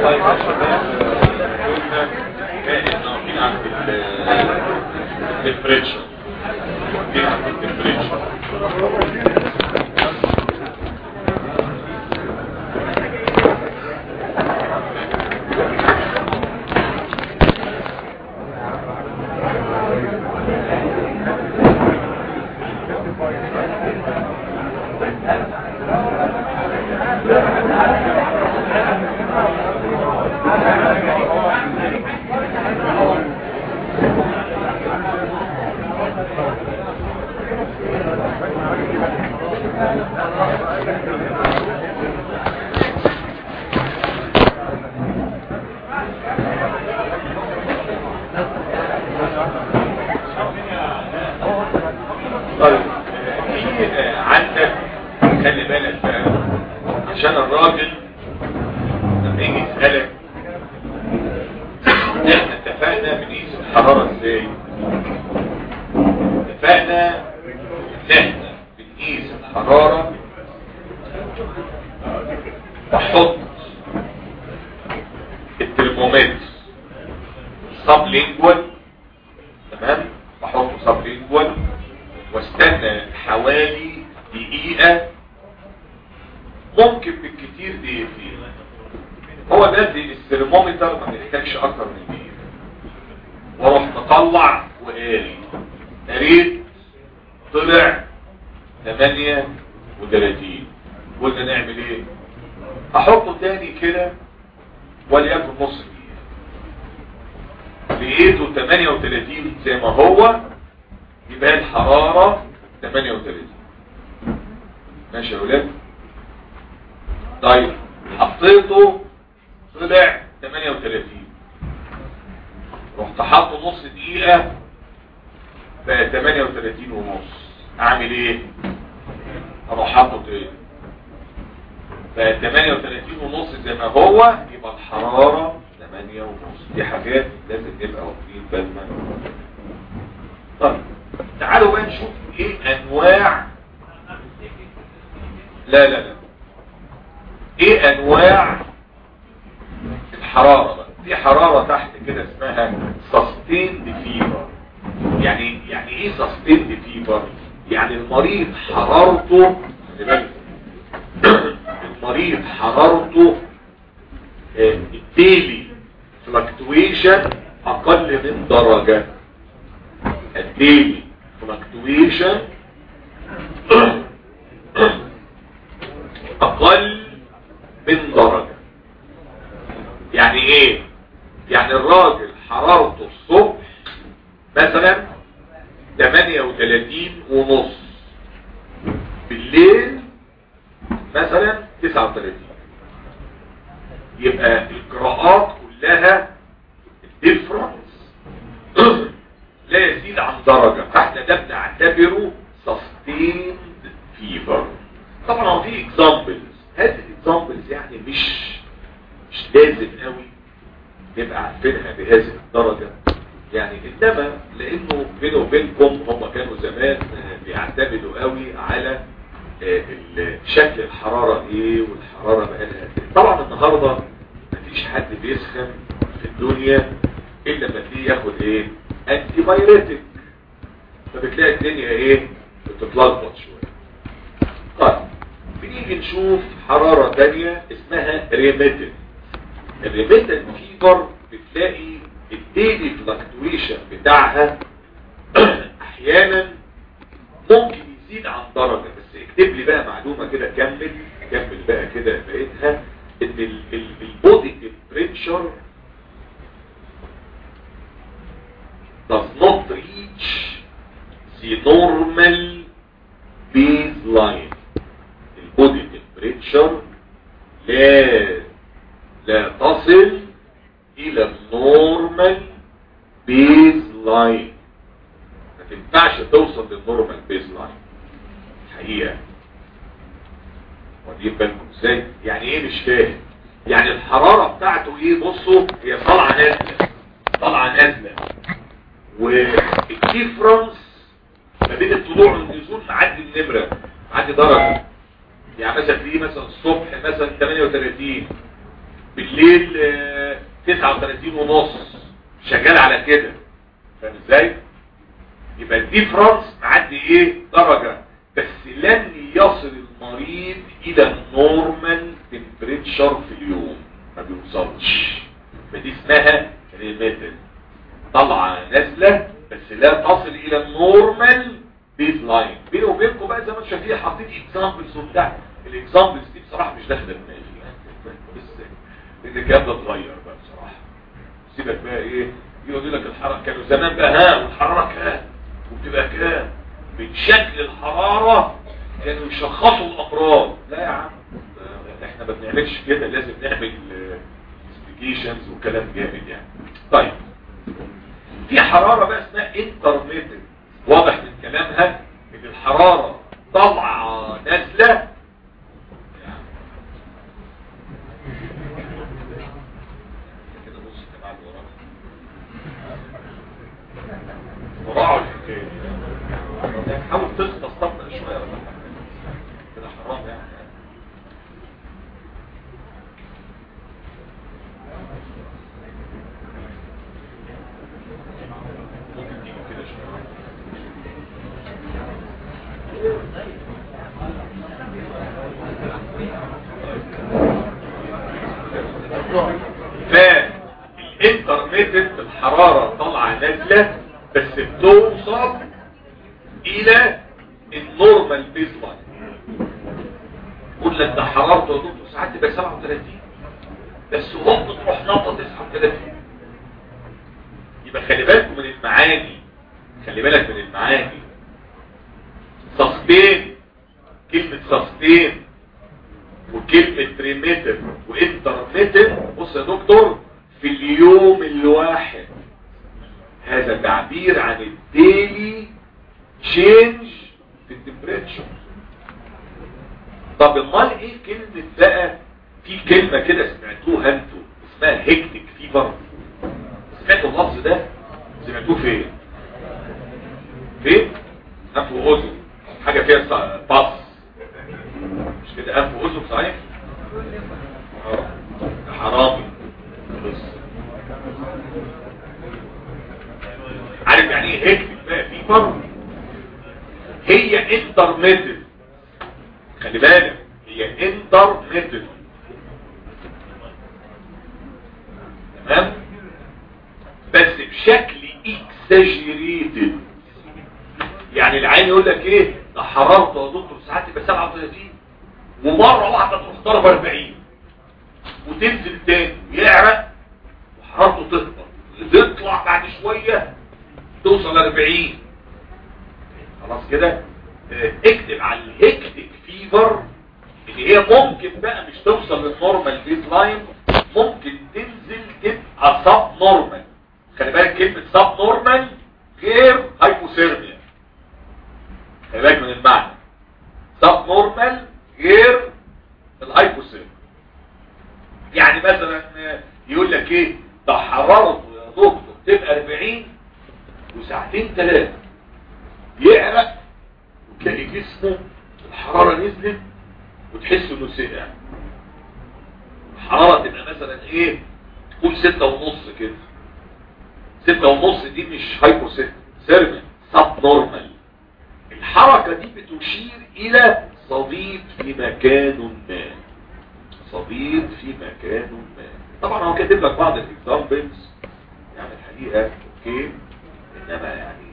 والله يا شباب كنا كانت ناقين عن التمبريتشر دي عن التمبريتشر طيب في عندك خلي بالك بقى عشان الراجل لما يجي يسألك احنا اتفقنا بنقيس الحرارة ازاي اتفقنا ان احنا بنقيس الحرارة بحط الترمومتر سب لينجوال تمام بحطه سب لينجوال واستنى حوالي دقيقة ممكن بالكتير دقيقتين هو ده دي الثرمومتر ما بيحتاجش اكتر من دقيقة واروح مطلع وقاري قريت طلع 38 قلنا نعمل ايه احطه تاني كده وليكن نص دقيقة لقيته 38 زي ما هو يبقى الحرارة 38 ماشي يا ولاد طيب حطيته طلع 38 رحت حاطه نص دقيقة بقى 38 ونص اعمل ايه اروح حاطه تاني بقى 38 ونص زي ما هو يبقى الحرارة 8 ونص دي حاجات لازم نبقى واخدين بالنا طيب تعالوا بقى نشوف ايه انواع لا لا لا ايه انواع الحرارة بقى في حرارة تحت كده اسمها sustained fever يعني يعني ايه sustained fever يعني المريض حرارته خلي بالك المريض حرارته الديلي فلكتويشن اقل من درجة الديلي فلكتويشن اقل من درجة يعني ايه يعني الراجل حرارته الصبح مثلا 38 ونص بالليل مثلا 39 يبقى القراءات كلها الديفرنس لا يزيد عن درجة فاحنا ده بنعتبره sustained fever طبعا هو في examples هذه examples يعني مش مش لازم قوي نبقى عارفينها بهذه الدرجة يعني انما لانه بينه وبينكم هم كانوا زمان بيعتمدوا قوي على شكل الحرارة ايه والحرارة بقالها ايه طبعا النهاردة مفيش حد بيسخن في الدنيا الا لما تلاقيه ياخد ايه انتي بايريتك فبتلاقي الدنيا ايه بتتلخبط شوية طيب بنيجي نشوف حرارة تانية اسمها ريميتن الريميتن فيبر بتلاقي الديلي فلكتويشن بتاعها احيانا ممكن يزيد عن درجة بس اكتب لي بقى معلومة كده كمل كمل بقى كده بقيتها ان البودي تمبريتشر does not reach the normal baseline البودي تمبريتشر لا لا تصل الى النورمال بيز لاين ما تنفعش توصل للنورمال بيز لاين حقيقة ودي بالكم ازاي يعني ايه مش فاهم يعني الحرارة بتاعته ايه بصوا هي طالعة نازلة طالعة نازلة والديفرنس ما بين الطلوع والنزول معدي النمرة معدي درجة يعني مثلا تلاقيه مثلا الصبح مثلا 38 بالليل آه، 39 ونص شغال على كده فاهم ازاي يبقى الديفرنس معدي ايه درجة بس لن يصل المريض الى النورمال تمبريتشر في اليوم ما بيوصلش فدي اسمها ريميتد طالعه نازله بس لا تصل الى النورمال بيز لاين بيني وبينكم بقى زي ما انتم شايفين حاطين اكزامبلز وبتاع الاكزامبلز دي بصراحه مش داخله دماغي بس الكلام ده اتغير بقى بصراحه سيبك بقى ايه يقول لك الحراره كانوا زمان بقى ها والحراره كام وبتبقى كام من شكل الحراره كانوا يشخصوا الامراض لا يا عم ده احنا ما بنعملش كده لازم نعمل انفستيجيشنز وكلام جامد يعني طيب في حراره بقى اسمها انترميتنت واضح من كلامها ان الحراره طالعه نازله كده بص يا جماعه اللي وراك وراعوا الحكايه دي حاول تختص طبق شويه ولا حاجه كده حرام يعني ممكن تيجي كده شويه فالانترميتنت الحرارة طالعة نازلة بس بتوصل الى النورمال بيز لاين يقول لك ده حرارته يا دكتور ساعات تبقى 37 بس هوب تروح نقطة 39 يبقى خلي بالكم من المعاني خلي بالك من المعاني سستين كلمة سستين وكلمة ريميتر وانترميتر بص يا دكتور في اليوم الواحد هذا تعبير عن الديلي تشينج في التمبريتشر طب امال ايه كلمة بقى في كلمة كده سمعتوها انتوا اسمها هيكتيك فيفر سمعتوا اللفظ ده سمعتوه فين فين انف واذن حاجة فيها باص مش كده انف واذن صحيح اه ده حرامي بص عارف يعني ايه هيكتيك بقى فيفر هي انترميتد خلي بالك هي انترميتد تمام بس بشكل اكساجيريتد يعني العين يقول لك ايه ده حرارته يا دكتور ساعات تبقى 37 ومره واحده تروح ضرب 40 وتنزل تاني يعرق وحرارته تهبط تطلع بعد شويه توصل ل 40 خلاص كده اه، اكتب على الهكتيك فيفر اللي هي ممكن بقى مش توصل للنورمال بيز لاين ممكن تنزل تبقى سب نورمال خلي بالك كلمة سب نورمال غير هايبوثيرميا خلي بالك من المعنى سب نورمال غير الهايبوثيرميا يعني مثلا اه، يقول لك ايه ده حرارته يا دكتور تبقى 40 وساعتين ثلاثة يعرق وتلاقي جسمه الحرارة نزلت وتحس انه سقع الحرارة تبقى مثلا ايه تقول ستة ونص كده ستة ونص دي مش هايبو سيرمن سب نورمال الحركة دي بتشير الى صديد في مكان ما صديد في مكان ما طبعا هو كاتب لك بعض الاكزامبلز يعني الحقيقة اوكي انما يعني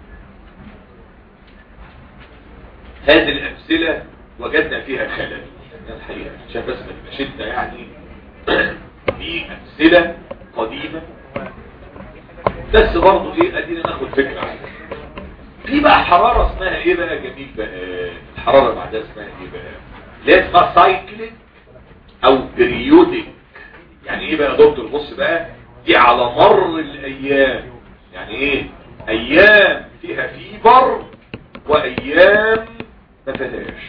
هذه الامثلة وجدنا فيها خلل الحقيقة عشان بس ما تبقاش انت يعني في امثلة قديمة بس برضه ايه ادينا ناخد فكرة عنها في بقى حرارة اسمها ايه بقى جميل بقى الحرارة اللي بعدها اسمها ايه بقى لا اسمها سايكليك او بريودك يعني ايه بقى يا دكتور بص بقى دي على مر الايام يعني ايه ايام فيها فيبر وايام ما فيهاش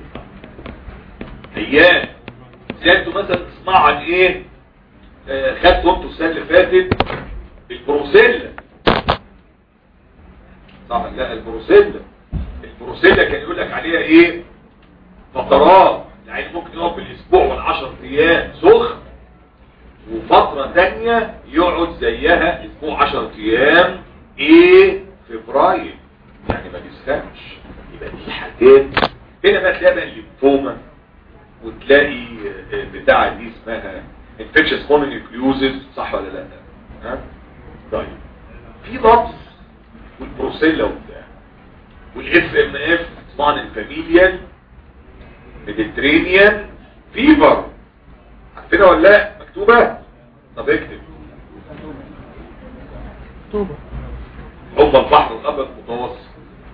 ايام زي انتوا مثلا تسمعوا عن ايه آه خدتوا انتوا السنه اللي فاتت البروسيلا صح لا البروسيلا البروسيلا كان يقول لك عليها ايه فترات يعني ممكن يقف بالاسبوع والعشر ايام سخن مرة تانية يقعد زيها اسبوع 10 ايام ايه فبراير يعني ما نسخنش يبقى دي حاجات هنا بقى تلاقي بقى الليمفوما وتلاقي بتاع دي اسمها infectious mononucleosis صح ولا لا ها طيب في لفظ والبروسيلا وبتاع والاف ام اف طبعا الفاميليال ميديترينيان فيفر عارفينها ولا لا مكتوبه طب اكتب مكتوبة حب البحر الابيض المتوسط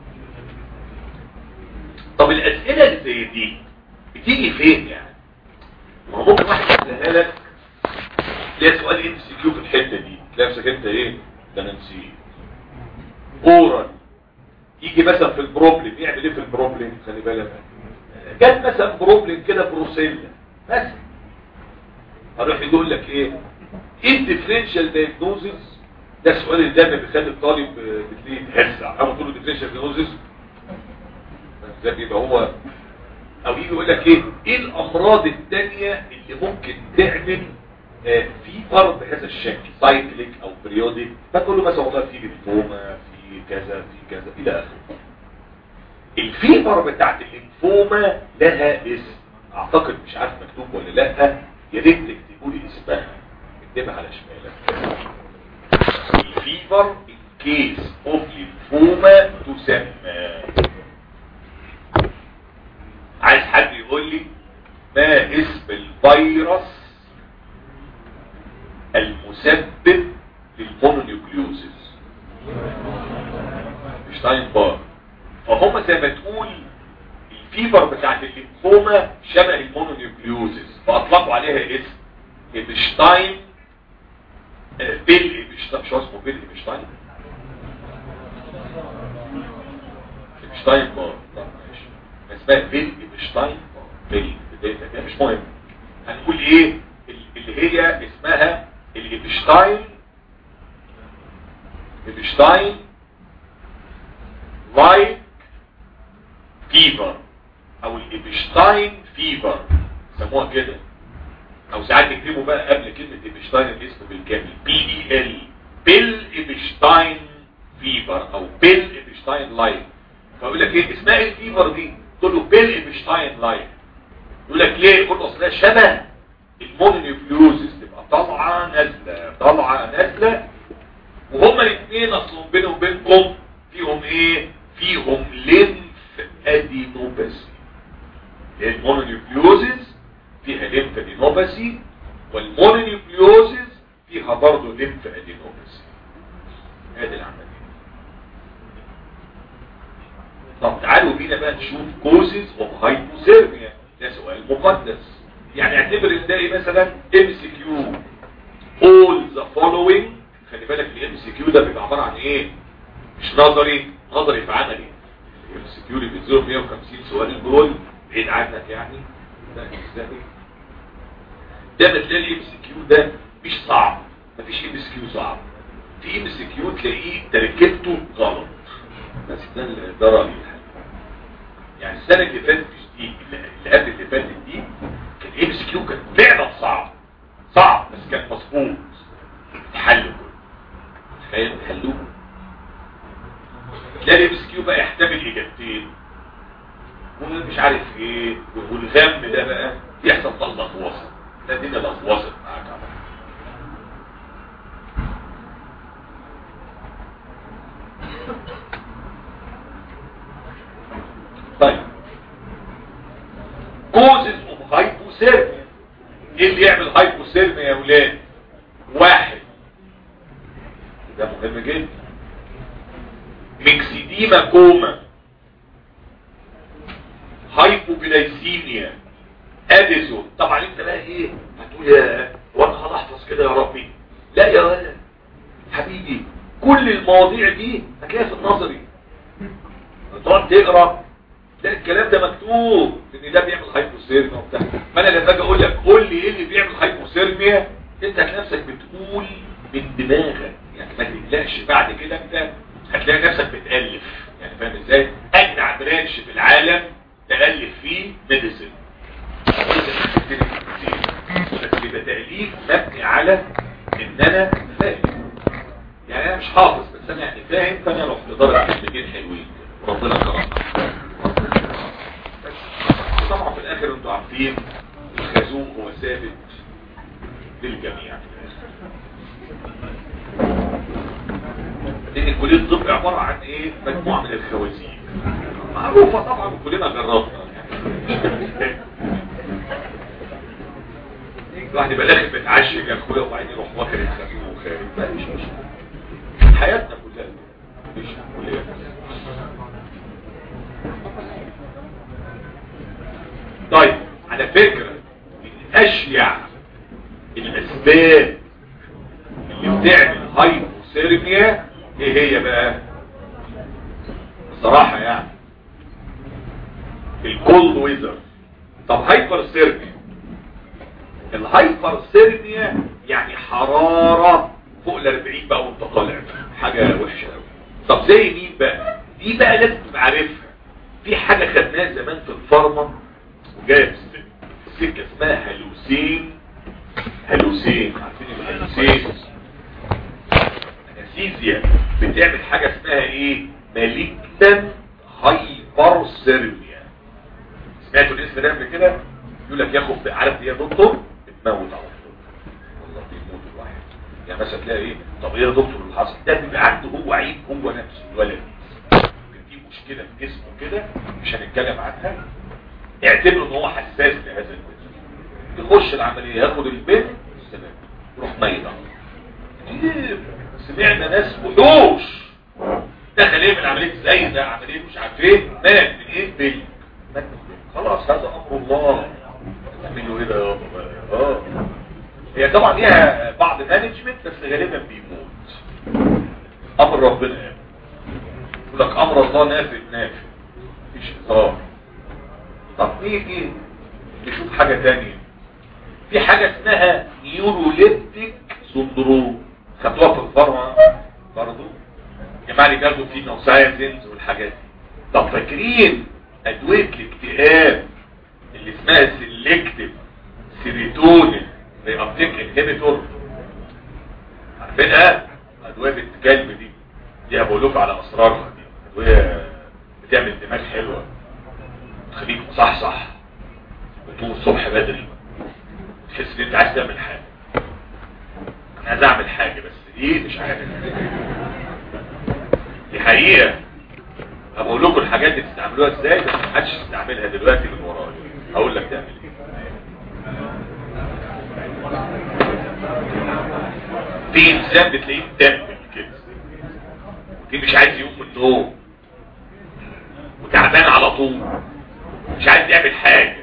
طب الاسئله اللي زي دي بتيجي فين يعني ما هو ممكن واحد يسالها لك تلاقي سؤال ام سي كيو في الحته دي تلاقي نفسك انت ايه ده انا نسيت اورال يجي مثلا في البروبلم يعمل ايه في البروبلم خلي بالك جت مثلا بروبلم كده بروسيلا مثلا هروح يقول لك ايه ايه الديفرنشال دايجنوزز ده السؤال اللي دايما بيخلي الطالب بتلاقيه يتهزع اول تقول له ديفرنشال دايجنوزز ده بيبقى هو او يجي يقول لك ايه ايه الامراض التانية اللي ممكن تعمل آه، في فرض بهذا الشكل سايكليك او بريوديك فتقول له مثلا والله في ليمفوما في كذا في كذا الى اخره الفيبر بتاعت الليمفوما لها اسم اعتقد مش عارف مكتوب ولا لا يا ريت تكتبوا لي اسمها اكتبها على شمالك الفيبر in case of lymphoma تسمى عايز حد يقول لي ما اسم الفيروس المسبب للمونونيوكليوزيس شتاين بار فهم زي ما تقول الفيبر بتاعت الليمفوما شبه المونونيوكليوزيس فاطلقوا عليها اسم ايبشتاين آه، بيل ايبشتاين شو اسمه بيل ايبشتاين ايبشتاين بار طب ماشي اسمها بيل ايبشتاين بار بيل بدايتها كده مش مهم هنقول ايه اللي هي اسمها الايبشتاين ايبشتاين لايك فيفر او الايبشتاين فيفر سموها كده او ساعات يكتبوا بقى قبل كلمة ايبشتاين الاسم بالكامل بي اي ال بيل ايبشتاين فيفر او بيل ايبشتاين لايك فيقول لك ايه اسمها ايه الفيفر دي تقول له بيل ايبشتاين لايك يقول لك ليه يقول له اصلها شبه المونونيوكليوزيس تبقى طالعه نازله طالعه نازله وهما الاثنين اصلهم بينهم وبينكم فيهم ايه فيهم ليمف ادينوباسي المونونيوكليوزيس فيها ليمف ادينوباسي والمونونيوكليوزيس فيها برضه ليمف ادينوباسي هذه العمليه طب تعالوا بينا بقى نشوف كوزز اوف هايبوثيرميا ده سؤال مقدس يعني اعتبر ان ده ايه مثلا ام سي كيو all the following خلي بالك الام سي كيو ده بيبقى عباره عن ايه مش نظري نظري في عملي الام سي كيو اللي بينزلوا 150 سؤال دول بعيد عنك يعني ده ازاي ده بتلاقي الام سي كيو ده مش صعب مفيش ام سي كيو صعب في ام سي كيو تلاقيه تركيبته غلط بس ده اللي ده رايي يعني السنه اللي فاتت دي اللي قبل اللي فاتت دي كان ام سي كيو كان فعلا صعب صعب بس كان مظبوط اتحل كله تخيل حلوه تلاقي ام سي كيو بقى يحتمل اجابتين ومش عارف ايه والغم ده بقى يحصل طلق وسط ده الدنيا لغوصت معاك على طول. طيب كوزز اوف هايبوثيرميا ايه اللي يعمل هايبوثيرميا يا ولاد واحد ده مهم جدا ميكسيديما كوما هايبوجلايسيميا اديسون طبعا انت بقى ايه هتقول يا وانا هنحفظ كده يا ربي لا يا ولد حبيبي كل المواضيع دي هتلاقيها في النظري تقعد تقرا لا الكلام ده مكتوب ان ده بيعمل هايبوثيرميا وبتاع ما انا لما اجي اقول لك قول لي ايه اللي بيعمل هايبوثيرميا انت هتلاقي نفسك بتقول من دماغك يعني ما تقلقش بعد كده انت هتلاقي نفسك بتالف يعني فاهم ازاي اجدع برانش في العالم تالف فيه ميديسن بس يبقى تاليف مبني على ان انا فاهم يعني انا مش حافظ بس انا يعني فاهم فانا رحت ضرب كلمتين حلوين ربنا كرمنا بس طبعا في الاخر انتوا عارفين الخازوق هو ثابت للجميع لان كليه الطب عباره عن ايه مجموعه من الخوازيق معروفه طبعا كلنا جربنا الواحد يبقى داخل بيتعشى جنب اخويا وبعدين يروح واكل الخازوق وخارج ما مش مشكله حياتنا كلها مش كلها طيب على فكرة من اشيع الاسباب اللي بتعمل هايبوثيرميا ايه هي بقى بصراحة يعني الكولد ويزر طب هايبر ثيرميا الهايبر ثيرميا يعني حرارة فوق ال 40 بقى وانت طالع حاجة وحشة قوي طب زي مين بقى دي بقى لازم تبقى عارفها في حاجة خدناها زمان في الفارما وجايه في السكه السكه اسمها هلوسين هلوسين عارفين الهلوسين انستيزيا بتعمل حاجه اسمها ايه مالجنان هايبرثيرميا سمعتوا الاسم ده قبل كده يقول لك ياخد عارف ايه يا دكتور بتموت على طول والله بيموت الواحد يعني مثلا تلاقي ايه طب ايه يا دكتور اللي حصل ده بيبقى عنده هو عيب هو نفسه الولد في مشكله في جسمه كده مش هنتكلم عنها اعتبروا ان هو حساس لهذا الجزء يخش العملية ياخد البيت السلام يروح ميت كتير سمعنا ناس وحوش دخل ايه من عملية زي ده عملية مش عارف ايه مات من ايه بيل مات من بيل خلاص هذا امر الله تعملوا ايه ده يا بابا اه هي طبعا ليها بعض مانجمنت بس غالبا بيموت امر ربنا يعني يقول لك امر الله نافذ نافذ مفيش هزار طب نيجي نشوف حاجة تانية في حاجة اسمها نيوروليبتيك سندروم خدوها في الفارما برضو جماعة اللي بياخدوا في نوسايزنز والحاجات دي طب فاكرين ادوية الاكتئاب اللي اسمها سيلكتيف سيريتونين ريابتيك انهبيتور عارفينها ادوية بالكلب دي دي بقول لكم على اسرارها دي ادوية بتعمل دماغ حلوة تخليك مصحصح وتقوم الصبح بدري تحس ان انت عايز تعمل حاجة انا عايز اعمل حاجة بس ايه مش عارف دي حقيقة هقول لكم الحاجات دي تستعملوها ازاي بس محدش يستعملها دلوقتي من ورايا هقول لك تعمل ايه في انسان بتلاقيه متنبل كده ودي مش عايز يقوم من النوم وتعبان على طول مش عايز يعمل حاجة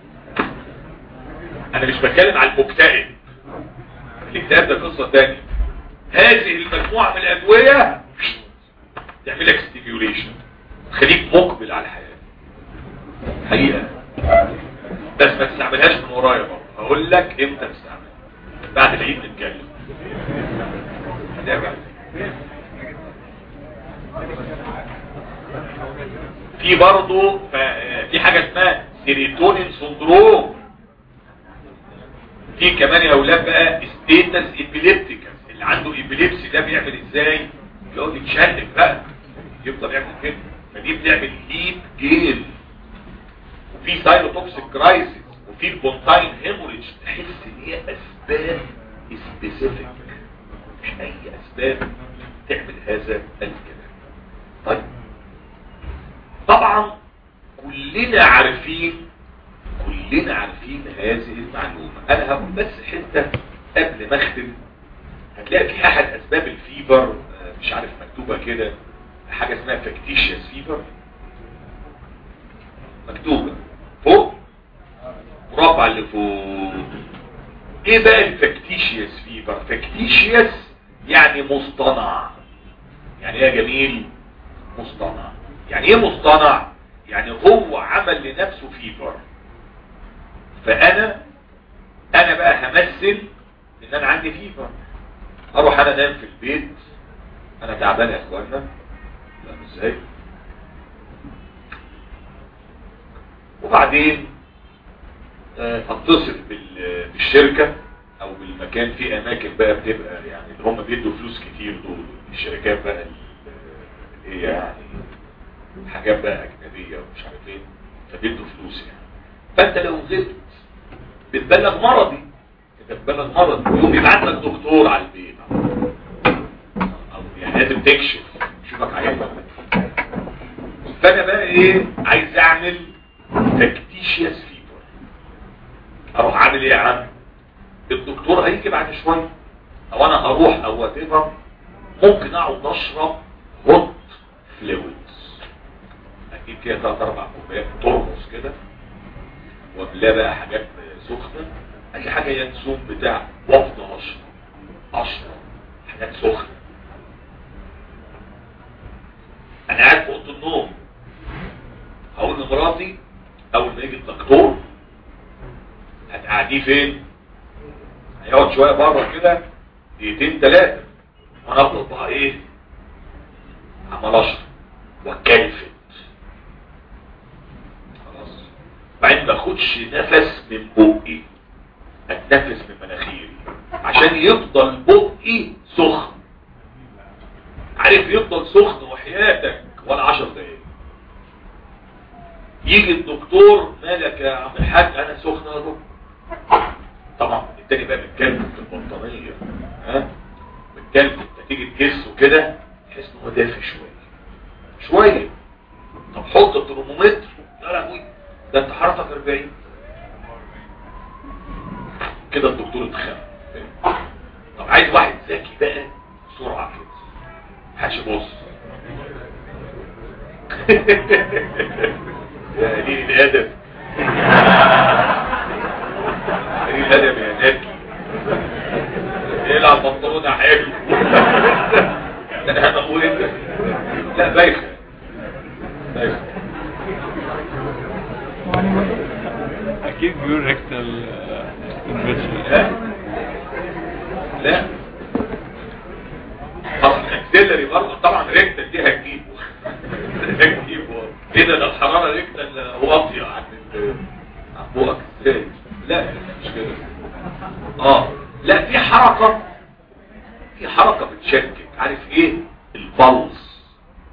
انا مش بتكلم على المكتئب الاكتئاب ده قصة تانية هذه المجموعة من الادوية تعمل لك ستيميوليشن تخليك مقبل على الحياة حقيقة بس ما تستعملهاش من ورايا برضه هقول لك امتى تستعمل بعد العيد نتكلم هنرجع في برضه في حاجة اسمها سيريتونين سندروم في كمان يا اولاد بقى ستيتس ابيليبتيكس اللي عنده ابيليبسي ده بيعمل ازاي يقعد يتشنج بقى يفضل يعمل كده فدي بتعمل هيت جيل وفي سايروتوكسيك كرايسيس وفي بونتاين هيموريج تحس ان هي اسباب سبيسيفيك مش اي اسباب تعمل هذا الكلام طيب طبعا كلنا عارفين كلنا عارفين هذه المعلومة انا هقول بس حتة قبل ما اختم هتلاقي في احد اسباب الفيبر مش عارف مكتوبة كده حاجة اسمها فاكتيشيس فيبر مكتوبة فوق مربع اللي فوق ايه بقى الفاكتيشيس فيبر فاكتيشيس يعني مصطنع يعني ايه يا جميل مصطنع يعني ايه مصطنع يعني هو عمل لنفسه فيبر فانا انا بقى همثل ان انا عندي فيبر اروح انا انام في البيت انا تعبان يا اخوانا لا ازاي وبعدين اتصل بالشركة او المكان في اماكن بقى بتبقى يعني اللي هم بيدوا فلوس كتير دول الشركات بقى اللي هي يعني حاجات بقى اجنبيه ومش عارف ايه فبيدوا فلوس يعني فانت لو غبت بتبلغ مرضي انت بتبلغ مرض يقوم يبعت لك دكتور على البيت او يعني لازم تكشف شوفك عيان ولا لا. فانا بقى ايه عايز اعمل تكتيشياس فيبر اروح اعمل ايه يا عم الدكتور هيجي بعد شويه او انا هروح او وات ممكن اقعد اشرب هوت فلويدز اجيب كده ثلاث اربع كوبايات ترمس كده واملاه بقى حاجات سخنه اي حاجه ينسوب بتاع وافضل اشرب اشرب حاجات سخنه انا قاعد في اوضه النوم هقول لمراتي اول ما يجي الدكتور هتقعديه فين هيقعد شويه بره كده دقيقتين ثلاثه وانا افضل بقى ايه عمال اشرب واتكلفت خلاص بعدين ما اخدش نفس من بقي اتنفس من مناخيري عشان يفضل بقي سخن عارف يفضل سخن وحياتك ولا عشر دقايق يجي الدكتور مالك يا عم الحاج انا سخن يا دكتور طبعا التاني بقى متكلم في البطانية ها متكلم انت تيجي تكسه كده تحس ان هو دافي شوية شوية طب حط الترمومتر يا لهوي ده انت حرارتك 40 كده الدكتور اتخان طب عايز واحد ذكي بقى بسرعة كده هاش بص يا قليل الادب قليل الادب يا ذكي العب بنطلون حلو لا انا اقول انت لا بايخه بايخه اكيد بيقول ريكتال انفيشن لا لا اصل اكسلري برضه طبعا ريكتال دي هتجيبه هتجيبه ايه ده ده الحراره ريكتال واطيه عن ال- عن بوقك ازاي لا مش كده اه لا في حركه في حركه بتشكك عارف ايه البلس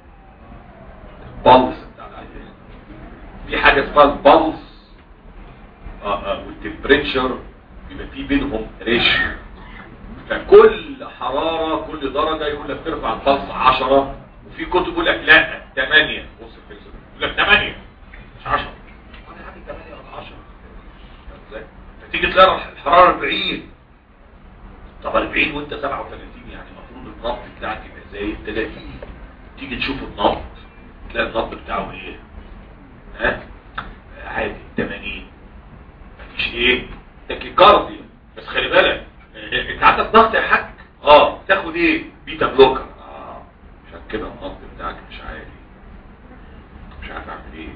البلس بتاع العيان في حاجه اسمها البلس اه اه والتمبريتشر بيبقى في بينهم ريشيو فكل حرارة كل درجة يقول لك ترفع البلس 10 وفي كتب يقول لك لا 8 بص الفلسفة يقول لك 8 مش 10 وانا عندي 8 ولا 10 ازاي فتيجي تلاقي الحرارة 40 طب 40 وانت 37 يعني المفروض النبض بتاعك يبقى زي 30 تيجي تشوف النبض تلاقي النبض بتاعه ايه ها عادي 80 مفيش ايه تاكيكارديا بس خلي بالك اه، انت عندك ضغط يا حاج اه تاخد ايه بيتا بلوكر اه عشان كده النبض بتاعك مش عالي مش عارف اعمل ايه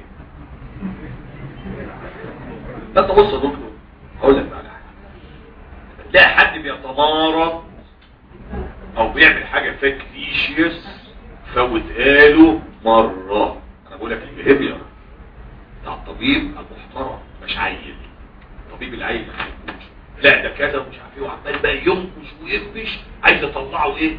لا انت بص يا دكتور هقول لك بقى على حاجه تلاقي حد بيتمارض او بيعمل حاجه فاكتيشيوس فوتها له مره انا بقول لك البيهيفير بتاع الطبيب المحترم مش عيل الطبيب العيل ما يحبوش لا ده كذا ومش عارف ايه وعمال بقى ينقش ويقفش عايز يطلعه ايه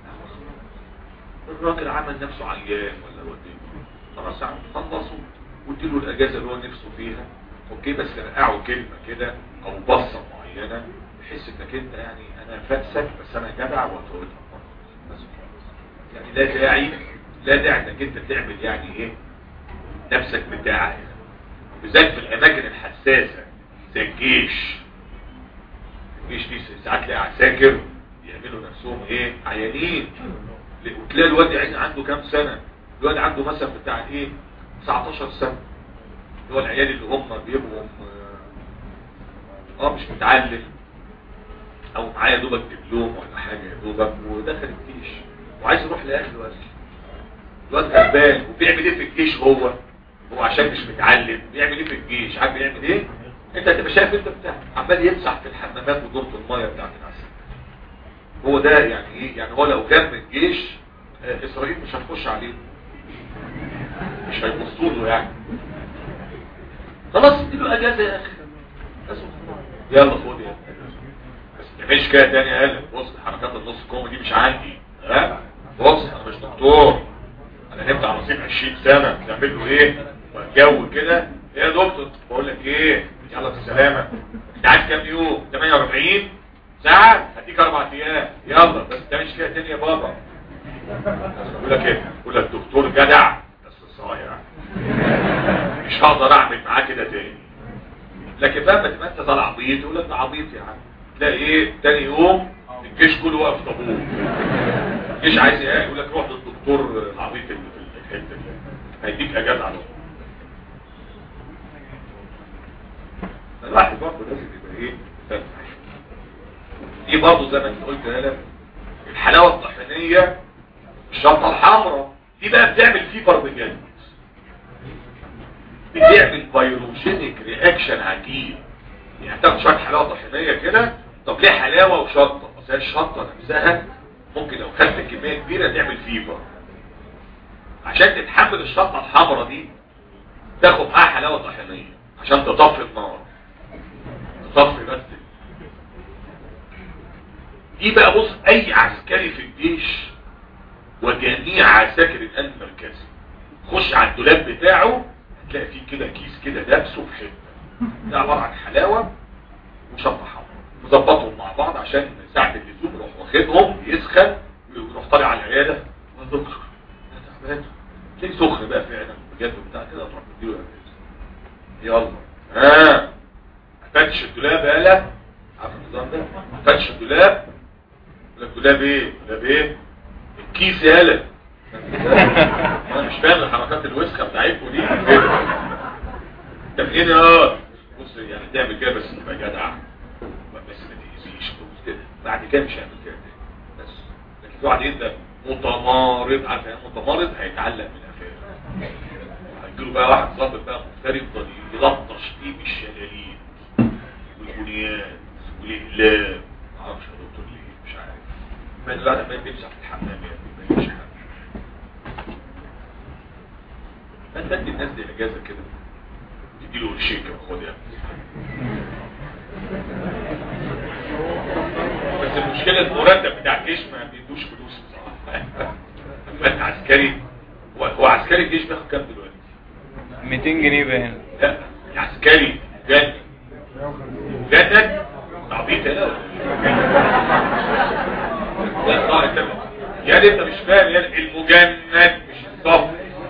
الراجل عمل نفسه عيان ولا وديه خلاص يا عم خلصوا واديله الاجازه اللي هو نفسه فيها اوكي بس رقعوا كلمه كده او بصه معينه بحيث انك انت يعني انا فاتسك بس انا جدع وهتقولها بس يعني لا داعي لا داعي انك انت تعمل يعني ايه نفسك بتاعك بالذات في الاماكن الحساسه زي الجيش الجيش دي ساعات تلاقي عساكر يعملوا نفسهم ايه عيانين وتلاقي الواد يعني عنده كام سنه الواد عنده مثلا بتاع ايه 19 سنه اللي هو العيال اللي هم بيبقوا اه مش متعلم او معاه يا دوبك دبلوم ولا حاجه يا دوبك ودخل الجيش وعايز يروح لاهله بس الواد غلبان وبيعمل ايه في الجيش هو هو عشان مش متعلم بيعمل ايه في الجيش عارف بيعمل ايه انت هتبقى شايف انت بتاع عمال يمسح في الحمامات ودورة الميه بتاعت العسل هو ده يعني ايه يعني هو لو كان من الجيش آه، اسرائيل مش هتخش عليه مش هيبصوا له يعني خلاص اديله اجازه يا اخي بس يلا خد يا بس مش كده تاني يا قلب بص حركات النص كوم دي مش عندي ها بص انا مش دكتور انا نمت على نصيب 20 سنه بنعمل له ايه والجو كده إيه يا دكتور بقول لك ايه يلا بالسلامه انت عايز كام يوم 48 ساعه هديك اربع ايام يلا بس انت مش كده تاني يا بابا بقول لك ايه بقول لك دكتور جدع بس صايع مش هقدر اعمل معاه كده تاني لكن بقى ما تبقى انت طالع عبيط يقول لك ده عبيط يا عم تلاقي ايه تاني يوم الجيش كله واقف طابور الجيش عايز ايه يقول لك روح للدكتور العبيط اللي في الحته دي هيديك اجازه على طول الواحد برضه لازم يبقى ايه فاهم دي برضه زي ما انت قلت يا لك الحلاوه الطحينيه الشطه الحمراء دي بقى بتعمل فيبر بجد بتعمل فيروجينيك رياكشن عجيب يعني تاخد شويه حلاوه طحينيه كده طب ليه حلاوه وشطه بس هي الشطه نفسها ممكن لو خدت كميه كبيره تعمل فيبر عشان تتحمل الشطه الحمراء دي تاخد معاها حلاوه طحينيه عشان تطفي النار تطفي بس دي بقى بص اي عسكري في الجيش وجميع عساكر الامن المركزي خش على الدولاب بتاعه هتلاقي فيه كده كيس كده دبسه في حته ده عباره عن حلاوه وشطه حمراء مظبطهم مع بعض عشان ساعه اللزوم يروح واخدهم يسخن ويروح طالع على العياده يا دكتور انا تعبان تلاقي سخن بقى فعلا بجد بتاع كده تروح تديله يلا ها فتش الدولاب يالا عارف النظام ده فتش الدولاب يقول لك دولاب ايه دولاب ايه الكيس يالا انا مش فاهم الحركات الوسخه بتاعتكم دي طب ايه ده بص يعني تعمل كده بس تبقى جدع بس ما تاذيش كده بعد كده مش هيعمل كده تاني بس لكن في واحد انت متمارض عارف يعني متمارض هيتعلم من افعاله هيجيله بقى واحد ظابط بقى مفترض يفضل يلطش فيه بالشلالين والبنيان والاقلام ما اعرفش يا دكتور ليه مش عارف ما الواحد ما بيمسح في الحمام يعني ما يمسح فانت ادي الناس دي اجازه كده تديله الشيك خد يا بس المشكله المرتب بتاع الجيش ما بيدوش فلوس بصراحه لما انت عسكري هو هو عسكري الجيش بياخد كام دلوقتي 200 جنيه باين لا عسكري جنن جنن عبيط هنا لا صح انت يا دي انت مش فاهم يا دي المجند مش الصف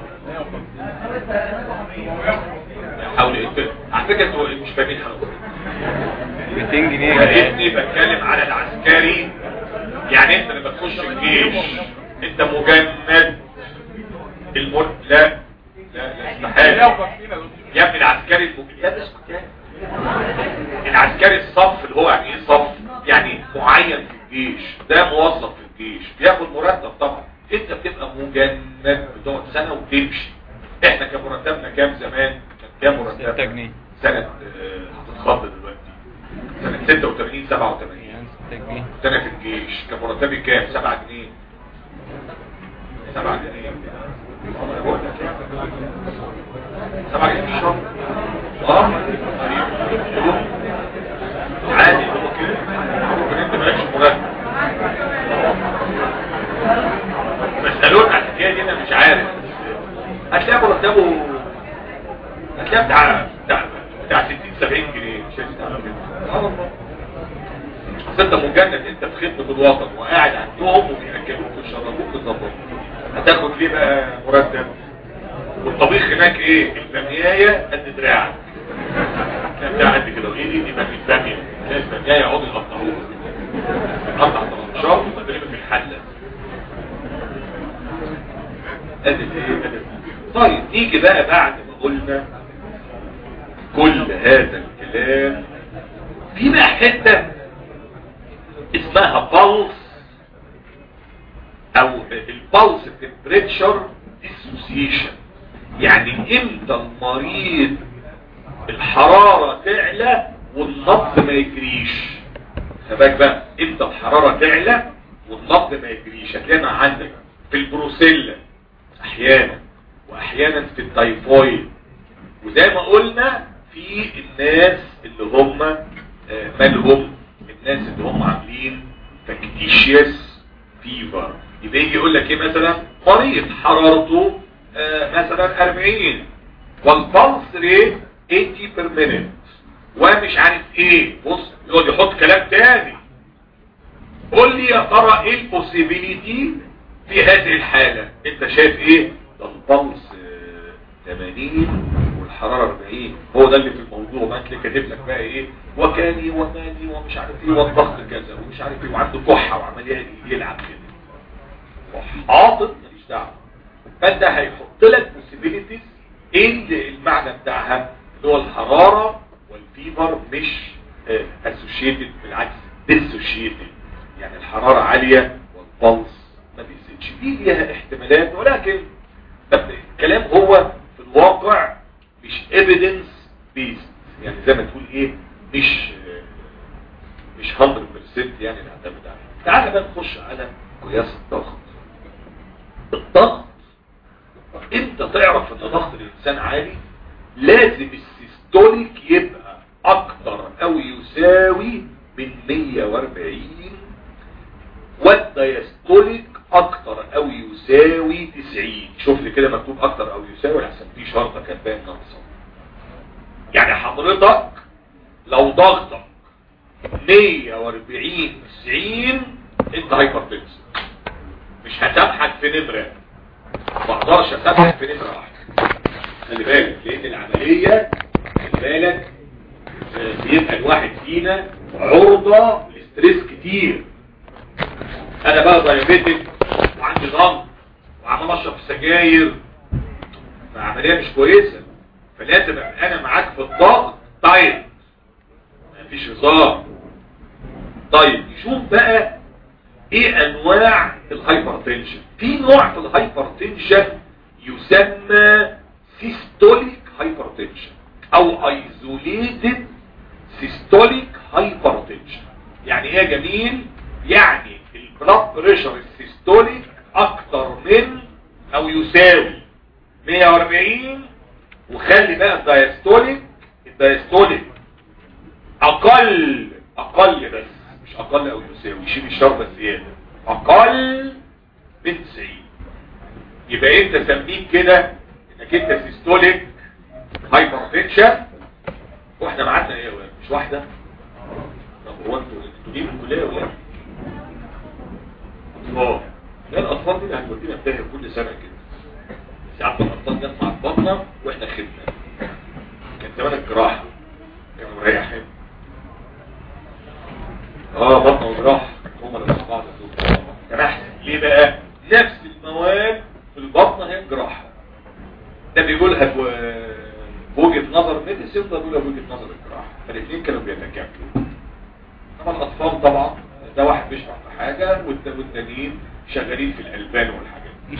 حاول انت على فكره انتوا مش فاهمين حاجه 200 جنيه يا يا ابني بتكلم على العسكري يعني انت لما تخش الجيش انت مجند المر لا لا لا استحاله يا ابني العسكري المجند يا ابني اسكت يا ابني. العسكري الصف اللي هو يعني ايه صف يعني معين في الجيش ده موظف في الجيش بياخد مرتب طبعا انت بتبقى مجند بتقعد سنه وتمشي احنا كان مرتبنا كام زمان كان كام مرتب 6 جنيه سنه آه، هتتخض دلوقتي سنه 86 87 يعني 6 جنيه سنة في الجيش كان مرتبي كام؟ 7 جنيه 7 جنيه أنا بقول لك يعني. 7 جنيه في الشهر اه عادي هو كده ممكن انت مالكش مرتب بسألون على الحكاية دي انا مش عارف هتلاقي مرتبه هتلاقي بتاع بتاع بتاع 60 70 جنيه مش هتلاقي كده اه والله بس انت مجند انت في خدمة الوطن وقاعد عندهم وبيأكلوك ويشربوك ويظبطوك هتاخد ليه بقى مرتب والطبيخ هناك ايه الباميايه قد دراعك كان بتاع قد كده وايه دي دي بامية بامية تلاقي الباميايه يقعدوا يقطعوها قطع 18 وتقريبا في الحلة قد ايه قد طيب نيجي بقى بعد ما قلنا كل هذا الكلام في بقى حته اسمها بالس او البالس تمبريتشر ديسوسيشن يعني امتى المريض الحرارة تعلى والنبض ما يجريش خباك بقى امتى الحرارة تعلى والنبض ما يجريش هتلاقينا عندك في البروسيلا احيانا واحيانا في التايفويد وزي ما قلنا في الناس اللي هم آه، مالهم الناس اللي هم عاملين فاكتيشيوس فيفر يبقى يجي يقول لك ايه مثلا مريض حرارته آه مثلا 40 والبلس ريت 80 بير مينيت ومش عارف ايه بص يقعد يحط كلام تاني قول لي يا ترى ايه البوسيبيليتي في هذه الحالة انت شايف ايه ده البلس آه، 80 والحرارة 40 هو ده اللي في الموضوع ما انت كاتب لك بقى ايه وكاني ومالي ومش عارف ايه والضغط كذا ومش عارف ايه وعنده كحة وعمال يلعب كده وحاطط ماليش دعوه فانت هيحط لك بوسيبيليتيز ايه اللي المعنى بتاعها اللي هو الحرارة والفيبر مش اسوشيتد بالعكس ديسوشيتد يعني الحرارة عالية والبلس ما بيزيدش دي ليها احتمالات ولكن الكلام هو في الواقع مش evidence based يعني زي ما تقول ايه مش آه، مش 100% يعني نعتمد عليه تعال بقى نخش على قياس الضغط الضغط امتى تعرف ان ضغط الانسان عالي لازم السيستوليك يبقى اكتر او يساوي من 140 والدايستوليك اكتر او يساوي 90 شوف لي كده مكتوب اكتر او يساوي لحسن في شرطه كانت باين ناقصه يعني حضرتك لو ضغطك 140 90 انت هايبرتنسن مش هسامحك في نمره ما اقدرش اسامحك في نمره واحده خلي بالك لان العمليه خلي بالك آه، بيبقى الواحد فينا عرضه لستريس كتير انا بقى دايابيتك وعندي ضغط وعمال اشرب سجاير فعمليه مش كويسه فلازم ابقى انا معاك في الضغط طيب مفيش هزار طيب نشوف بقى ايه انواع الهايبرتنشن في نوع في الهايبرتنشن يسمى سيستوليك هايبرتنشن او ايزوليتد سيستوليك هايبرتنشن يعني ايه يا جميل يعني البلاد بريشر السيستوليك اكتر من او يساوي 140 وخلي بقى الدايستوليك الدايستوليك اقل اقل بس مش اقل او يساوي شيل الشرطه الزياده اقل من 90 يبقى انت سميك كده انك انت سيستوليك هايبرتنشن واحنا معانا ايه يا ولاد مش واحده طب هو انتوا انتوا دي من الكليه ولا اه لا الاطفال دي اللي هتودينا في داهيه كل سنه كده ساعات الاطفال جت مع البطنه واحنا خدنا كان زمان الجراحه كانوا مريحين اه بطنه وجراحه هم اللي مع بعض دول كان احسن ليه بقى نفس المواد في البطنه هي الجراحه ده بيقولها ب- بوجهه نظر ميديسين وده بيقولها بوجهه نظر الجراحه فالاثنين كانوا بيتكاملوا طبعا الاطفال طبعا ده واحد بيشرح في حاجه والت- والتانيين شغالين في الالبان والحاجات دي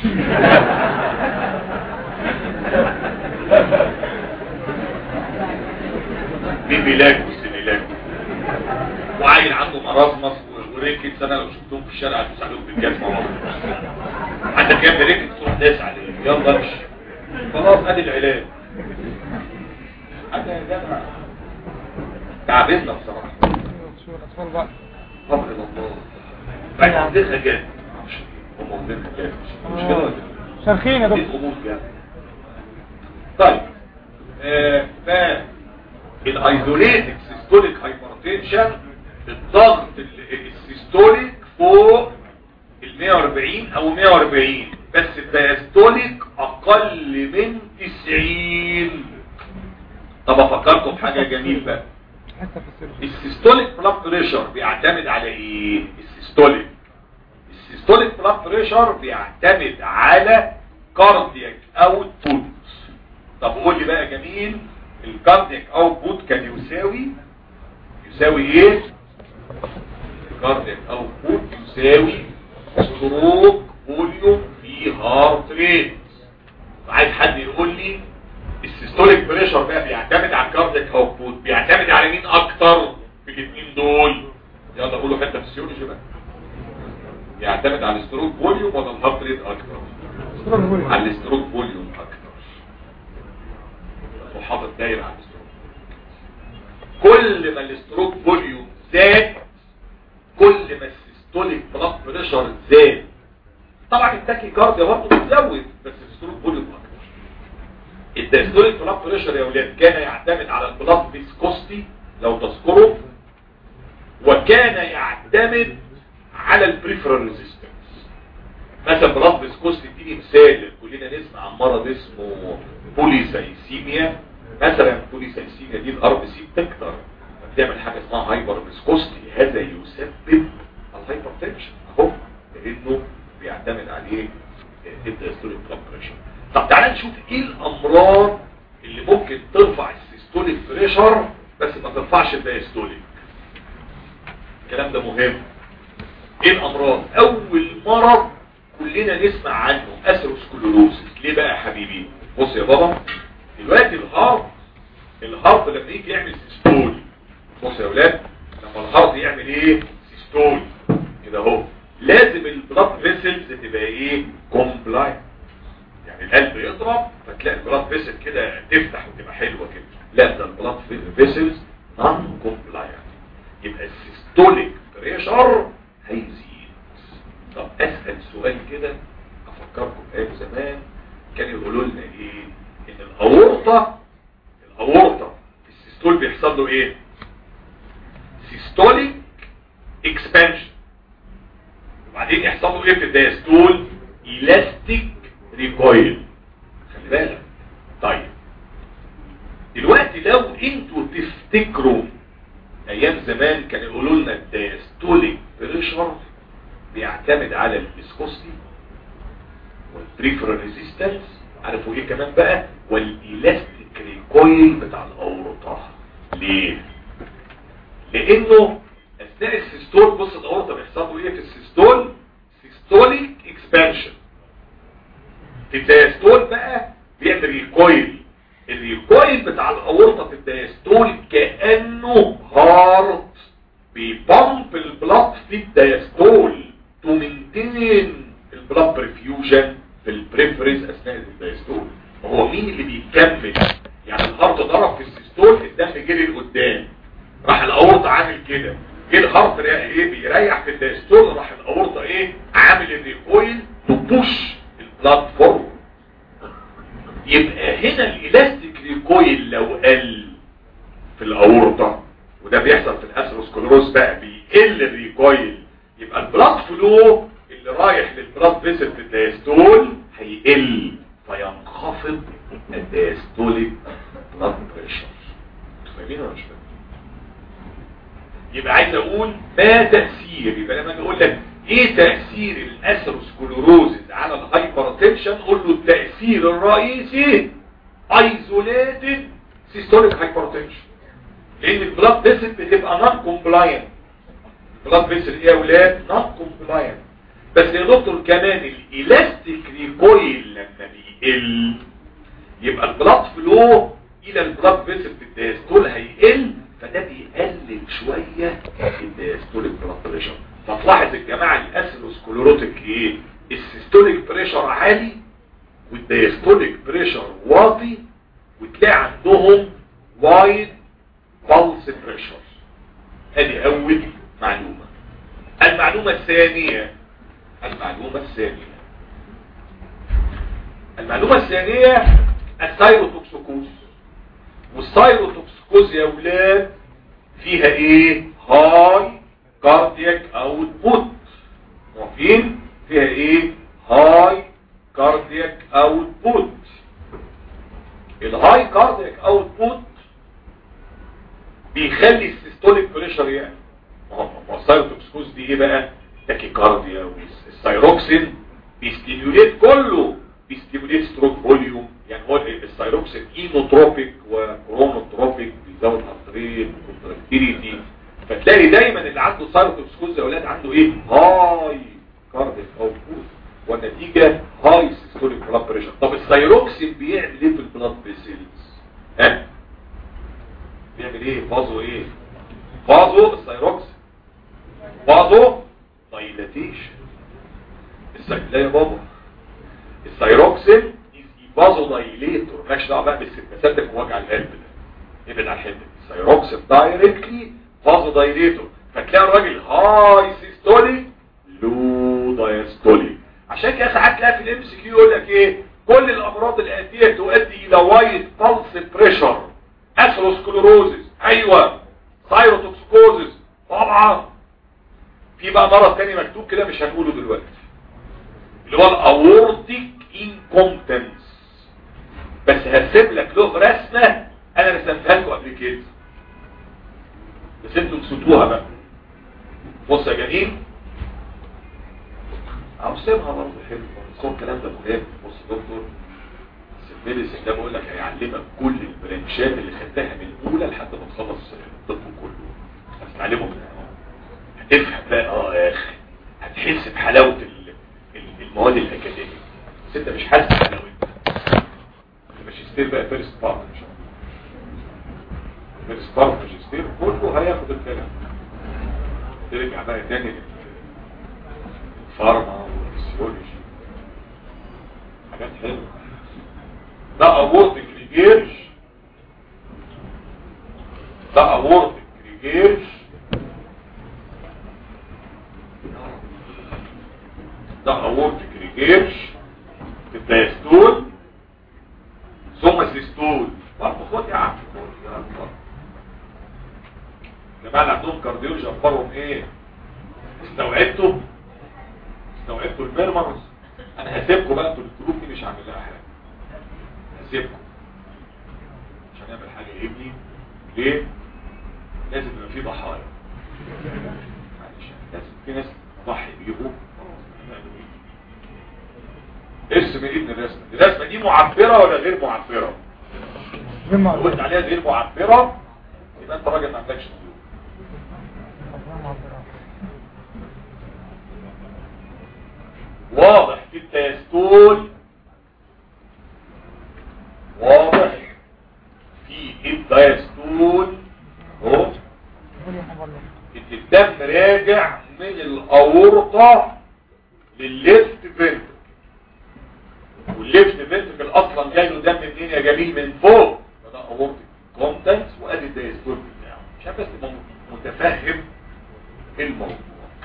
بيبيلاك وسيميلاك وعيل عنده مرض وريكت انا لو شفتهم في الشارع هتدوس عليهم بالجزمه والله عندك يا ابني ريكت تروح داس عليه يلا امشي خلاص ادي العلاج حتى يا جدع تعبتنا بصراحه شو الاطفال بقى امر الله بعد عندنا جاد هم عندنا جاد مش كده ولا إيه؟ شرخين يا دي دكتور الامور يعني طيب آه ف الايزوليتك سيستوليك هايبرتنشن الضغط ال- السيستوليك فوق ال 140 او 140 بس الدايستوليك اقل من 90 طب افكركم بحاجه جميل بقى حتى في السيرفر السيستوليك بلاد بريشر بيعتمد على ايه السيستوليك السيستوليك بلاد بريشر بيعتمد على كاردياك اوتبوت طب قول لي بقى يا جميل الكاردياك اوتبوت كان يساوي يساوي ايه الكاردياك اوتبوت يساوي ستروك فوليوم في هارت ريت عايز حد يقول لي السيستوليك بريشر بقى بيعتمد على الكاردياك اوتبوت بيعتمد على مين اكتر في الاثنين دول يلا قولوا حته فيسيولوجي بقى يعتمد على الستروك فوليوم ولا الهارت ريت اكتر ستروك فوليوم. على الستروك فوليوم اكتر وحاطط دايره على الستروك كل ما الستروك فوليوم زاد ما السيستوليك بلاد بريشر زاد طبعا التاكي كارديا برضه بتزود بس السيستوليك فوليوم اكتر الدايستوليك بلاد بريشر يا ولاد كان يعتمد على البلاد فيسكوستي لو تذكروا وكان يعتمد على البريفرال ريزيستنس مثلا بلاد فيسكوستي اديني مثال كلنا نسمع عن مرض اسمه بوليسايسيميا مثلا بوليسايسيميا دي الار بي سي بتكتر بتعمل حاجه اسمها هايبر فيسكوستي هذا يسبب الهايبر تنشن اهو لانه بيعتمد عليه الدايستوليك بلاد بريشر طب تعالى نشوف ايه الامراض اللي ممكن ترفع السيستوليك بريشر بس ما ترفعش الدايستوليك الكلام ده مهم ايه الامراض اول مرض كلنا نسمع عنه اثيروسكلوروسيس ليه بقى يا حبيبي بص يا بابا دلوقتي الهارت الهارت لما يجي يعمل سيستول بص يا اولاد لما الهارت يعمل ايه سيستول كده اهو لازم البلاد فيسلز تبقى ايه كومبلاين يعني القلب يضرب فتلاقي البلاد فيسل كده تفتح وتبقى حلوه كده لا ده البلاد فيسلز نون كومبلاين يبقى السيستوليك بريشر هيزيد طب اسال سؤال كده افكركم بايام زمان كانوا يقولوا لنا ايه ان الاورطه الاورطه في السيستول بيحصل له ايه سيستوليك اكسبانشن وبعدين يحصل له ايه في الدايستول الاستيك ريكويل خلي بالك طيب دلوقتي لو انتوا تفتكروا ايام زمان كانوا يقولوا لنا الدايستوليك بريشر بيعتمد على الفيسكوستي والبريفرال ريزيستنس عارفوا ايه كمان بقى والالاستيك ريكويل بتاع الاورطه ليه لانه اثناء السيستول بص الاورطه بيحصل له ايه في السيستول سيستوليك اكسبانشن في الدايستول بقى بيعمل ريكويل الريكويل بتاع الاورطه في الدايستول كانه هارت بيبمب البلاد في الدايستول تو مينتين البلاد بريفيوجن في البريفريز اثناء الدايستول هو مين اللي بيكمل يعني الهارت ضرب في السيستول الدم جري لقدام راح الاورطه عامل كده جه الهارت ايه بيريح في الدايستول راح الاورطه ايه عامل الريكويل تبوش البلاد فورورد يبقى هنا الالاستيك ريكويل لو قل في الاورطه وده بيحصل في الاثيروسكلروز بقى بيقل الريكويل يبقى البلاد فلو اللي رايح للبلاد فيسل في الدايستول هيقل فينخفض الدايستوليك بلاد بريشر فاهمين ولا مش فاهمين يبقى عايز اقول ما تاثير يبقى لما نقول لك ايه تاثير الاثيروسكلروزز على الهايبرتنشن قول له التاثير الرئيسي ايزوليتد سيستوليك هايبرتنشن لان البلاد فيسل بتبقى نون كومبلاينت البلاد فيسل ايه يا اولاد نون كومبلاينت بس يا دكتور كمان الالاستيك ريكويل لما بيقل يبقى البلاد فلو الى البلاد فيسل في الدايستول هيقل فده بيقلل شويه الدايستوليك بلاد بريشر فتلاحظ الجماعه الاسيروسكليروتيك ايه السيستوليك بريشر عالي والدايستوليك بريشر واطي وتلاقي عندهم وايد بالس بريشر ادي اول معلومة المعلومة الثانية المعلومة الثانية المعلومة الثانية السايروتوكسيكوز والسايروتوكسيكوز يا ولاد فيها ايه هاي كاردياك اوتبوت عارفين فيها ايه هاي كاردياك اوتبوت الهاي كاردياك اوتبوت بيخلي السيستوليك بريشر يعني ما هو السايروتوكسكوز دي ايه بقى تاكيكارديا والسايروكسين بيستيموليت كله بيستيموليت ستروك فوليوم يعني هو السايروكسين اينوتروبيك وكرونوتروبيك بيزود هارت كونتراكتيليتي فتلاقي دايما اللي عنده سايروتوكسكوز يا اولاد عنده ايه هاي كارديك اوتبوت والنتيجه هاي سيستوليك بلاد بريشر طب السايروكسين بيعمل ايه في البلاد فيسلز ها بيعمل ايه فازو ايه فازو السيروكس فازو دايلاتيشن لا يا بابا السيروكسين فازو دايليتور مالكش دعوه بقى بالسمباثيك ووجع القلب ده ابعد عن الحته السيروكسين دايركتلي فازو دايليتور فتلاقي الراجل هاي سيستوليك لو دايستوليك عشان كده ساعات تلاقي في الام سي كيو يقول لك ايه كل الامراض الاتيه تؤدي الى وايت بلس بريشر اثيروسكلوروزس ايوه ثايروتوكسيكوزس طبعا في بقى مرض تاني مكتوب كده مش هنقوله دلوقتي اللي هو الاورتيك انكومبتنس بس هسيب لك له رسمه انا رسمتها لكم قبل كده بس انتوا نسيتوها بقى بص يا جميل او سيبها برضه حلو بس هو الكلام ده مهم بص يا دكتور بس الميديسن ده بقول لك هيعلمك كل البرانشات اللي خدتها من الاولى لحد ما تخلص الطب كله هتتعلمه من هنا هتفهم بقى اه يا اخي هتحس بحلاوه ال- ال- المواد الاكاديميه بس انت مش حاسس بحلاوتها الماجستير بقى فيرست بارت ان شاء الله فيرست بارت ماجستير كله هياخد الكلام ترجع بقى تاني الفارما والفسيولوجي حاجات حلوه ده اورتك ريجيرش ده اورتك ريجيرش ده اورتك ريجيرش في الدايستول ثم سيستول برضه خد يا عم خد يا عم الجماعه اللي عندهم كارديولوجي اخبارهم ايه استوعبتوا استوعبتوا الميرمرز انا هسيبكم بقى انتوا الجروب دي مش هعمل لها حاجه هسيبكم مش هنعمل حاجه لابني ليه لازم يبقى في ضحايا معلش لازم في ناس تضحي بيهم ارسم ابن الرسمه الرسمه دي معبره ولا غير معبره غير لو قلت معبرة عليها غير معبره يبقى انت راجل ما عندكش ضيوف غير معبرة واضح في التيستول واضح في الدايستول اهو قول يا حبيب الله ان الدم راجع من الاورطة للليفت فنتركل والليفت فنتركل اصلا جاي له دم منين يا جميل من فوق فده اورتيك كونتنس وادي الدايستول بتاعه مش عارف بس تبقى متفهم الموضوع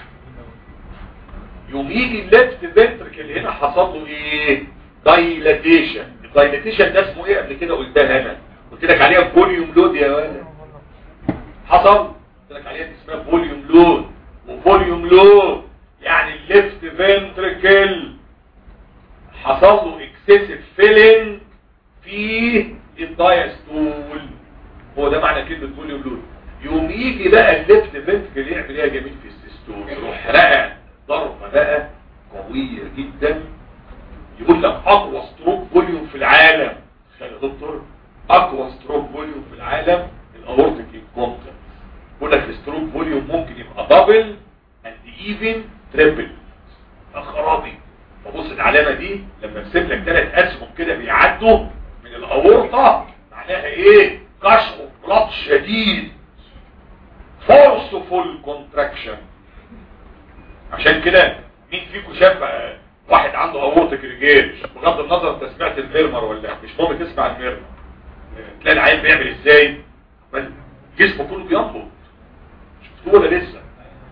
يوم يجي الليفت فنتركل هنا حصل له ايه دايلاتيشن الدايلاتيشن ده اسمه ايه قبل كده قلتها انا قلت لك عليها فوليوم لود يا ولد حصل قلت لك عليها دي اسمها فوليوم لود وفوليوم لود يعني الليفت فنتركل حصل له اكسسيف فيلينج في الدايستول هو ده معنى كلمه فوليوم لود يوم يجي بقى الليفت فنتركل يعمل ايه يا جميل في السيستول يروح رقع ضربه بقى قويه جدا يقول لك اقوى ستروك فوليوم في العالم تخيل يا دكتور اقوى ستروك فوليوم في العالم الاورتيك انكومبتنس يقول لك الستروك فوليوم ممكن يبقى دبل اند ايفن تريبل يا خرابي فبص العلامه دي لما ارسم لك ثلاث اسهم كده بيعدوا من الاورطه معناها ايه كشف بلط شديد فورسفول كونتراكشن عشان كده مين فيكم شاف آه، واحد عنده اورتيك ريجيج بغض النظر انت سمعت الميرمر ولا لا، مش مهم تسمع الميرمر آه، تلاقي العيل بيعمل ازاي بل جسمه كله بينبض شفتوه ولا لسه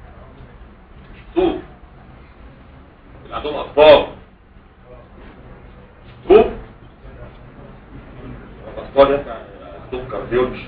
شفتوه اللي عندهم اطفال شفتوه الاطفال ده عندهم كارديولوجي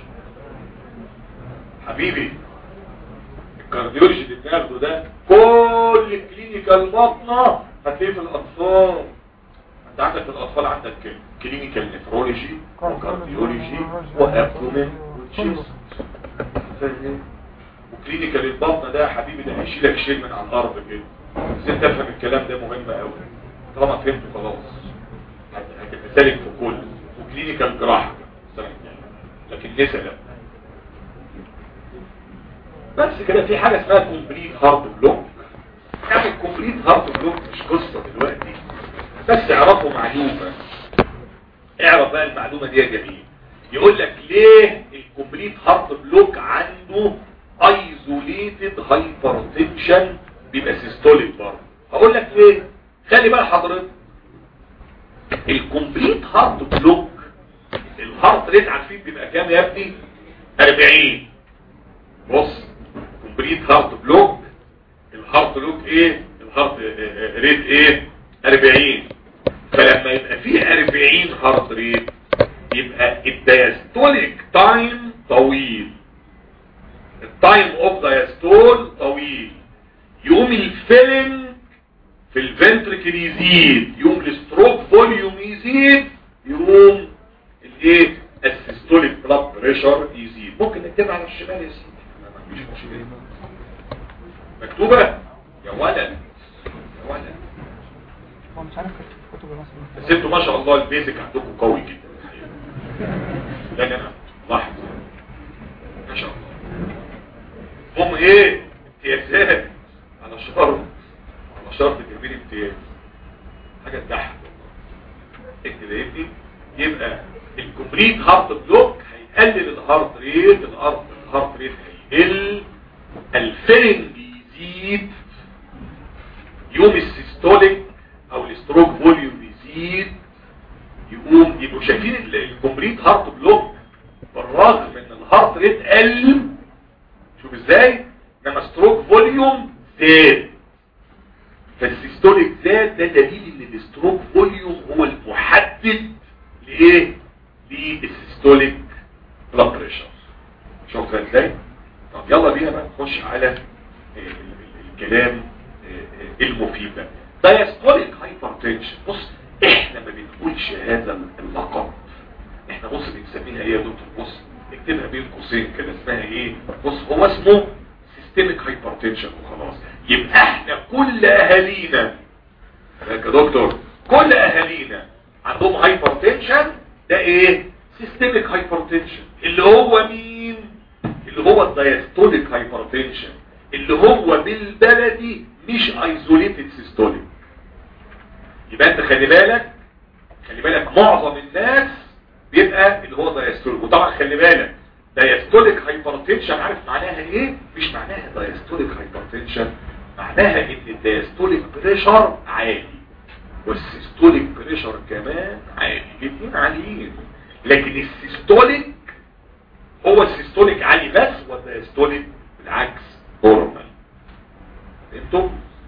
حبيبي الكارديولوجي اللي بناخده ده كل كلينيكال بطنه هتلاقيه في الاطفال انت عندك في الاطفال عندك كلينيكال نفرولوجي وكارديولوجي وابدومين وتشيست فاهم وكلينيكال البطن ده يا حبيبي ده هيشيلك شيل من على الارض كده بس انت تفهم الكلام ده مهم قوي طالما فهمته خلاص هت- هتبقى سالك في كل وكلينيكال جراحه السنة الجاية. لكن لسه لا بس كده في حاجة اسمها كومبليت هارت بلوك يعني كومبليت هارت بلوك مش قصة دلوقتي بس اعرفوا معلومة اعرف بقى المعلومة دي يا جميل يقول لك ليه الكومبليت هارت بلوك عنده ايزوليتد هايبرتنشن بيبقى سيستوليك برضه هقول لك ليه خلي بقى حضرتك الكومبليت هارت بلوك الهارت ريت عارفين بيبقى كام يا ابني 40 بص كومبليت هارت بلوك الهارت الهارت لوك ايه الهارت آه، آه، ريت ايه 40 فلما يبقى فيه 40 هارت ريت يبقى الدياستوليك تايم طويل التايم اوف دايستول طويل يقوم الفيلنج في الفنتركل يزيد يقوم الستروك فوليوم يزيد يقوم الايه السيستوليك بلاد بريشر يزيد ممكن نكتبها على الشمال يا سيدي ما فيش مشكله مكتوبه يا ولد يا ولد هو مش عارف في كتب مصر بس انتوا ما شاء الله البيزك عندكم قوي جدا ده اللي انا لاحظ ما شاء الله هم ايه امتيازات على شرط على شرط تجميل امتياز حاجه تضحك والله اكتب يا ابني يبقى الكومبليت هارت بلوك هيقلل الهارت ريت الهارت الهارت ريت هيقل الفيلنج يزيد يوم السيستوليك او الستروك فوليوم يزيد يقوم يبقوا شايفين ال- الكومبليت هارت بلوك بالرغم ان الهارت ريت قل شوف ازاي انما ستروك فوليوم زاد فالسيستوليك زاد ده دليل ان الستروك فوليوم هو المحدد لايه للسيستوليك بلاد بريشر شوف ازاي طب يلا بينا بقى نخش على ال- ال- الكلام آه، آه، المفيد بقى دايستوليك هايبرتنشن بص احنا ما بنقولش هذا اللقب احنا بص بنسميها ايه يا دكتور بص اكتبها بين قوسين كده اسمها ايه بص هو اسمه سيستميك هايبرتنشن وخلاص يبقى احنا كل اهالينا يا دكتور كل اهالينا عندهم هايبرتنشن ده ايه سيستميك هايبرتنشن اللي هو مين اللي هو الدايستوليك هايبرتنشن اللي هو بالبلدي مش ايزوليتد سيستوليك يبقى انت خلي بالك خلي بالك معظم الناس بيبقى اللي هو دايستوليك وطبعا خلي بالك دايستوليك هايبرتنشن عارف معناها ايه مش معناها دايستوليك هايبرتنشن معناها ان الدايستوليك بريشر عالي والسيستوليك بريشر كمان عالي الاثنين عاليين لكن السيستوليك هو السيستوليك عالي بس والدايستوليك بالعكس نورمال فهمتوا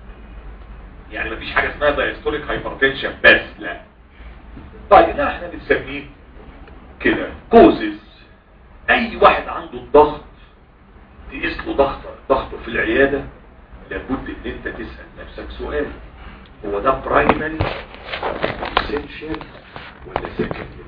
يعني مفيش حاجه اسمها دايستوليك هايبرتنشن بس لا طيب ده احنا بنسميه كده كوزز اي واحد عنده الضغط تقيس له ضغطه ضغطه في العياده لابد ان انت تسال نفسك سؤال هو ده برايمري اسينشال ولا سكندري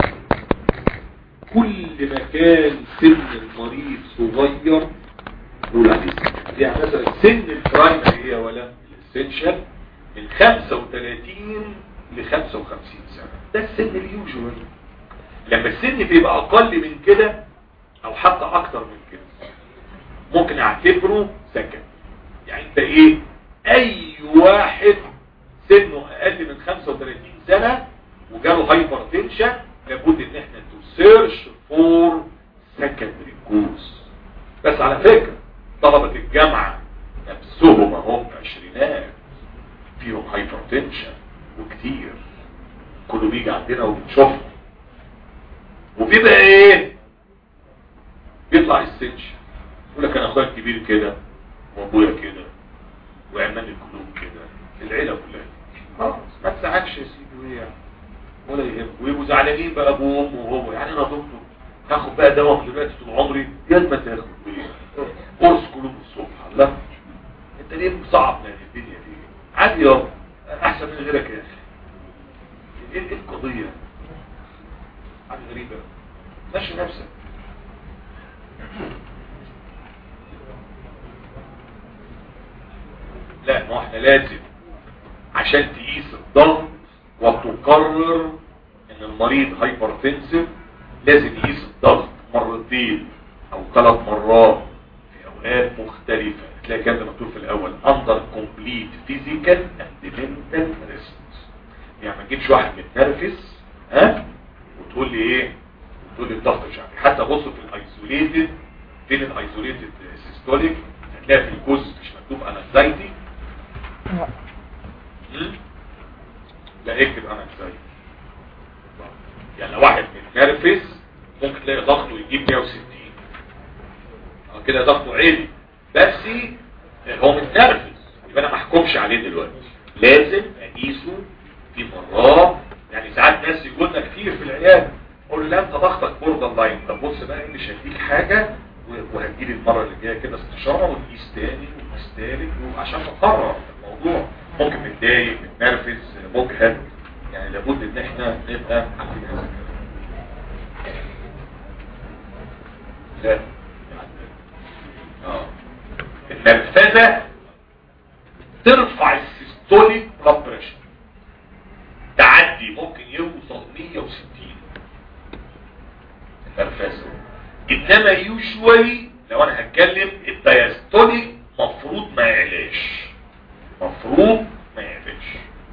كل ما كان سن المريض صغير نقول عليه secondary. يعني مثلا سن البرايمري هي ولا الاسينشال من 35 ل 55 سنه ده السن اليوجوال لما السن بيبقى اقل من كده او حتى اكتر من كده ممكن اعتبره سكن يعني انت ايه اي واحد سنه اقل من 35 سنة وجاله هايبر تنشن لابد ان احنا تو سيرش فور سكندري كورس بس على فكرة طلبة الجامعة نفسهم هم عشرينات فيهم هايبر تنشن وكتير كله بيجي عندنا وبنشوفه وبيبقى ايه بيطلع السنش يقول لك انا اخويا الكبير كده وابويا كده وعمامي كلهم كده العيله كلها خلاص ما تزعلش يا سيدي وإيه يعني ولا يهم ويبقوا زعلانين بقى ابوه وامه وهو يعني انا دكتور هاخد بقى دواء دلوقتي طول عمري يا ما تاخد ايه قرص كلهم الصبح لا انت ليه مصعب يعني الدنيا دي عادي يابا احسن من غيرك يا اخي ايه إيه القضيه حاجه غريبه ماشي نفسك لا ما احنا لازم عشان تقيس الضغط وتقرر ان المريض هايبرتنسيف لازم يقيس الضغط مرتين او ثلاث مرات في اوقات مختلفة تلاقي كده مكتوب في الاول under complete physical and mental rest يعني ما تجيبش واحد متنرفز ها وتقول لي ايه تقول لي الضغط مش عارف حتى بص في الايزوليتد فين الايزوليتد سيستوليك هتلاقي في الجزء مش مكتوب انكزايتي لا لا اكتب انا ازاي يعني لو واحد متنرفز ممكن تلاقي ضغطه يجيب 160 اه كده ضغطه عالي بس هو متنرفز يبقى انا ما احكمش عليه دلوقتي لازم اقيسه في مرات يعني ساعات ناس يقول لنا كتير في العياده اقول له لا انت ضغطك بوردر لاين طب بص بقى مش هديك حاجه و- وهتجيلي المره اللي جايه كده استشاره ونقيس تاني ونقيس تالت عشان نقرر الموضوع ممكن متضايق متنرفز مجهد يعني لابد ان احنا نبقى عارفين هذا الكلام لا اه النرفزه ترفع السيستوليك بلاد بريشر تعدي ممكن يوصل 160 النرفزه انما يوجوالي لو انا هتكلم الدايستوليك مفروض ما يعلاش مفروض ما يعلاش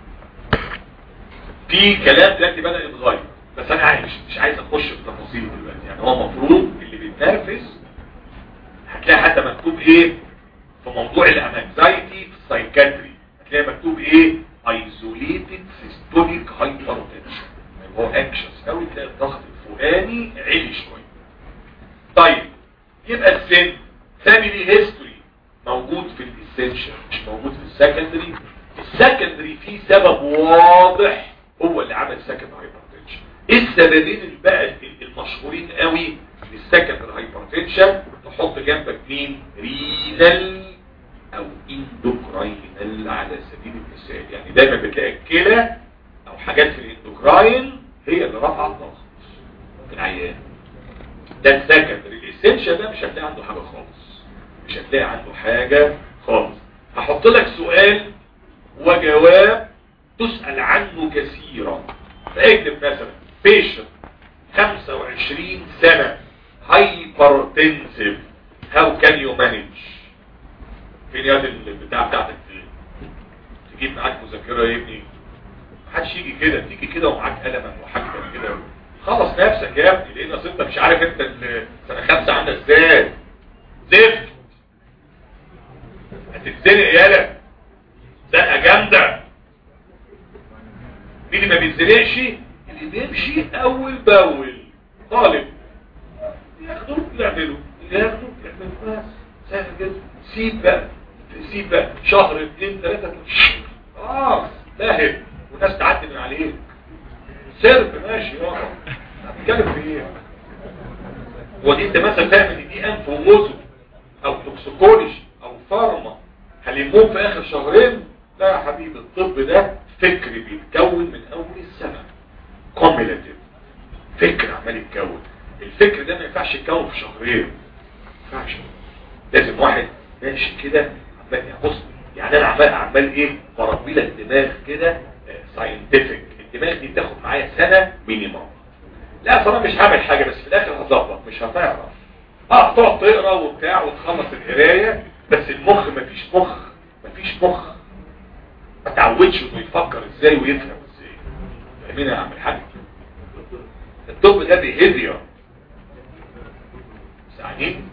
في كلام دلوقتي بدأ يتغير بس انا عايز مش عايز اخش في تفاصيل دلوقتي يعني هو المفروض اللي بيتنرفز هتلاقي حتى مكتوب ايه في موضوع الانكزايتي في السايكاتري هتلاقي مكتوب ايه ايزوليتد سيستوليك هايبرتنشن هو انكشس قوي تلاقي الضغط الفوقاني عالي شويه طيب يبقى السن فاميلي هيستوري موجود في الاسينشال مش موجود في السكندري السكندري فيه سبب واضح هو اللي عمل سكند هايبرتنشن ايه السببين اللي بقى المشهورين قوي للسكند هايبرتنشن تحط جنبك مين رينال او اندوكراينال على سبيل المثال يعني دايما بتلاقي الكلى او حاجات في الاندوكراين هي اللي رفع الضغط في العيان ده السكندري الاسينشال ده مش هتلاقي عنده حاجه خالص مش هتلاقي عنده حاجه خالص هحط لك سؤال وجواب تسأل عنه كثيرا فاكتب مثلا بيشن 25 سنة هايبرتنسيف هاو كان يو مانج فين ياد البتاع بتاعتك دي تجيب معاك مذاكرة يا ابني محدش يجي كده تيجي كده ومعاك قلم وحاجتك كده خلص نفسك يا ابني لان اصل انت مش عارف انت ال- سنة خمسة عندك ازاي زفت هتتزنق يالا زنقة جامدة مين اللي ما بيتزنقش اللي بيمشي اول باول طالب ياخدوه يعملوا اللي ياخدوه يعملوا بس سهل جدا سيب بقى سيب بقى شهر اثنين ثلاثة اه لاهب والناس تعدي من عليه سرب ماشي اه بتتكلم في ايه ودي انت مثلا فاهم ان دي انف وموزو او توكسيكولوجي او فارما هلموهم في اخر شهرين لا يا حبيبي الطب ده فكر بيتكون من اول السنة كوميلاتيف فكر عمال يتكون الفكر ده ما ينفعش يتكون في شهرين ما ينفعش لازم واحد ماشي كده عمال يبص يعني انا عمال عمال ايه بربي لك دماغ كده ساينتفك الدماغ دي تاخد معايا سنه مينيمم لا اصل انا مش هعمل حاجه بس في الاخر هظبط مش هتعرف اه تقعد تقرا وبتاع وتخلص القرايه بس المخ مفيش مخ مفيش مخ ما تعودش انه يفكر ازاي ويفهم ازاي فاهمين يا عم الحاج الطب ده بيهيفير ساعتين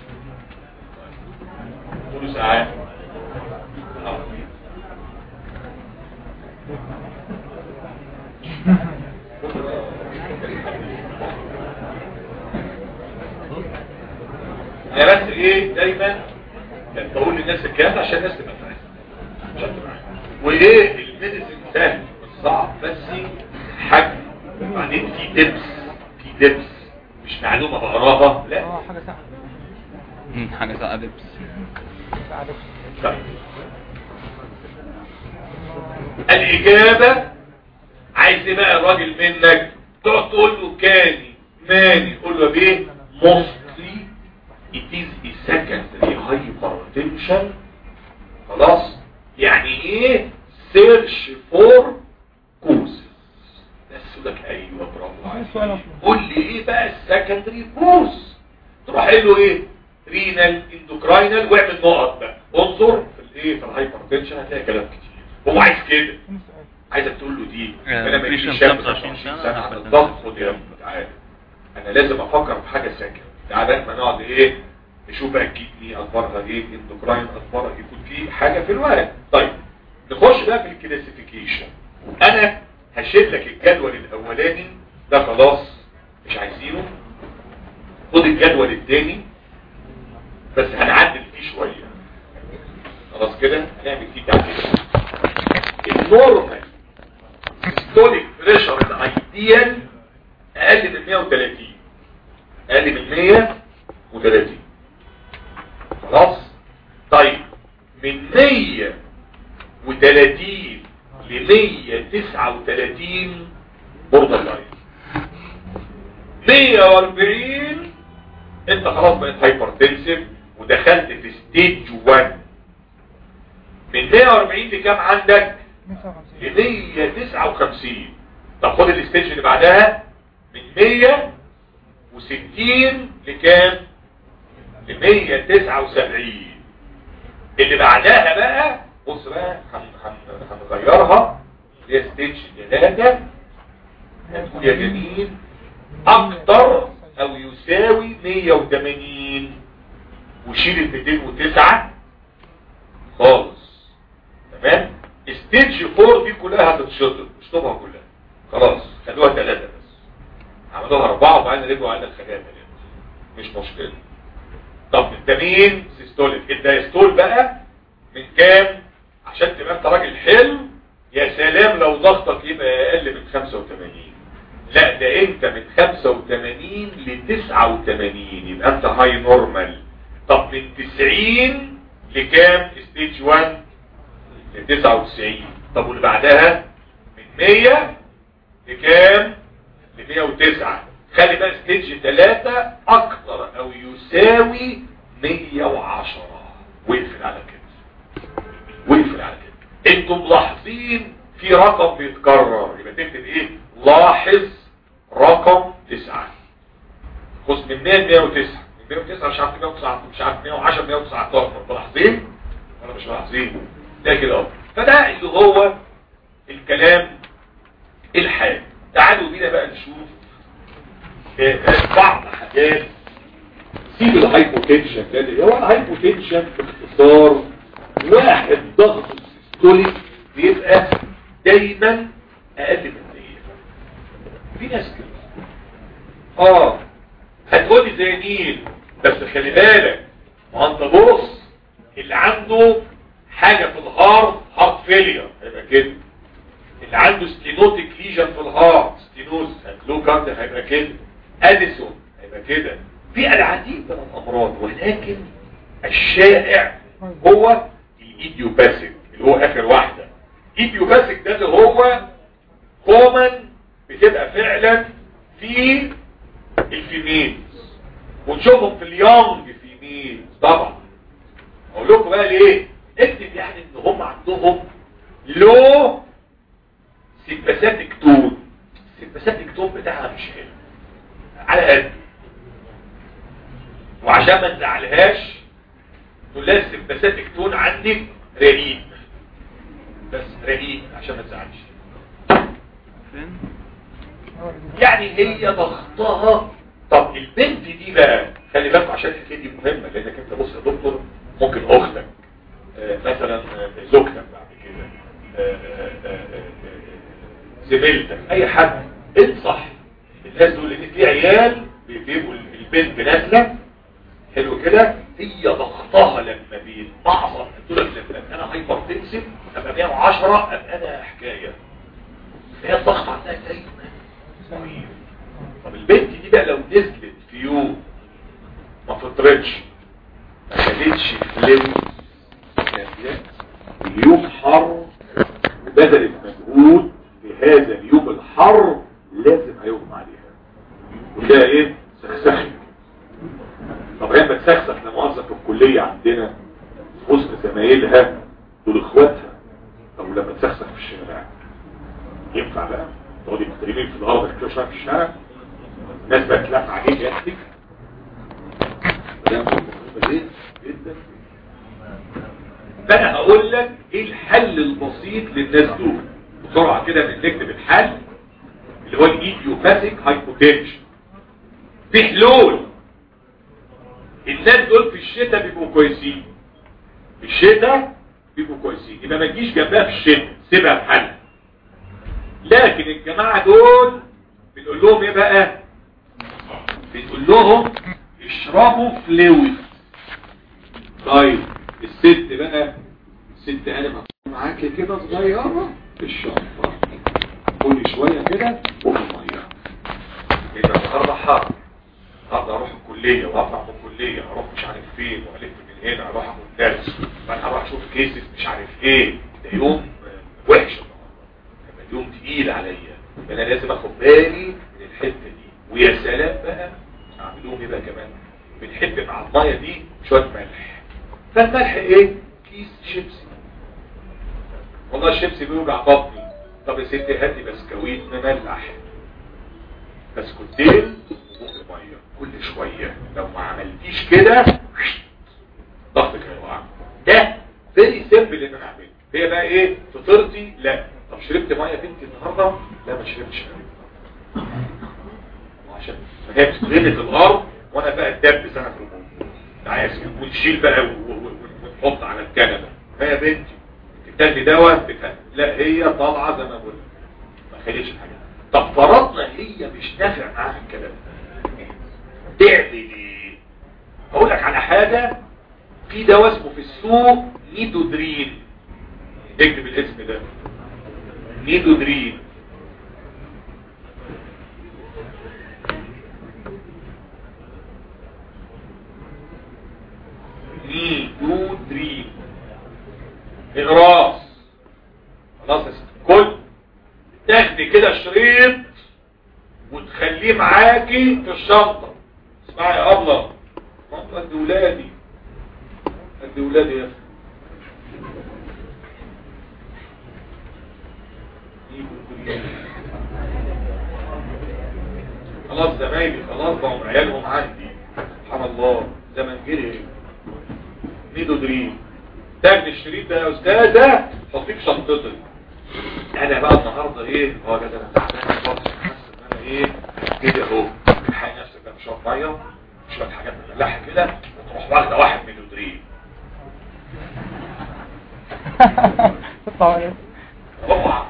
قولوا ساعات آه. يا بس ايه دايما كان بقول للناس الكلام ده عشان الناس تبقى فاهمه عشان تبقى فاهمة. وايه الميديسن سهل مش صعب بس حجم وبعدين في دبس في دبس مش معلومه بقراها لا اه حاجة سهلة مم، حاجة ساعة دبس ساعدك طيب. الإجابة عايز ايه بقى الراجل منك تقعد تقول له كاني ماني قول له بيه mostly it is a secondary hypertension خلاص يعني ايه search for causes بس لك ايوه برافو السؤال عليك أصلاً. قول لي ايه بقى السكندري كوز تروح قايل له ايه رينال اندوكراينال واعمل نقط بقى انظر في الايه في الهايبرتنشن هتلاقي كلام كتير هو عايز كده فين السؤال عايزك تقول له دي آه، انا ما patient يجيش شاب 25 25 سنة سنه أنا على كنت- الضغط خد يا ابني تعالى انا لازم افكر في حاجه ساكنه تعالى ما نقعد ايه نشوف بقى الكيدني اخبارها ايه الاندوكراين اخبارها إيه؟ يكون في حاجه في الورق طيب نخش بقى في الكلاسيفيكيشن انا هشيل لك الجدول الاولاني ده خلاص مش عايزينه خد الجدول الثاني بس هنعدل فيه شويه خلاص كده هنعمل فيه تعديل النورمال ستوليك بريشر الايديال اقل من 130 اقل من 130 خلاص طيب من 130 ل 139 بوردر لاين 140 انت خلاص بقيت هايبرتنسيف ودخلت في ستيج 1 من 140 لكام عندك 159 ل 159 طب خد الستيج اللي بعدها من 160 لكام ل 179 اللي بعدها بقى بص بقى هن- هن- هنغيرها اللي هي ستيج 3 هتقول يا جميل اكتر او يساوي 180 وشيل ال 209 خالص تمام ستيج 4 دي كلها هتتشطب اشطبها كلها خلاص خلوها ثلاثة بس عملوها اربعة وبعدين رجعوا على الخلايا ثلاثة مش مشكلة طب انت مين سيستوليك الدايستول بقى من كام عشان تبقى انت راجل حلو يا سلام لو ضغطك يبقى اقل من 85 لا ده انت من 85 ل 89 يبقى انت هاي نورمال طب من 90 لكام ستيج 1 ل 99 طب واللي بعدها من 100 لكام ل 109 خلي بقى ستيج 3 اكتر او يساوي 110 واقفل على كده واقفل على كده انتم ملاحظين في رقم بيتكرر يبقى تكتب ايه لاحظ رقم 9 خذ من 100 ل 109 من 109 مش عارف 109 مش عارف 110 119 ملاحظين ولا مش ملاحظين ده كده اهو فده اللي هو الكلام الحاد تعالوا بينا بقى نشوف آه، آه، بعض حاجات سيب الهايبوتنشن ده اللي هو الهايبوتنشن باختصار واحد ضغط السيستوليك بيبقى دايما اقل من 100 في ناس كده اه هتقولي زي مين بس خلي بالك ما انت بص اللي عنده حاجة في الهارت هارت فيلير هيبقى كده اللي عنده ستينوتيك ليجن في الهارت ستينوز لو كارد هيبقى كده اديسون هيبقى كده في العديد من الامراض ولكن الشائع هو الايديوباثيك اللي هو اخر واحدة ايديوباثيك ده اللي هو كومن بتبقى فعلا في الفيميلز ونشوفهم في اليونج فيميلز طبعا اقول لكم بقى ليه اكتب يعني ان هم عندهم لو سيمباثيك تون السيمباثيك تون بتاعها مش حلو على قد وعشان ما نزعلهاش تقول لها السيمباثيك تون عندك رقيق بس رقيق عشان ما تزعلش فين هو اللي بيقول. يعني هي ضغطها طب البنت دي بقى خلي بالك عشان الحكايه دي مهمه لانك انت بص يا دكتور ممكن اختك آه، مثلا آه، زوجتك بعد كده آه، آه، آه، آه، زميلتك اي حد انصح الناس دول ان في عيال بيبقوا البنت نازله حلو كده هي ضغطها لما بيتمعصر تقول لك لما انا هايبر تنسب ابقى 110 ابقى انا حكايه هي الضغط عندها دايما رهيب. طب البنت دي بقى لو نزلت في يوم ما فطرتش ما خدتش فلوس كافية اليوم حر وبذلت مجهود في هذا اليوم الحر لازم هيغمى عليها وده ايه سخسخي طب هي بتسخسخ لمؤاخذة في الكلية عندنا في وسط زمايلها دول اخواتها طب ولما تسخسخ في الشارع ينفع بقى تقعدي مختلفين في الارض كده شويه في الشارع الناس بقى تلف عليك يا اختك جدا فانا هقول لك ايه الحل البسيط للناس دول بسرعه كده بنكتب الحل اللي هو الايديوباثيك هايبوتنشن في حلول الناس دول في الشتاء بيبقوا كويسين في الشتاء بيبقوا كويسين يبقى ما تجيش جنبها في الشتاء سيبها في حالها لكن الجماعة دول بنقول لهم ايه بقى بنقول لهم اشربوا فلويد طيب الست بقى ست قلم هتكون معاكي كده صغيرة في الشنطة كل شوية كده وفي المية يبقى النهارده حر النهارده اروح الكلية واطلع من الكلية اروح مش عارف فين والف من هنا اروح اخد درس بعدين اروح اشوف كيسز مش عارف ايه ده يوم آه، وحش النهارده يبقى يوم تقيل عليا يبقى انا لازم اخد بالي من الحتة دي ويا سلام بقى اعمل لهم ايه بقى كمان بنحب مع المية دي شوية ملح فالملح ايه كيس شيبسي والله الشيبسي بيوجع بطني طب يا ستي هاتي بسكويت مملح بسكوتين وفوق ميه كل شويه لو ما عملتيش كده ضغطك هيقع ده فيري سيمبل ان انا اعمله هي بقى ايه فطرتي لا طب شربت ميه بنتي النهارده لا ما شربتش ميه عشان هي بتغلط الارض وانا بقى اتدبس انا في الموضوع عايز ونشيل بقى و- و- و- ونحط على الكنبه فيا بنتي بتاخدي دواء بتاخد- لا هي طالعه زي ما بقول ما خليتش الحاجه طب فرضنا هي مش نافع معاها الكلام ده تعمل ايه هقول لك على حاجه في دواء اسمه في السوق نيدودرين اكتب الاسم ده نيدودرين نيدودرين اقراص خلاص يا ستي كل تاخدي كده شريط وتخليه معاكي في الشنطة اسمعي يا ابله ماما قد ولادي قد ولادي يا اخي خلاص زمايلي خلاص بقوا عيالهم عندي سبحان الله زمن جري ميدو دريم تاخد الشريط ده يا استاذه حطيه في شنطتك انا بقى النهارده ايه هو يا جدع انا تعبان خالص حاسس ان انا ايه كده اهو الحق نفسك بقى بشويه ميه شويه حاجات مملحه كده وتروح واخده واحد من الدريم طبعا اوعى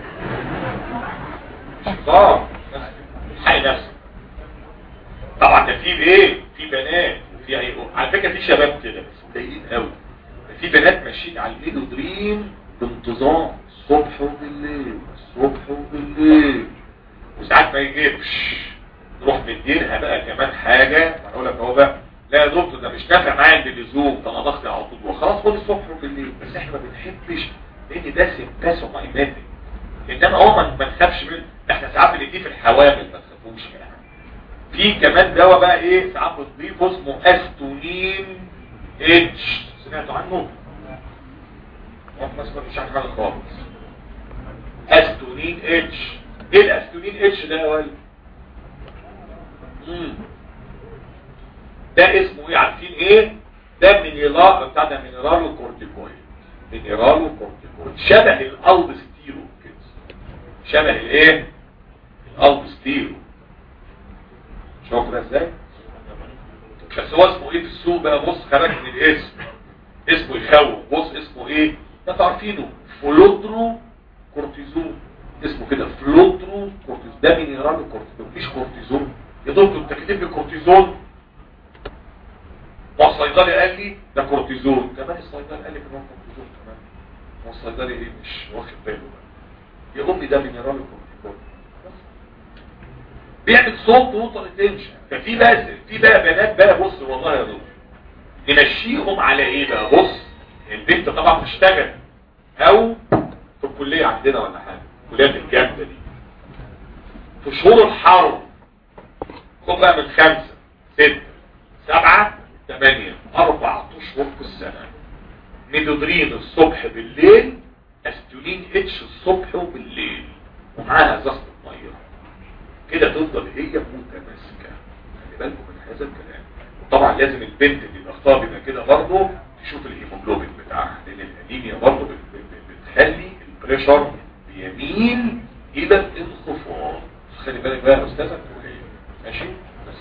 شطار الحق نفسك طبعا ده في ايه في بنات وفي عيال على فكره في شباب كده بس قليلين قوي ده في بنات ماشيين على الميدو دريم بانتظام الصبح وبالليل الصبح وبالليل وساعات ما يجيبش نروح مدينها بقى كمان حاجة ما اقول لك اهو بقى لا يا دكتور ده مش نافع معايا باللزوم ده انا ضغطي على طول وخلاص خد الصبح وبالليل بس احنا ما بنحبش لان ده سمباس ومايماتيك انما هو ما ما نخافش منه احنا ساعات بنديه في الحوامل ما تخافوش يعني في كمان دواء بقى ايه ساعات بتضيفه اسمه استونين اتش سمعتوا عنه؟ ما سمعتوش عن حاجه خالص استونين اتش ايه الاستونين اتش ده يا ولد؟ مم. ده اسمه ايه عارفين ايه؟ ده مينيرال بتاع ده مينيرالو كورتيكويد مينيرالو كورتيكويد شبه الالب ستيرو كده شبه الايه؟ الالب ستيرو شوف ده ازاي؟ بس هو اسمه ايه في السوق بقى بص خرج من الاسم اسمه يخوف بص اسمه ايه ده تعرفينه فلودرو كورتيزون اسمه كده فلودرو كورتيزون ده مينرال كورتيزون مش كورتيزون يا دكتور انت كاتب لي كورتيزون والصيدلي قال لي ده كورتيزون كمان الصيدلي قال لي كمان كورتيزون كمان هو الصيدلي ايه مش واخد باله بقى يا امي ده مينرال كورتيزون بيعمل صوت ووتر تنشن ففي بقى في بقى بنات بقى بص والله يا دكتور نمشيهم على ايه بقى بص البنت طبعا بتشتغل او في الكلية عندنا ولا حاجة الكليات الجامدة دي في شهور الحرب خد بقى من خمسة ستة سبعة ثمانية أربع أشهر في السنة ميدودرين الصبح بالليل أستولين اتش الصبح وبالليل ومعاها ازازة مية كده تفضل هي متماسكة خلي بالكم من هذا الكلام طبعا لازم البنت اللي ضغطها بيبقى كده برضه تشوف الهيموجلوبين بتاعها لان الانيميا برضه بت- بت- بتخلي البريشر بيميل الى الانخفاض خلي بالك بقى يا استاذه تقول ايه ماشي بس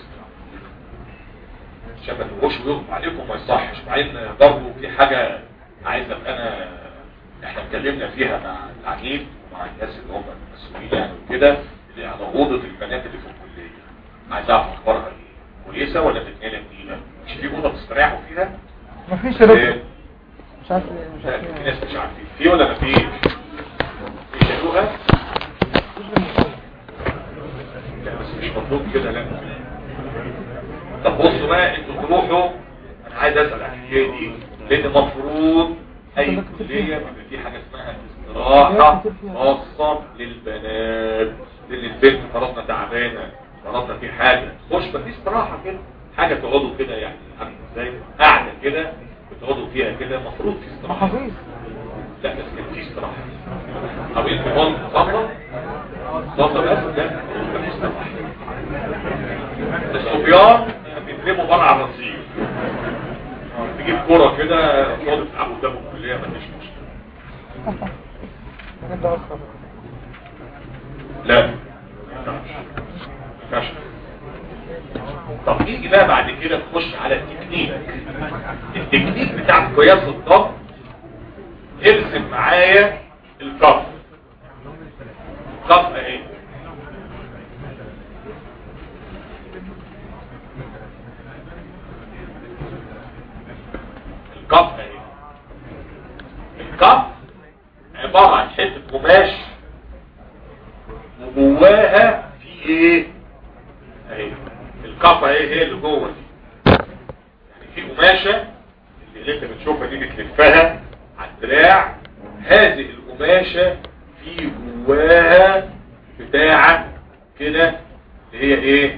عشان ما تبقوش ويغمى عليكم ما يصحش مع ان برضه في حاجه عايز ابقى انا احنا اتكلمنا فيها مع العميد ومع الناس اللي هم المسؤولين يعني وكده اللي على اوضه البنات اللي في الكليه عايز اعرف اخبارها ايه كويسه ولا تتنقل تقيله مش في اوضه تستريحوا فيها مفيش يا إيه؟ دكتور مش عارف ايه مش لا عارف في ايه ناس مش عارفين في ولا ما فيش يشيلوها لا بس مش مطلوب كده لا طب بصوا بقى انتوا تروحوا انا عايز اسال عن الحكايه دي لان المفروض اي كليه بيبقى في حاجه اسمها استراحه خاصه للبنات لان البنت فرضنا تعبانه فرضنا في حاجه خش بقى في استراحه كده حاجه تقعدوا كده يعني عارف ازاي قاعده كده بتقعدوا فيها كده المفروض في استراحه محافظ لا بس كان في استراحه او انت قلت صبر صبر بس لا مفيش استراحه الصبيان بيترموا بره على الرصيف تجيب كرة كده تقعد تلعبوا قدام الكلية مفيش مشكلة المكان ده اصلا لا ما ينفعش طب نيجي بقى بعد كده نخش على التكنيك التكنيك بتاع قياس الضغط ارسم معايا الكف الكف اهي الكف اهي الكف عبارة عن حتة قماش وجواها في ايه اهي الكف اهي هي اللي جوه دي يعني في قماشة اللي انت بتشوفها دي بتلفها على الدراع هذه القماشة في جواها بتاعة كده اللي هي ايه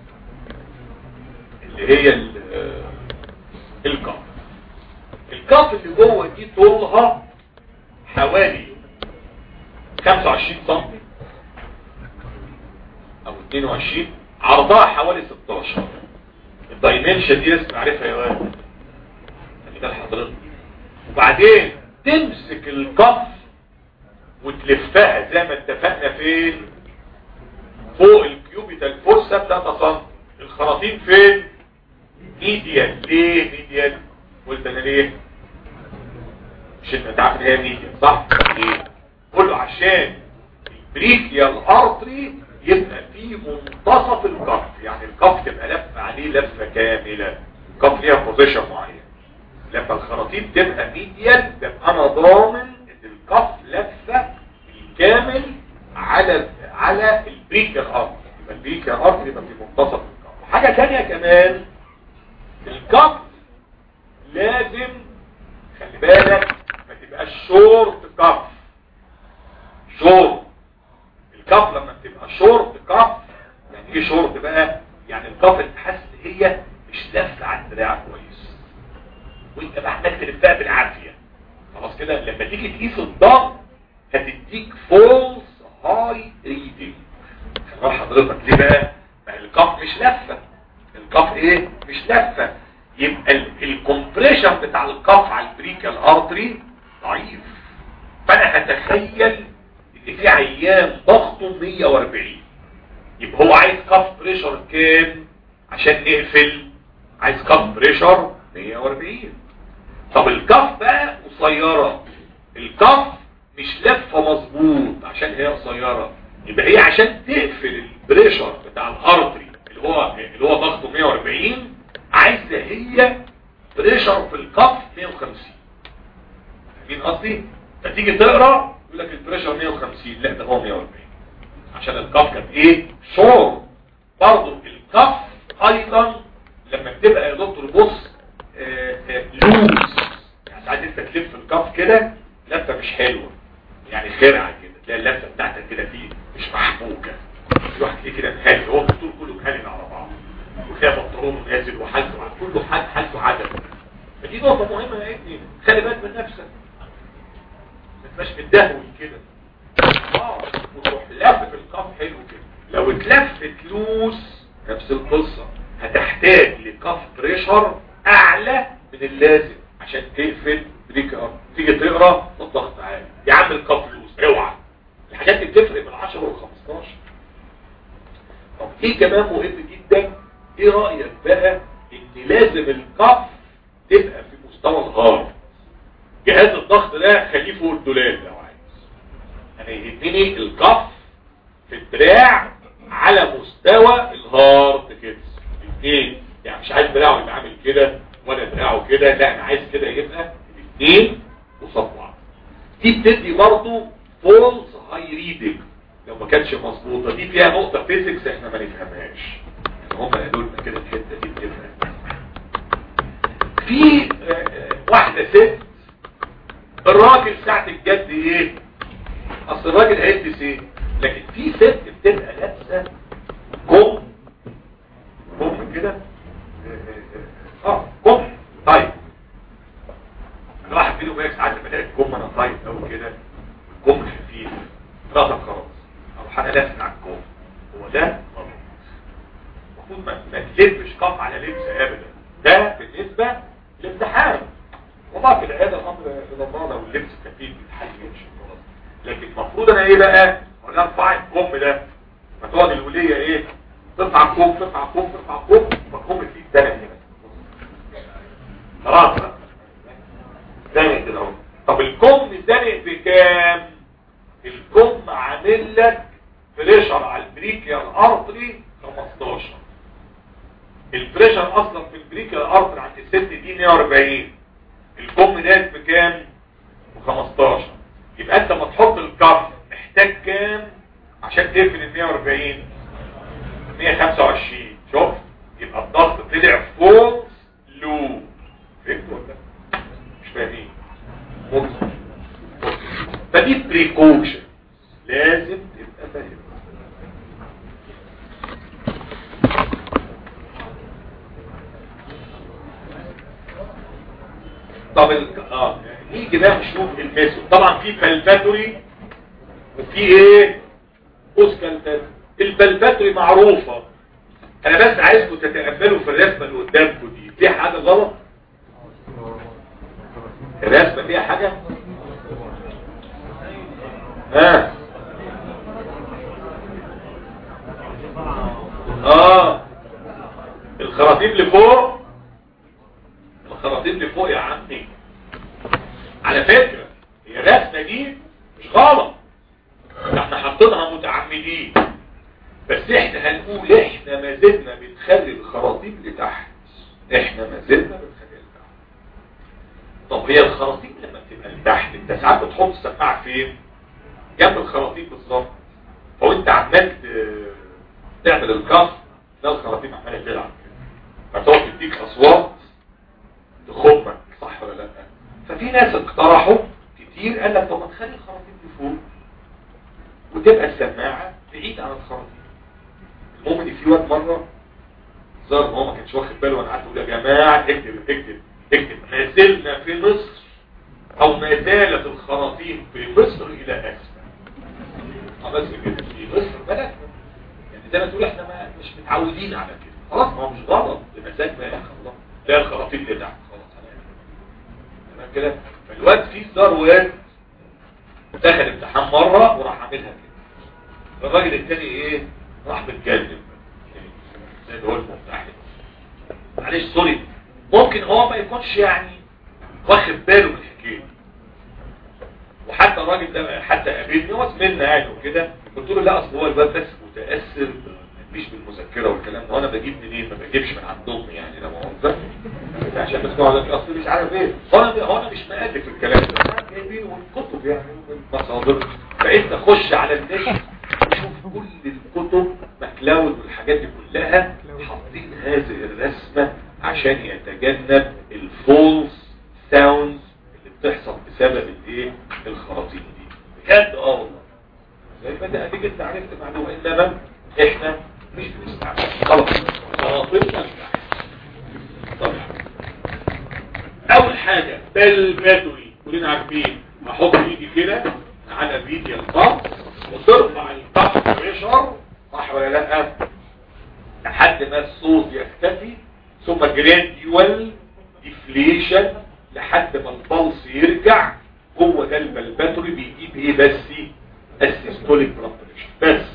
اللي هي ال- آه، الكف الكف اللي جوه دي طولها حوالي 25 سم او 22 عرضها حوالي 16 الدايمنشن دي لازم نعرفها يا واد خلي بال حضرتك وبعدين تمسك الكف وتلفها زي ما اتفقنا فين فوق الكيوبيتال فوسا 3 سم الخراطيم فين ميديان ليه ميديان قلت انا ليه مش انت عارف ان هي ميديان صح ليه كله عشان البريكيال ارتري يبقى في منتصف الكف يعني الكف تبقى لفه عليه لفه كامله الكف ليها بوزيشن معين لما الخراطيم تبقى ميديال تبقى انا ضامن ان الكف لفه الكامل على على البريكيال ارتري يبقى البريكيال ارتري يبقى في منتصف الكف حاجه ثانيه كمان الكف لازم خلي بالك ما تبقاش شورت كف شورت الكف لما بتبقى شورت كف يعني ايه شورت بقى يعني الكف اللي تحس ان هي مش لافه على الدراع كويس وانت محتاج تلفها بالعافيه خلاص كده لما تيجي تقيس الضغط هتديك فولس هاي ريدنج خلي حضرتك ليه بقى ما الكف مش لفه الكف ايه مش لفه يبقى ال- الكمبريشن بتاع الكف على البريكال ارتري ضعيف فانا هتخيل ان في عيان ضغطه 140 يبقى هو عايز كف بريشر كام عشان نقفل عايز كف بريشر 140 طب الكف بقى قصيره الكف مش لفه مظبوط عشان هي قصيره يبقى هي عشان تقفل البريشر بتاع الارتري اللي هو اللي هو ضغطه 140 عايزه هي بريشر في الكف 150 فاهمين قصدي فتيجي تقرا يقول لك البريشر 150 لا ده هو 140 عشان الكف كانت ايه شور برضه الكف ايضا لما بتبقى يا دكتور بص آه، آه، لوز يعني ساعات انت تلف الكف كده لفه مش حلوه يعني خرعه كده تلاقي اللفه بتاعتك كده فيه مش محبوكه في واحد ليه كده مهلي هو الدكتور كله مهلي على بعض وفيها بنطلون نازل وحالته كله حال حالته عدم فدي نقطه مهمه يا ابني خلي بالك من نفسك ما تبقاش متدهول كده اه وتروح لف الكف حلو كده لو اتلفت لوس نفس القصه هتحتاج لكف بريشر اعلى من اللازم عشان تقفل بريك اب تيجي تقرا الضغط عالي يا عم الكف لوس اوعى الحاجات دي بتفرق من 10 و 15 طب ايه كمان مهم جدا ايه رأيك بقى ان لازم الكف تبقى في مستوى الهارت جهاز الضغط ده خليه فوق الدولاب لو عايز انا يهمني الكف في الدراع على مستوى الهارت كده الاثنين يعني مش عايز دراعه يبقى عامل كده ولا دراعه كده لا انا عايز كده يبقى اثنين قصاد بعض دي بتدي برضه فولس هاي ريدنج لو ما كانتش مظبوطه دي فيها نقطه فيزيكس احنا ما نفهمهاش يعني هم قالوا لنا كده الحته دي بتفهم في آه، آه، واحده ست الراجل ساعه الجد ايه اصل الراجل هيلبس ايه لكن في ست بتبقى لابسه كم كم كده اه كم طيب الواحد بينه وبينك ساعات لما تلاقي الكم انا طيب قوي كده الكم خفيف راسك خلاص اروح انا لافت على الكم هو ده غلط المفروض ما ما تلبش قف على لبس ابدا ده بالنسبه للامتحان والله في العياده الامر الى الله لو اللبس خفيف بيتحلش خلاص لكن المفروض انا ايه بقى ولا ارفع الكم ده ما تقعد الوليه ايه ترفع الكم ترفع الكم ترفع الكم فالكم فيه الدنيا هنا خلاص بقى. زنق كده اهو طب الكم زنق بكام الكم عامل لك بريشر على البريكيال ارتري 15 البريشر اصلا في البريكيال ارتري عند الست دي 140 الكم ناس بكام ب 15 يبقى انت ما تحط الكف محتاج كام عشان تقفل ال 140 125 شوف يبقى الضغط طلع فوق لو فهمت ولا مش فاهمين ممكن. فدي بريكوشن لازم تبقى فاهم طب ال... اه نيجي بقى نشوف الميثود طبعا في بلباتوري وفي ايه اوسكالتاتوري البلباتوري معروفة انا بس عايزكم تتأملوا في الرسمة اللي قدامكم دي فيها حاجة غلط الرسمة فيها حاجة ها اه الخراطيم اللي فوق الخراطيم اللي فوق يا عمي على فكرة هي الرسمة دي مش غلط ده احنا حاطينها متعمدين بس احنا هنقول احنا ما زلنا بنخلي الخراطيم لتحت احنا ما زلنا بنخليها لتحت طب هي الخراطيم لما بتبقى لتحت انت ساعات بتحط السماعه فين جنب الخراطيم بالظبط فهو انت عمال ت- تعمل الكف ده الخراطيم عماله تلعب كده فتقعد تديك اصوات تخمك صح ولا لا ففي ناس اقترحوا كتير قال لك طب ما تخلي الخراطيم دي فوق وتبقى السماعه بعيد عن الخراطيم المهم ان في وقت مره ظهر ان هو ما كانش واخد باله وانا قعدت اقول يا جماعه اكتب اكتب اكتب ما زلنا في مصر او ما زالت الخراطيم في مصر الى اسفل اه بس كده في مصر بلدنا يعني زي ما تقول احنا ما مش متعودين على كده خلاص ما هو مش غلط المزاج ما يا خلاص لا الخراطيم اللي تحت خلاص هنعمل تمام كده فالواد في صدار واد دخل امتحان مره وراح عاملها كده الراجل التاني ايه راح متكلم زي اللي هو المفتاح معلش سوري ممكن هو ما يكونش يعني واخد باله من الحكايه وحتى الراجل ده حتى قابلني هو زميلنا يعني وكده قلت له لا اصل هو الواد بس متاثر مش بالمذكره والكلام ده وانا بجيب منين ما بجيبش من عندهم يعني ده موظف عشان بس هو ده اصل مش عارف ايه هو انا هو انا مش مقادف الكلام ده جايبينه من الكتب يعني من المصادر فانت خش على النت وشوف كل الكتب ماكلاود والحاجات دي كلها حاطين هذه الرسمه عشان يتجنب الفولس ساوندز اللي بتحصل بسبب الايه الخراطيم دي بجد اه والله زي ما ده اديك انت عرفت معلومه انما احنا مش بنستعمل خلاص خراطيمنا طبعا اول حاجه بالباتوري كلنا عارفين احط ايدي كده على فيديو القبض وترفع القبض بريشر صح ولا لا لحد ما الصوت يختفي ثم جراديوال ديفليشن لحد ما البلس يرجع هو ده البلباتوري بيجيب ايه بس السيستوليك بلاد بريشر بس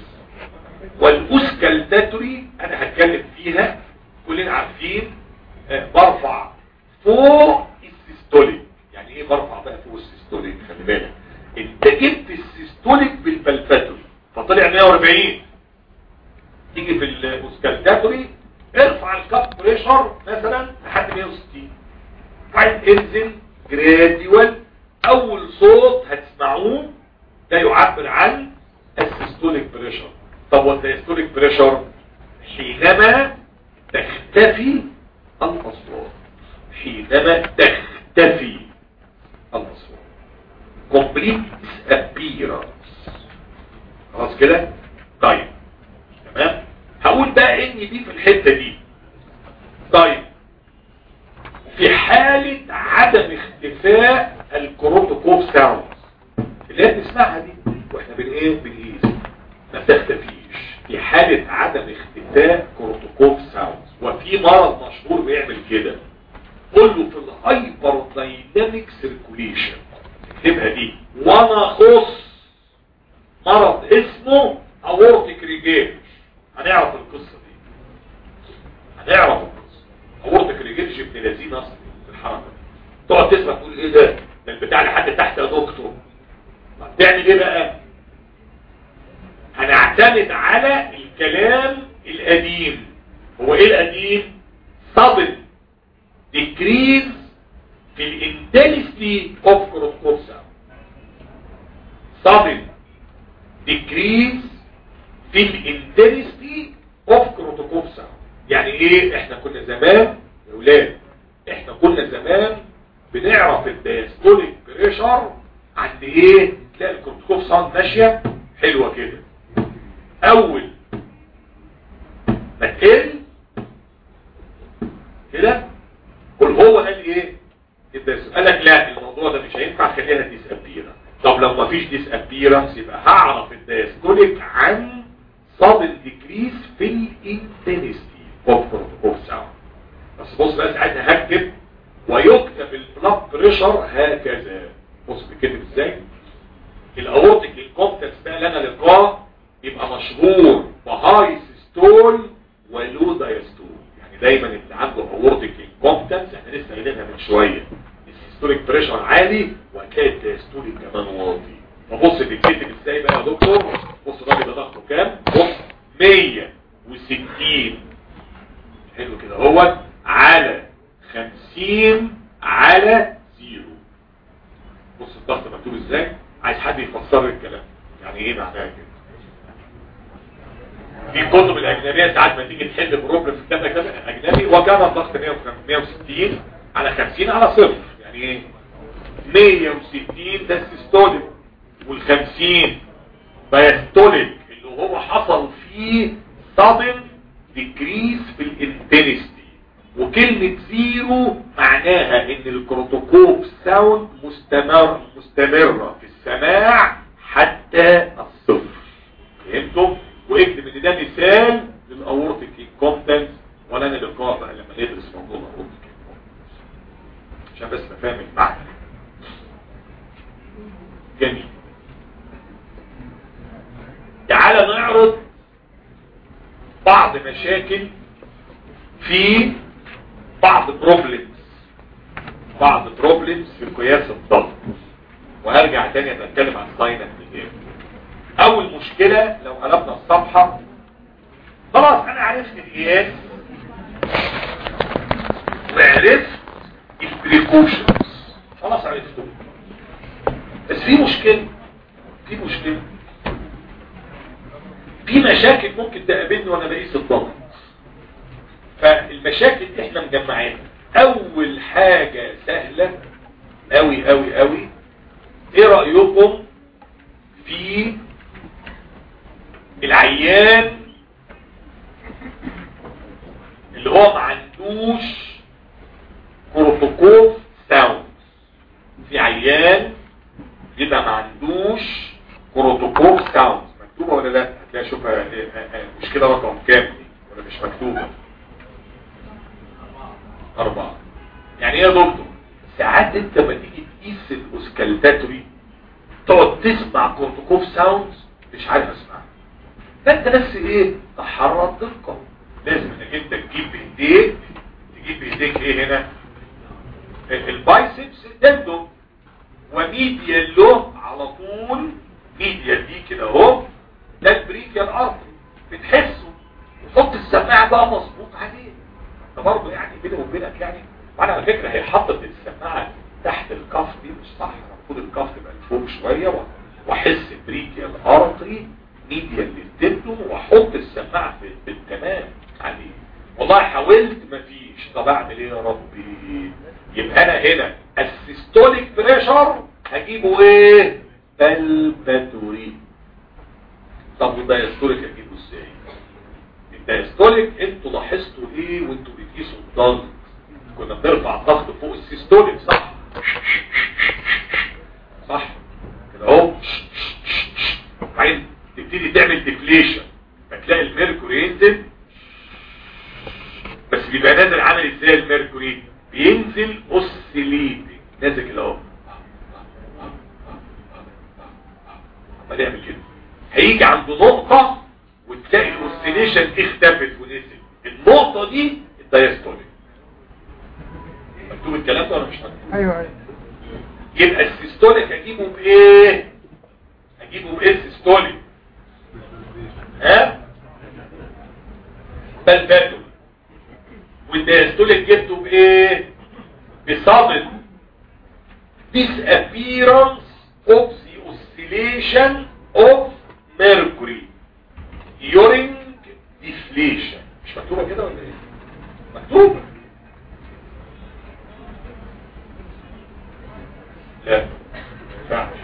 والاوسكالتاتوري انا هتكلم فيها كلنا عارفين آه، برفع فوق السيستوليك يعني ايه برفع بقى فوق السيستوليك خلي بالك انت جبت السيستوليك بالبلباتوري فطلع 140 تيجي في الاوسكالتاتوري ارفع الكاب بريشر مثلا لحد 160 بعدين انزل جراديوال اول صوت هتسمعوه ده يعبر عن السيستوليك بريشر طب والدايستوليك بريشر حينما تختفي الاصوات حينما تختفي الاصوات complete appearance خلاص كده طيب تمام هقول بقى ان دي في الحتة دي طيب في حالة عدم اختفاء الكروتوكوف ساوند اللي هي بنسمعها دي واحنا بن ايه بنقيس ما بتختفيش في حالة عدم اختفاء كروتوكوف ساوند وفي مرض مشهور بيعمل كده قول له في الهايبر دايناميك سيركوليشن اكتبها دي وانا خص مرض اسمه اورتيك ريجيج هنعرف القصة دي هنعرف القصة اورتيك ريجيج ابن لذين اصلا في الحركة دي تقعد تسمع تقول ايه ده ده البتاع لحد تحت يا دكتور طب تعمل ايه بقى هنعتمد على الكلام القديم هو ايه القديم sudden decrease في الانتنسيتي اوف كروتوكوب ساوند sudden decrease في الانتنسيتي اوف كروتوكوب ساوند يعني ايه احنا كنا زمان يا اولاد احنا كنا زمان بنعرف الدايستوليك بريشر عند ايه تلاقي الكروتوكوب ساوند ماشيه حلوه كده اول ما تقل كده قول هو قال ايه الدايستوليك قال لك لا الموضوع ده مش هينفع خليها ديس ابيرنس طب لو ما فيش ديس ابيرنس يبقى هعرف الدايستوليك عن صادل ديكريس في الانتنسيتي اوف كروتوكوب ساوند بس بص بقى ساعتها هكتب ويكتب البلاد بريشر هكذا بص بيتكتب ازاي الاورتيك الكومبتنس بقى اللي انا لقاه يبقى مشهور بهاي سيستول ولو دايستول يعني دايما اللي عنده اورتيك انكومبتنس احنا لسه قايلينها من شويه السيستوليك بريشر عالي وهتلاقي الدايستوليك كمان واطي فبص بيتكتب ازاي بقى يا دكتور بص الراجل ده ضغطه كام بص 160 حلو كده هو على 50 على زيرو بص الضغط مكتوب ازاي عايز حد يفسر لي الكلام يعني ايه معناها كده في الكتب الاجنبيه ساعات ما تيجي تحل بروبلم في كتاب اجنبي وكان الضغط 160 على 50 على صفر يعني ايه 160 ده السيستوليك وال50 دايستوليك اللي هو حصل فيه sudden decrease في الانتنستي وكلمة زيرو معناها ان الكروتوكوب ساوند مستمر مستمرة في السماع حتى الصفر فهمتم؟ واكتب ان ده مثال للاورتيك انكومبتنس ولا انا لقاء بقى لما ندرس موضوع الاورتيك عشان بس نفهم المعنى جميل تعال نعرض بعض مشاكل في بعض بروبلمز بعض بروبلمز في قياس الضغط وهرجع تاني اتكلم عن ساينس ميدان اول مشكلة لو قلبنا الصفحة خلاص انا عرفت القياس وعرفت البريكوشنز خلاص عرفته بس في مشكلة في مشكلة في مشاكل ممكن تقابلني وانا بقيس الضغط فالمشاكل دي احنا مجمعينها اول حاجة سهلة اوي اوي اوي ايه رأيكم في العيان اللي هو ما عندوش كروتوكوف ساوند في عيان يبقى ما عندوش كروتوكوف ساوند مكتوبة ولا لا هتلاقي شوفها مشكلة رقم كام دي ولا مش مكتوبة أربعة يعني ايه يا دكتور ساعات انت ما تيجي تقيس الاوسكالتاتوري تقعد تسمع كورتوكوف ساوند مش عارف اسمعها فانت نفس ايه تحرى الدقة لازم انك انت تجيب بايديك تجيب بايديك ايه هنا البايسبس تندو وميديا له على طول ميديا دي كده اهو ده البريكيا الارض بتحسه وتحط السماعه بقى مظبوط عليه ده برضه يعني بيني وبينك يعني وانا على فكره هي حطت السماعه تحت دي مش صح المفروض الكف يبقى لفوق شويه و- واحس بريكيال ارتري ميديال للتندون واحط السماعه في بالتمام عليه والله حاولت مفيش طب اعمل ايه يا ربي يبقى انا هنا السيستوليك بريشر هجيبه ايه بالباتوري طب والدايستوليك هجيبه ازاي الدايستوليك انتوا لاحظتوا ايه وانتوا بتقيسوا الضغط كنا بنرفع الضغط فوق السيستوليك صح صح كده اهو بعدين تبتدي تعمل ديفليشن فتلاقي الميركوري ينزل بس بيبقى نازل عامل ازاي الميركوري بينزل اوسيليتنج نازل كده اهو عمال يعمل كده هيجي عند نقطة وتلاقي الاوسيليشن اختفت ونزل النقطة دي الدايستوليك مكتوب الكلام ده ولا مش مكتوب ايوه ايوه يبقى السيستوليك هجيبه بايه هجيبه بايه السيستوليك ها بالباتو والدايستوليك جبته بايه بصدد disappearance of the oscillation of mercury during deflation مش مكتوبة كده ولا ايه مكتوبة لا ما ينفعش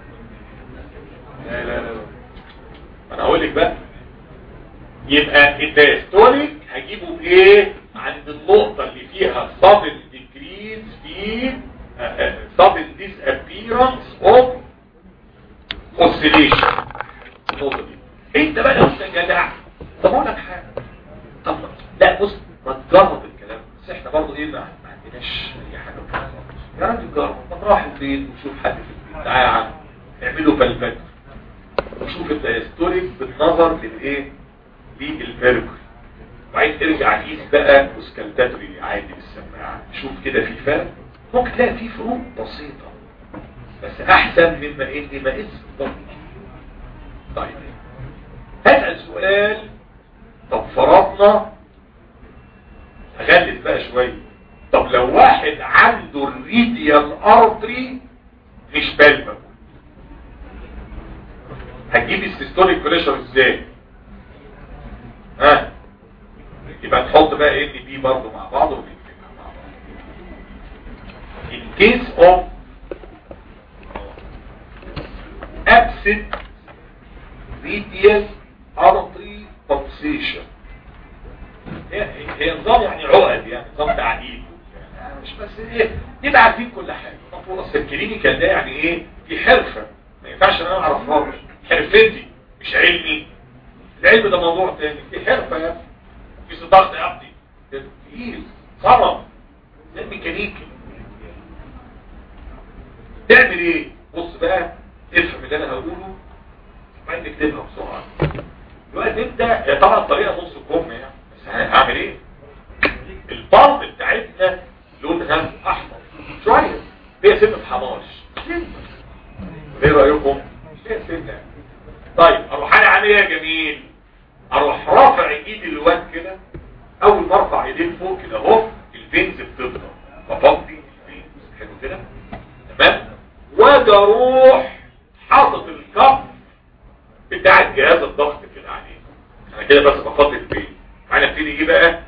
لا لا لا لا. انا هقول لك بقى يبقى الدايستوليك هجيبه بايه عند النقطة اللي فيها sudden decrease في آه، آه، sudden disappearance of oscillation النقطة دي انت بقى لو انت جدع طب اقول لك حاجة طب لا بص ما تجرب الكلام بس احنا برضه ايه ما ما عندناش اي حاجة بالظبط. يا راجل جرب ما تروح البيت وشوف حد في البيت تعالى يا عم اعمله بالبت وشوف الدايستوليك بالنظر للايه للميركوري وبعدين ترجع قيس بقى وسكالتاتوري عادي بالسماعه شوف كده في فرق ممكن تلاقي في فروق بسيطه بس احسن مما اني ما قيس بالظبط طيب هسأل سؤال طب فرضنا اغلس بقى شويه طب لو واحد عنده الريديال ارتري مش بالبك هتجيب السيستوليك بريشر ازاي ها يبقى تحط بقى ان بي برضه مع بعض ونكتبها مع بعض in case of absent radial artery pulsation هي هي نظام يعني عقد يعني نظام تعقيد يعني مش بس ايه نبقى عارفين كل حاجه المفروض اصل الكلينيكال ده يعني ايه في حرفه ما ينفعش ان انا ما اعرفهاش حرفتي مش علمي العلم ده موضوع تاني في حرفه يا ابني في ضغط يا ابني ده تقيل صنم ده الميكانيكي تعمل ايه بص بقى افهم اللي انا هقوله وبعدين نكتبها بسرعه دلوقتي انت هي طبعا الطريقه نص كم يعني بس هعمل ايه البلب بتاعتنا لونها احمر شويه هي سنه حماش سنه ايه رايكم هي سنه طيب اروح انا عامل ايه يا جميل اروح رافع ايدي الواد كده اول ما ارفع ايدين فوق كده اهو الفينز بتضرب بفضي الفينز حلو كده تمام واجي اروح حاطط الكف بتاع جهاز الضغط كده عليه انا كده بس بفضي الفين انا ابتدي ايه بقى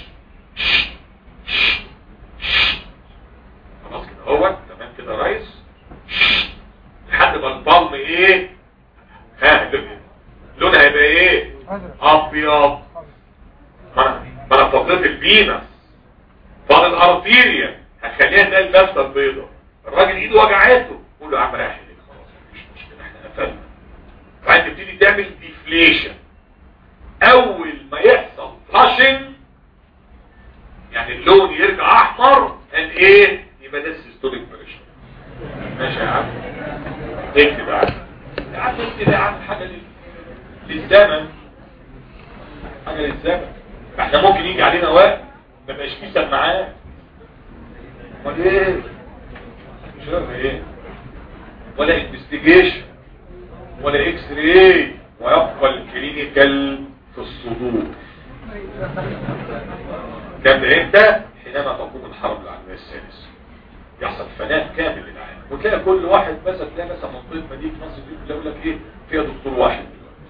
خلاص كده اهوت تمام كده يا ريس لحد ما البلم ايه ها لونها هيبقى ايه ازرق ابيض ما انا ما انا فضيت الفينس فاضل الارتيريا هتخليها زي البسه البيضاء الراجل ايده وجعته قول له يا عم رايح ليه خلاص مفيش مشكله احنا قفلنا وبعدين تبتدي تعمل ديفليشن اول ما يحصل فلاشنج يعني اللون يرجع احمر قال ايه يبقى ده السيستوليك بريشر ماشي يا عم اكتب يا عم يا عم اكتب يا عم حاجه لل- للزمن حاجه للزمن احنا ممكن يجي علينا وقت ما يبقاش فيه سماعات امال ايه مش عارف ايه ولا انفستيجيشن ولا اكس راي ويبقى الكلينيكال في الصدور كان ده امتى حينما تقوم الحرب العالميه الثالثه يحصل فناء كامل للعالم وتلاقي كل واحد مثلا تلاقي مثلا منطقه مدينه نصر دي يقول لك ايه فيها دكتور واحد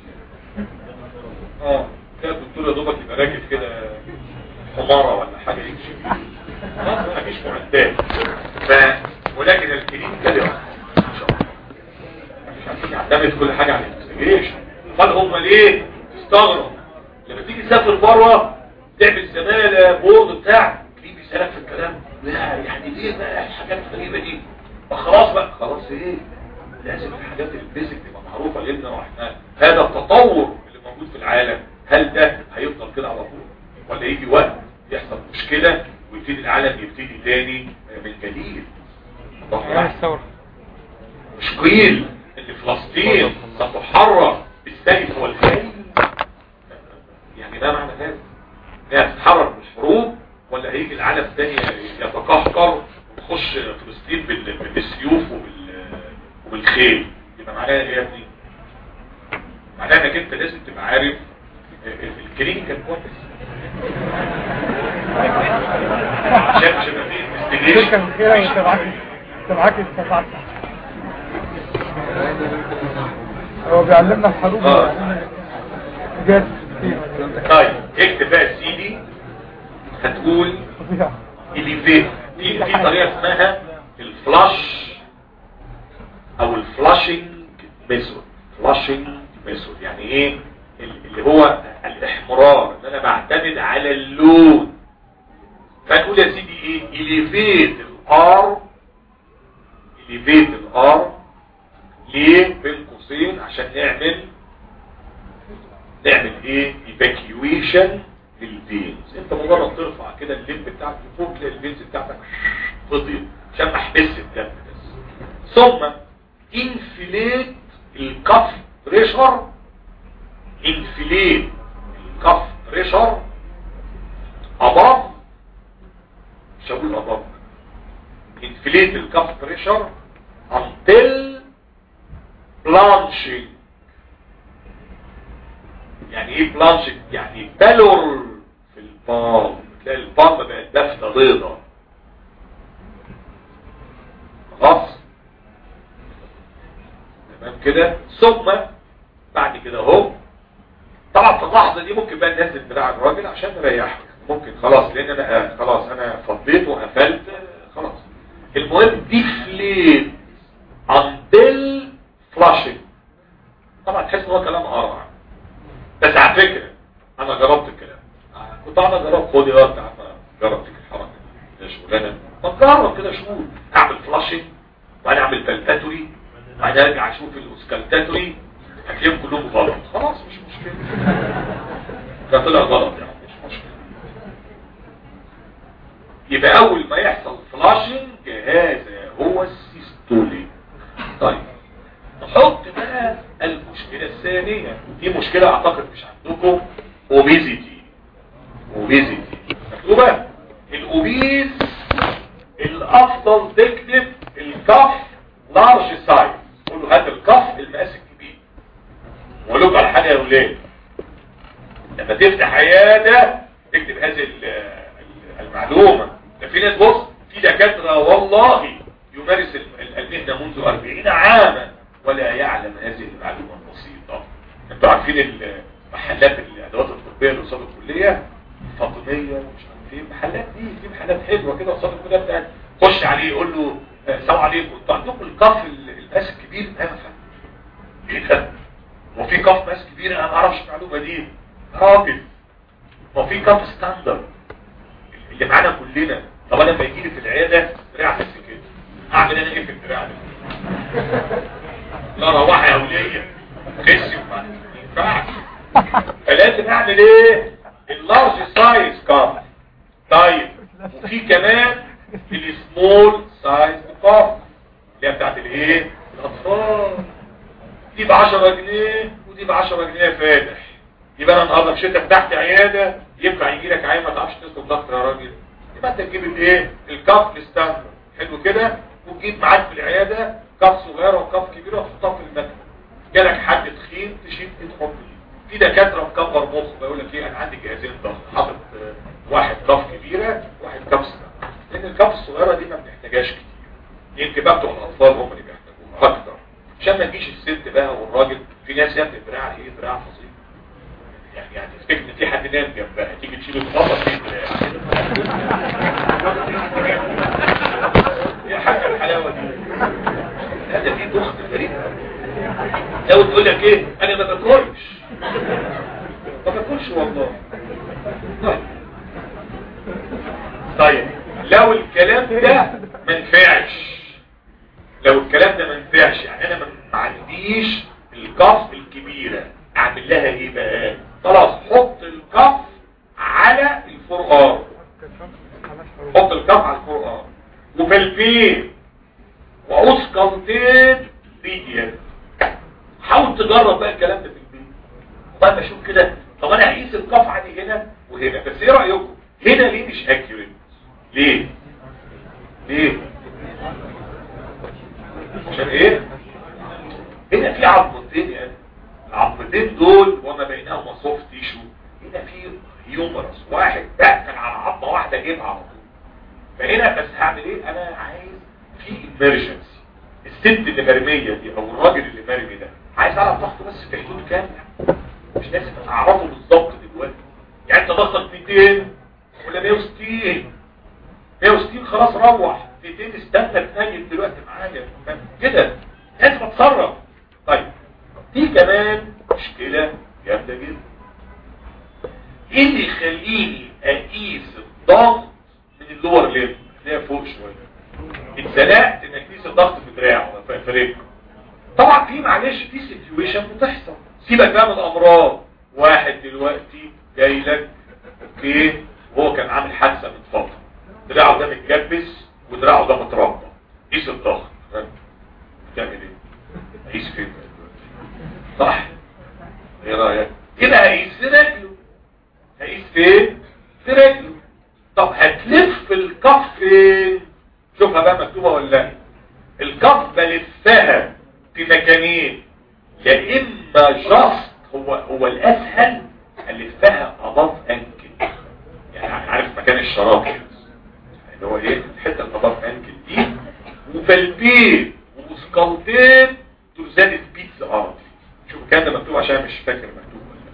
اه تلاقي الدكتور يا دوبك يبقى راكب كده حماره ولا حاجه يمشي بيها. ما فيش معدات ف ولكن الكلينيكال ان شاء الله مش عارفين يعتمد كل حاجه على الانفستيجيشن امال هم ليه تستغرب لما تيجي تسافر بره تعمل زماله بورد بتاع ليه بيسالك في الكلام لا يعني ليه بقى الحاجات الغريبه دي ما خلاص بقى خلاص ايه لازم الحاجات البيزك تبقى معروفه لنا واحنا هذا التطور اللي موجود في العالم هل ده هيفضل كده على طول ولا يجي وقت يحصل مشكله ويبتدي العالم يبتدي تاني من جديد الله ايام أعلم. الثورة مش قيل ان فلسطين ستحرر بالسيف والخيل يعني ما معنى هذا انها تتحرر بالحروب ولا هيجي العالم تاني يتقهقر ويخش فلسطين بال- بالسيوف وبال وبالخيل يبقى معناها ايه يا ابني معناها انك انت لازم تبقى عارف الكلينيكال كويس عشان مش هيبقى فيه تلك investigation. الخيرة وتبعك تبعك استطعت هو بيعلمنا الحروب آه. وبيعلمنا جاز كتير طيب اكتب بقى سيدي هتقول فظيع اليفيت في في طريقه اسمها الفلاش او الفلاشنج ميثود فلاشنج ميثود يعني ايه اللي هو الاحمرار ان انا بعتمد على اللون فنقول يا سيدي ايه اليفيت الار اليفيت الار ليه بين قوسين عشان نعمل نعمل ايه ايفاكيويشن للفينز انت مجرد ترفع كده الليمب بتاعك لفوق تلاقي الفينز بتاعتك فضيت عشان احبس الدم بس ثم انفليت الكف بريشر انفليت الكف بريشر above مش هقول above inflate الكف بريشر until blanching يعني ايه بلانشنج يعني بلور في البالم تلاقي البالم بقت دفنه بيضه خلاص تمام كده ثم بعد كده اهو طبعا في اللحظه دي ممكن بقى ننزل دراع الراجل عشان نريحه ممكن خلاص لان انا آه، خلاص انا فضيت وقفلت آه، خلاص المهم ديفليت until flushing طبعا تحس ان هو كلام قرع بس على فكرة انا جربت الكلام كنت انا جربت خد يا انت جربت الحركة دي يا شغلانة طب جرب كده شوف اعمل فلاشنج وبعدين اعمل بالباتوري وبعدين ارجع اشوف الاوسكالتاتوري هتلاقيهم كلهم غلط خلاص مش مشكلة ده طلع غلط يعني مش مشكلة يبقى اول ما يحصل فلاشنج هذا هو السيستولي طيب نحط بقى المشكلة الثانية دي مشكلة اعتقد مش عندكم اوبيزيتي اوبيزيتي مكتوبة الاوبيز الافضل تكتب الكف لارج سايز قول له هات الكف المقاس الكبير واقول لكم على حاجة يا ولاد لما تفتح عيادة تكتب هذه ال- المعلومة ده في ناس بص في دكاترة والله يمارس ال- المهنة منذ 40 عاما ولا يعلم هذه المعلومة البسيطة انتوا عارفين محلات الادوات الطبية اللي قصاد الكلية فاطمية ومش عارف ايه المحلات دي في محلات حلوة كده قصاد الكلية بتاعت خش عليه يقول له آه، السلام عليكم انتوا عندكم الكف ال- المقاس الكبير ده يا فندم ايه ده؟ هو في كف مقاس كبير انا ما اعرفش المعلومة دي راجل هو في كف ستاندرد اللي معانا كلنا طب انا لما يجي لي في العياده دراع بس كده اعمل انا ايه في الدراع ده لا روح يا وليه خسي وما ينفعش فلازم اعمل ايه اللارج سايز كاف طيب وفي كمان السمول سايز كاف اللي هي بتاعت الايه الاطفال دي ب 10 جنيه ودي ب 10 جنيه فاتح يبقى انا النهارده مشيت فتحت عياده ينفع يجي لك عيان ما تعرفش تسلك ضغط يا راجل يبقى انت تجيب الايه الكف الستاندرد حلو كده وتجيب معاك في العياده كف صغيره وكف كبيره وتحطها في المكتب جالك حد تخين تشيل ايد تحط ايد في دكاتره مكبر مخ بيقول لك ايه انا عندي جهازين ضغط حاطط آه، واحد كف كبيره واحد كف صغيره لان الكف الصغيره دي ما بنحتاجهاش كتير جنبها والراجل في ناس يا ابني دراع ايه دراع فظيع يعني يعني تفتكر ان في حد نام جنبها تيجي تشيل الخبط في دراع يا حاجه الحلاوه دي هذا في ضغط غريب لو تقول لك ايه انا ما باكلش ما باكلش والله طيب. طيب لو الكلام ده ما نفعش لو الكلام ده ما نفعش يعني انا ما عنديش الكف الكبيرة اعمل لها ايه بقى خلاص حط الكف على الفرقان حط الكف على الفرقان وفلفين وقوس قنطين بيديا حاول تجرب بقى الكلام ده في البيت طيب اشوف كده طب انا هقيس الكف عندي هنا وهنا بس ايه رايكم هنا ليه مش اكيوريت ليه ليه عشان ايه هنا في عظمتين يعني العظمتين دول وما بينهما سوفت تيشو هنا في هيومرس واحد بقفل على عظمه واحده جيبها على طول فهنا بس هعمل ايه انا عايز في امرجنسي الست اللي مرميه دي او الراجل اللي مرمي ده عايز اعرف ضغطه بس في حدود كام مش لازم اعرفه بالظبط دلوقتي يعني انت ضغطك 200 ولا 160 160 خلاص روح 200 استنى تنجد دلوقتي معايا كده لازم اتصرف طيب دي كمان مشكلة جامدة جدا ايه اللي يخليني اقيس الضغط من اللور ليفل اللي فوق شوية اتزنقت ان اقيس الضغط في دراعه في في رجله طبعا في معلش في سيتويشن بتحصل سيبك بقى من الامراض واحد دلوقتي جاي لك اوكي وهو كان عامل حادثه من فتره دراعه ده متجبس ودراعه ده متربى قيس الضغط بتعمل ايه قيس فين صح ايه رايك كده هقيس في رجله هقيس فين في رجله طب هتلف الكف فين شوفها بقى مكتوبه ولا لا الكف بلفها في مكانين يا اما جاست هو هو الاسهل الفها اباف انكل يعني عارف مكان الشراب كده اللي هو ايه الحته الاباف انكل دي وفلبين وسكالتين ترزان سبيتس ارض شوف الكلام ده مكتوب عشان مش فاكر مكتوب ولا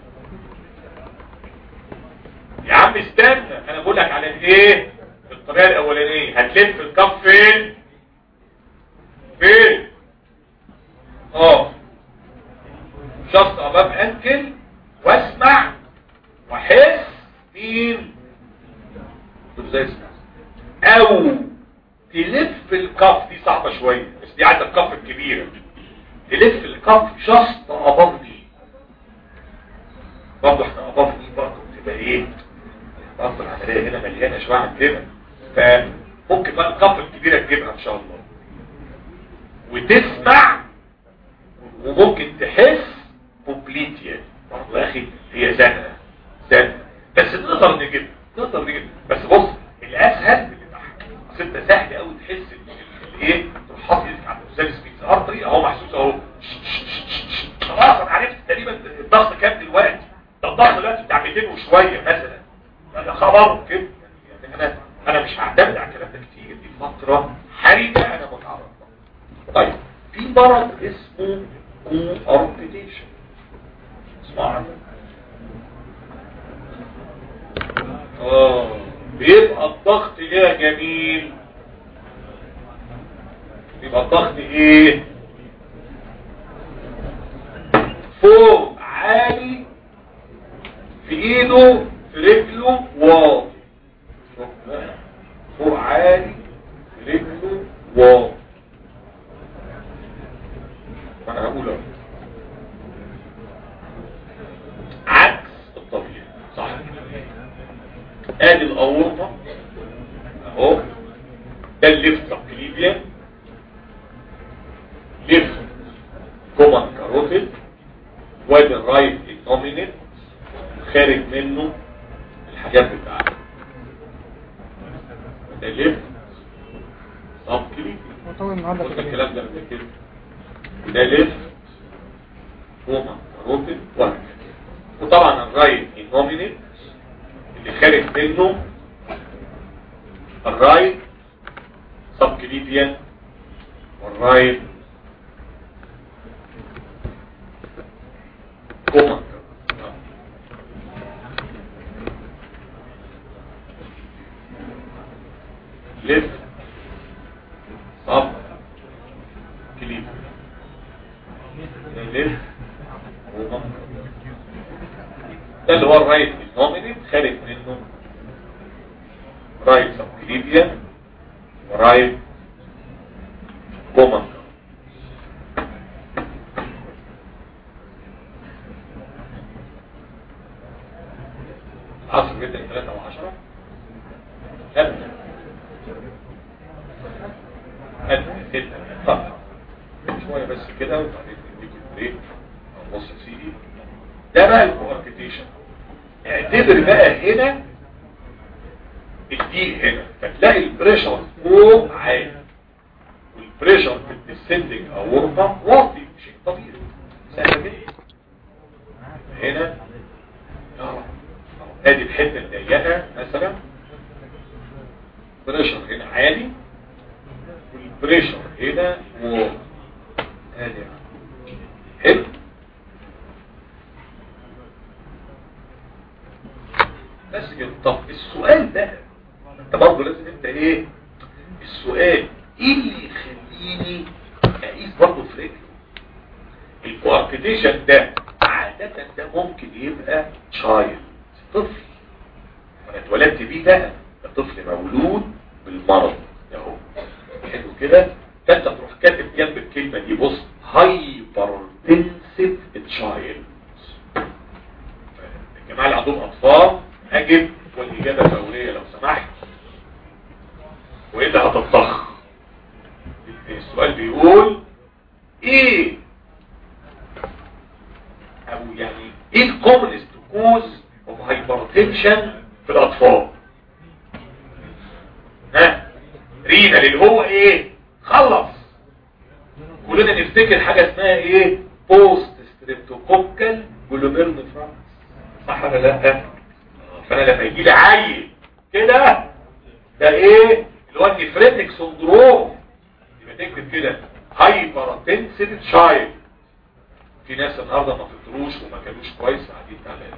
لا. يا عم استنى انا بقول لك على الايه الطريقه الاولانيه هتلف الكف فين فين اه شخص امام انكل واسمع واحس مين دول زي اسمع او تلف الكف دي صعبة شوية بس دي عايزة الكف الكبيرة تلف الكف شخص ابضني برضه احنا ابضني برضه تبقى ايه برضه العملية هنا مليانة شوية عن كده فممكن بقى الكف الكبيرة تجيبها ان شاء الله وتسمع وممكن تحس كومبليت برضه يا اخي هي سنة سنة بس نقدر نجيبها نقدر نجيبها بس بص الاسهل اللي تحت بس انت سهل قوي تحس ال- الايه تروح حاطط ايدك على الاستاذ سبيكس اه طريقه اهو محسوس اهو خلاص انا عرفت تقريبا الضغط كام دلوقتي ده الضغط دلوقتي بتاع 200 وشويه مثلا انا خبر كده يعني انا انا مش هعتمد على الكلام ده كتير دي فتره حرجه انا متعرض لها. طيب في مرض اسمه كو اربيتيشن اسمع عنه اه بيبقى الضغط ايه يا جميل بيبقى الضغط ايه فوق عالي في ايده في رجله واطي فوق عالي في رجله واطي وانا هقول اهو عكس الطبيعي صح ادي الاورطه اهو ده الليفت سبكليبيا ليفت كومان كاروتيد وادي الرايت النومينيت خارج منه الحاجات بتاعته ده ليفت سبكليبيا مطول النهارده قلنا كده الكلام ده قبل كده وده ليفت كومان كاروتيد وهكذا وطبعا الرايت النومينيت اللي خارج منه الرايت سبكليبيان والرايت كوما لف صب كليب لف كوما ده اللي هو الرايت النومينيت خارج منه رايت سبكليبيا ورايت كوما عصر جدا 3 او 10 أدنى أدنى جدا طب شوية بس كده وبعدين نديكم بريك أو نص سيدي ده بقى الكواركتيشن اعتبر بقى هنا الدي هنا فتلاقي البريشر فوق عالي والبريشر في الديسندنج او غرفة واطي شيء طبيعي سهل جدا هنا اه ادي الحته الضيقه مثلا بريشر هنا عالي والبريشر هنا واطي ادي حلو بس كده طب السؤال بقى انت برضه لازم انت ايه السؤال ايه اللي يخليني اقيس برضه في رجلي الكواركتيشن ده عادة ده ممكن يبقى تشايلد طفل انا اتولدت بيه ده ده طفل مولود بالمرض اهو حلو كده فانت تروح كاتب جنب الكلمة دي بص هايبرتنسيف تشايلد الجماعة اللي عندهم اطفال اجب والاجابة فورية لو سمحت والا هتطخ السؤال بيقول ايه او يعني ايه الكومنست كوز اوف هايبرتنشن في الاطفال ها رينا اللي هو ايه خلص كلنا نفتكر حاجة اسمها ايه بوست ستريبتوكوكال جلوميرنفراس صح ولا لا فانا لما يجي لي عيل كده ده ايه اللي هو النفريتك سندروم يبقى تكتب كده هايبرتنسيف تشايلد في ناس النهارده ما فطروش وما كانوش كويس قاعدين تعبانين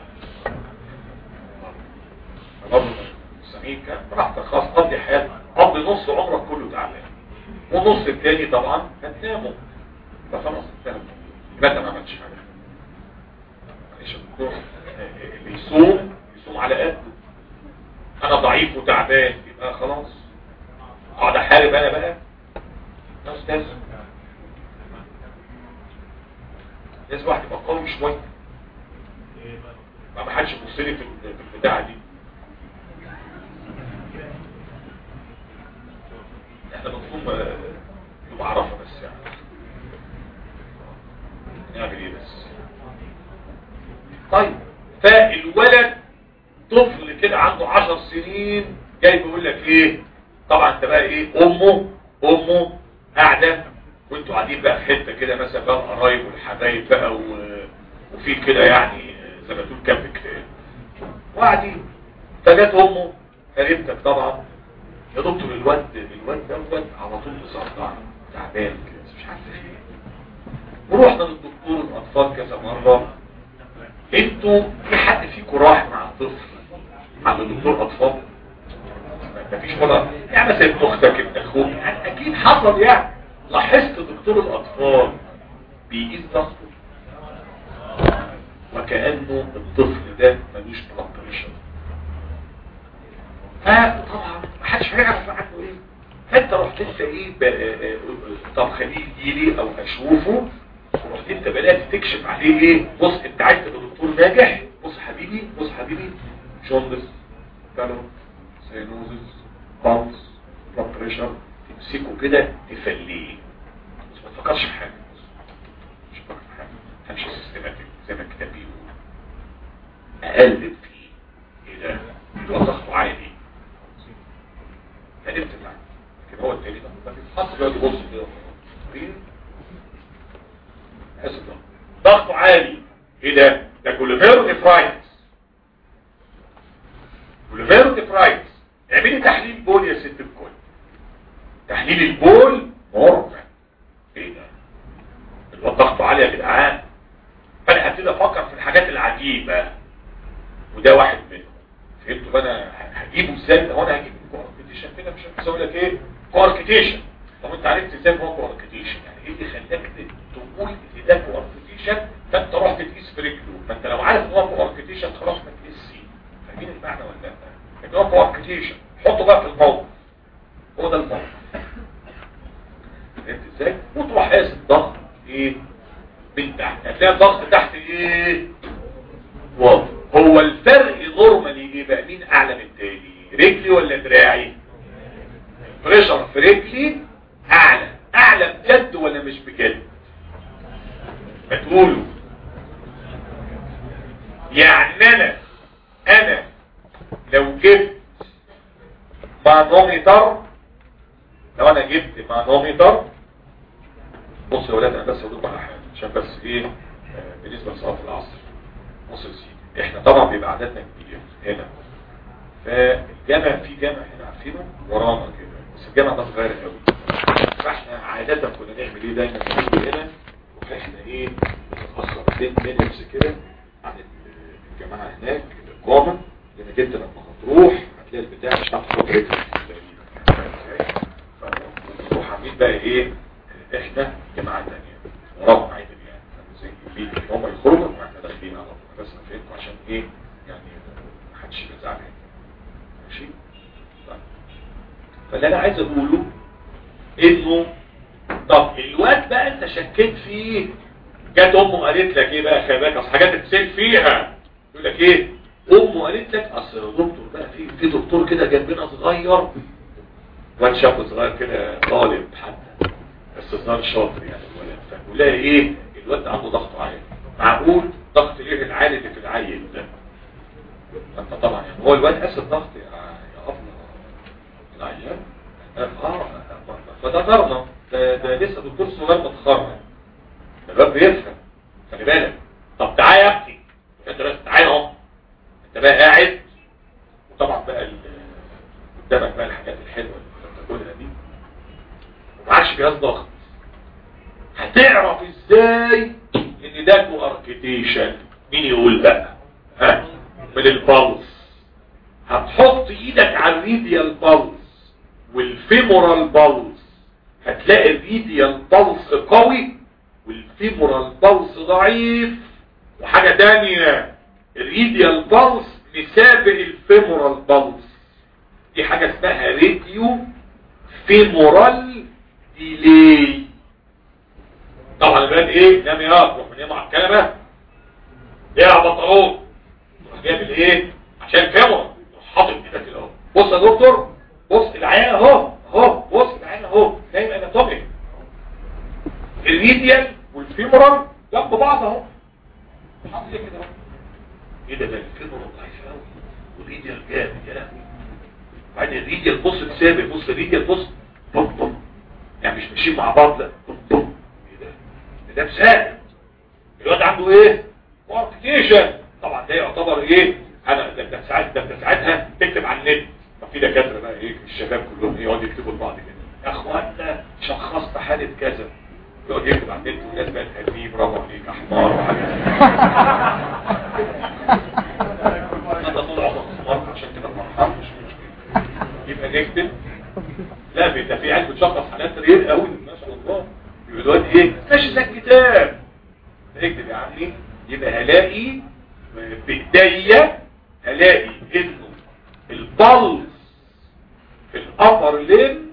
برضه سميك كان براحتك خلاص قضي حياتك قضي نص عمرك كله تعبان والنص التاني طبعا هتناموا فخلاص انتهى يبقى انت ما عملتش حاجه معلش يا دكتور اللي يصوم يصوم على قده انا ضعيف وتعبان يبقى خلاص اقعد احارب انا بقى يا استاذ لازم واحد يبقى قوي شويه ما حدش يبص لي في في البتاعه دي احنا بنصوم يبقى عرفه بس يعني نعمل ايه بس طيب فالولد طفل كده عنده عشر سنين جاي بيقول لك ايه طبعا انت بقى ايه امه امه قاعده وانتوا قاعدين بقى في حته كده مثلا بقى القرايب والحبايب بقى و... وفي كده يعني زي ما تقول كام كتاب وقاعدين فجت امه قريبتك طبعا يا دكتور الواد الواد دوت على طول مصدع تعبان كده مش عارف ايه ورحنا للدكتور الاطفال كذا مره انتوا في حد فيكم راح مع طفل عند دكتور اطفال مفيش ولا يعني مثلا ابن اختك ابن اخوك يعني اكيد حصل يعني لاحظت دكتور الاطفال بيقيس ضغطه وكانه الطفل ده ملوش بلاد بريشر فطبعا ما حدش هيعرف عنه ايه فانت رحت انت ايه طب خليه يجيلي او اشوفه ورحت انت بدات تكشف عليه ايه بص انت عايز تبقى دكتور ناجح بص حبيبي بص حبيبي جوندس كالو سينوزس بالس بلاد بريشر تمسكه كده تفليه بس ما تفكرش في حاجه مش تفكر في حاجه همشي سيستماتيك زي ما الكتاب بيقول اقلب فيه ايه ده اللي هو ضغطه عالي عرفت معاه لكن هو التاني ده ما بيتحط بيقعد يبص كده حاسس ضغطه عالي ايه ده ده كوليفيرو نفرايتس كوليفيرو نفرايتس اعملي تحليل بول يا ست الكل تحليل البول مرعب ايه ده الواد ضغطه عالي يا جدعان فانا هبتدي افكر في الحاجات العجيبة وده واحد منهم فهمتوا بقى انا هجيبه ازاي هو انا هجيب كواركتيشن كده مش عارف اقول لك ايه كواركتيشن طب انت عرفت ازاي هو كواركتيشن يعني ايه اللي خلاك تقول ان ده كواركتيشن فانت رحت تقيس في رجله ما انت لو عارف ان هو كواركتيشن خلاص ما تقيسش فاهمين المعنى ولا لا لكن هو كواركتيشن حطه بقى في الموقف هو ده الموقف فهمت ازاي وتروح قاس الضغط ايه من تحت هتلاقي الضغط تحت ايه واضح هو الفرق نورمالي ايه بقى مين اعلى من التاني رجلي ولا دراعي بريشر في رجلي اعلى اعلى بجد ولا مش بجد ما تقولوا يعني انا انا لو جبت مانوميتر لو انا جبت مانوميتر بص يا ولاد انا بس هقول على حاجه عشان بس ايه آه، بالنسبه لصلاه العصر بص يا سيدي احنا طبعا بيبقى عددنا كبير هنا فالجامع في جامع هنا عارفينه ورانا كده بس الجامع ده صغير قوي فاحنا عادة كنا نعمل ايه دايما نيجي هنا واحنا ايه بنتأخر 10 مينتس كده عن الجماعة هناك القامة لانك انت لما هتروح هتلاقي البتاع مش هتعرف تروح رجلك تقريبا فتروح عاملين بقى ايه احنا جماعة تانية وراهم عادي يعني زي في هم يخرجوا واحنا داخلين على طول بس فهمتوا عشان ايه يعني محدش يبقى زعلان ماشي طيب. فاللي انا عايز اقوله انه طب الواد بقى انت شكيت فيه جت امه قالت لك ايه بقى خلي بالك اصل حاجات تتسال فيها يقول لك ايه امه قالت لك اصل يا دكتور بقى في في دكتور كده جنبنا صغير واد شاب صغير كده طالب حتى بس صغير شاطر يعني الولد فبيقول لها ايه الواد ده عنده ضغط عالي معقول ضغط ايه العالي اللي في العيل ده فانت طبعا يعني هو الواد قاس الضغط يا يا ابله العيان اه فده قرنا ده, ده لسه دكتور صغير متخرج ده الواد بيفهم خلي بالك طب تعالى يا ابني انت بس تعالى اهو انت بقى قاعد وطبعا بقى ال- قدامك بقى الحاجات الحلوه اللي انت بتاكلها دي ومعكش جهاز ضغط هتعرف ازاي ان ده كواركتيشن مين يقول بقى ها من البلس هتحط ايدك على الريديال بلس والفيمورال بلس هتلاقي الريديال بلس قوي والفيمورال بلس ضعيف وحاجة تانية الريديال بلس مسابق الفيمورال بلس دي حاجة اسمها ريديو فيمورال ديلي طبعا البلد ايه نام يا روح من يوم على الكلمة ايه يا بطلون تروح جايب ايه عشان فيمورال تروح حاطط ايدك كده اهو بص يا دكتور بص العيان اهو اهو بص العيان اهو نايم اناتومي الريديال والفيمورال جنب بعض اهو حاطط ايه كده اهو ايه ده ده الفيمورال ضعيف قوي والريديال جامد يا لهوي وبعدين الريديال بص تسابق بص الريديال بص بوم بوم يعني مش ماشيين مع بعض لا بوم بوم ايه ده ده ده مسابق الواد عنده ايه ماركتيشن طبعا ده يعتبر ايه انا ده ده ساعات ده ده ساعتها تكتب على النت طب في دكاتره بقى ايه الشباب كلهم ايه يقعدوا يكتبوا لبعض كده يا اخوانا شخصت حاله كذا يقعد يكتب على النت والناس بقت هديه برافو عليك احمر وحاجات انا طول عمري حمار عشان كده فرحان مش مشكله يبقى نكتب لا ده في عيال بتشخص حالات رير قوي ما شاء الله يبقى دلوقتي ايه ماشي زي الكتاب اكتب يا عمي يبقى هلاقي بايديا هلاقي انه البلس في الابر لين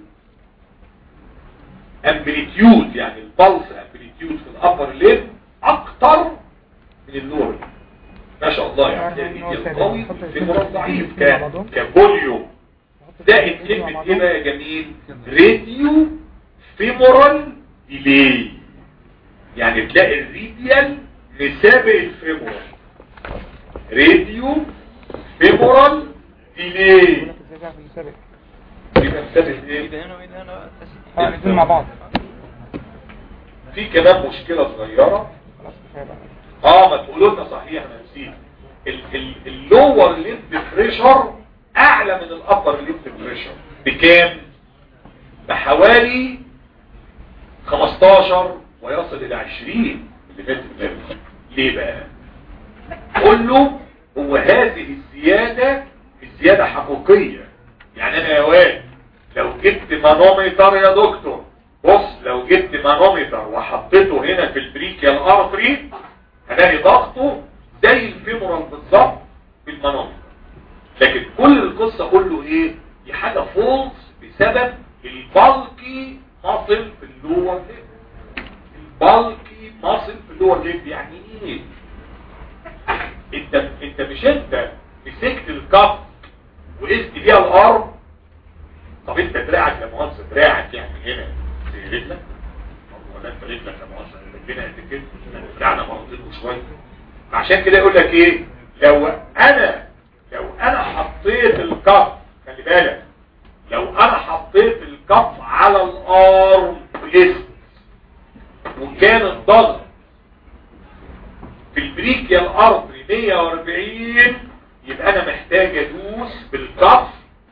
امبليتيود يعني البلس امبليتيود في الابر لين اكتر من اللور ما شاء الله يعني يعني ده هو ايدي سهل. القوي حط في مرض ضعيف الاتنين مع كان بعضهم. كفوليوم زائد كلمة ايه بقى يا جميل راديو فيمورال ديلي يعني تلاقي الريديال مسابق الفيمورال راديو فيمورال ديلي يقول لك ازاي تعرف المسابق يبقى مسابق ايه ايه ده هنا وايه ده هنا اه الاثنين مع بعض في كمان مشكلة صغيرة خلاص كفايه بقى اه ما تقولوا لنا صحيح انا نسيت ال- ال- اللور ليد بريشر اعلى من الابر ليد بريشر بكام بحوالي 15 ويصل الى 20 اللي فات بالك ليه بقى كله هو هذه الزيادة الزيادة حقيقية يعني انا يا واد لو جبت مانومتر يا دكتور بص لو جبت مانومتر وحطيته هنا في البريكيال ارتري هلاقي ضغطه زي الفيمورال بالظبط بالمانومتر لكن كل القصة كله ايه دي حاجة فولس بسبب البالكي مصل في اللور ليب البالكي مصل في اللور ليب يعني ايه انت انت مش انت مسكت الكف وقست بيها الارض طب انت دراعك يا مهندس دراعك يعني هنا زي رجلك ولا انت رجلك يا مهندس رجلنا قد كده دراعنا مرتين وشويه عشان كده يقول لك ايه لو انا لو انا حطيت الكف خلي بالك لو انا حطيت الكف على الارم بريست وكان الضغط في البريكيال ارتري 140 يبقى انا محتاج ادوس بالكف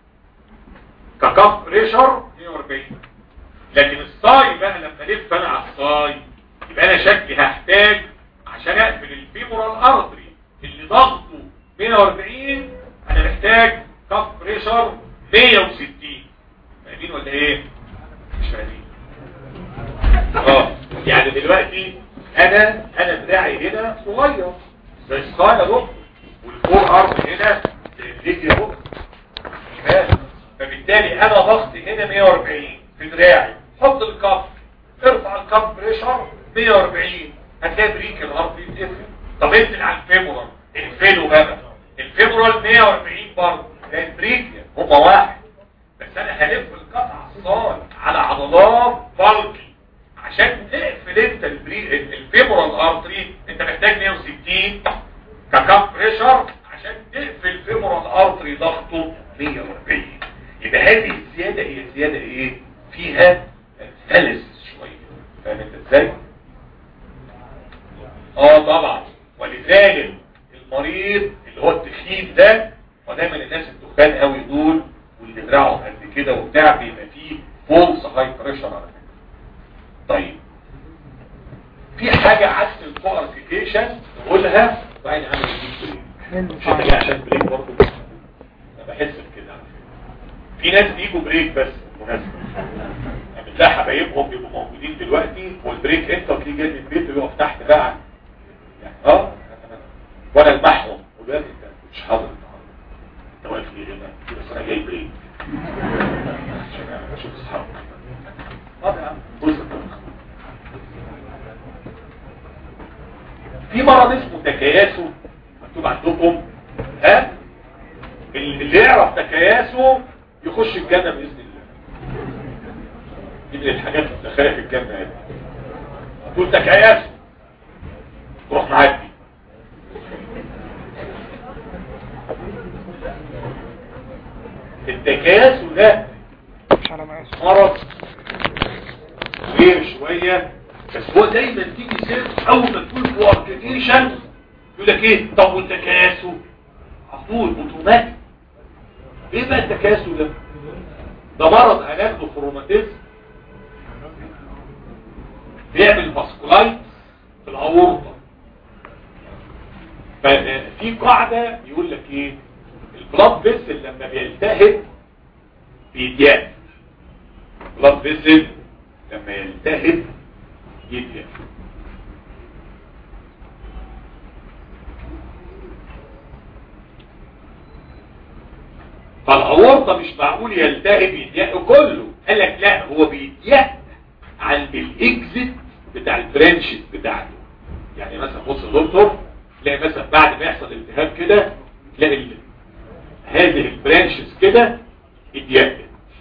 ككف بريشر 140 لكن الصاي بقى لما الف انا على الصاي يبقى انا شكلي هحتاج عشان اقفل الفيمورال ارتري اللي ضغطه 140 انا محتاج كف بريشر 160 فاهمين ولا ايه مش فاهمين اه يعني دلوقتي انا انا دراعي هنا صغير زي الصاي يا دكتور والفور ارم هنا زي الرجل يا دكتور فاهم؟ فبالتالي انا ضغطي هنا 140 في دراعي حط الكف ارفع الكف بريشر 140 هتلاقي بريك الارض يتقفل طب انزل على الفيمورال اقفله بقى الفيمورال 140 برضه ده البريك هما واحد بس انا هلف القطع الصال على عضلات بالكي عشان تقفل انت البري... الفيمورال ارتري انت محتاج 160 ككف بريشر عشان تقفل الفيمورال ارتري ضغطه 140 يبقى هذه الزيادة هي زيادة ايه فيها سلس شوية فاهم انت ازاي اه طبعا ولذلك المريض اللي هو التخين ده ودايما الناس التخان قوي دول واللي دراعهم قد كده وبتاع بيبقى فيه فولس هاي بريشر على فكره طيب في حاجة عكس الكوارتيكيشن نقولها وبعدين عامل بريك مش هتلاقي عشان بريك برضه انا بحس بكده على فكرة. في ناس بيجوا بريك بس مناسبة يعني بتلاقي حبايبهم بيبقوا موجودين دلوقتي والبريك انت وتيجي جاي من البيت ويقف تحت بقى يعني اه وانا المحهم وبقى انت مش حاضر النهارده انت واقف ليه هنا بس انا جاي بريك عشان اشوف اصحابك اه يا عم بص في مرض اسمه تكياسو مكتوب عندكم ها اللي يعرف تكياسو يخش الجنة بإذن الله دي من الحاجات المتخيلة في الجنة يعني تقول تكياسو تروح معدي التكياسو ده على ما يسمع مرض غير شوية بس هو دايما تيجي سير اول ما تكون في اركتيشن يقول لك ايه طب والتكاسل على طول اوتوماتيك ايه بقى التكاسل ده ده مرض هناخده في الروماتيزم بيعمل ماسكولايت في الاورطه ففي قاعده يقول لك ايه البلاد فيسل لما بيلتهب بيضيق بلاد فيسل لما يلتهب يضيق فالأورطة مش معقول يلتهب يضيق كله قال لك لا هو بيضيق عند الاكزت بتاع البرانشز بتاعته يعني مثلا بص يا دكتور تلاقي مثلا بعد ما يحصل التهاب كده تلاقي ال- هذه البرانشز كده اتضيقت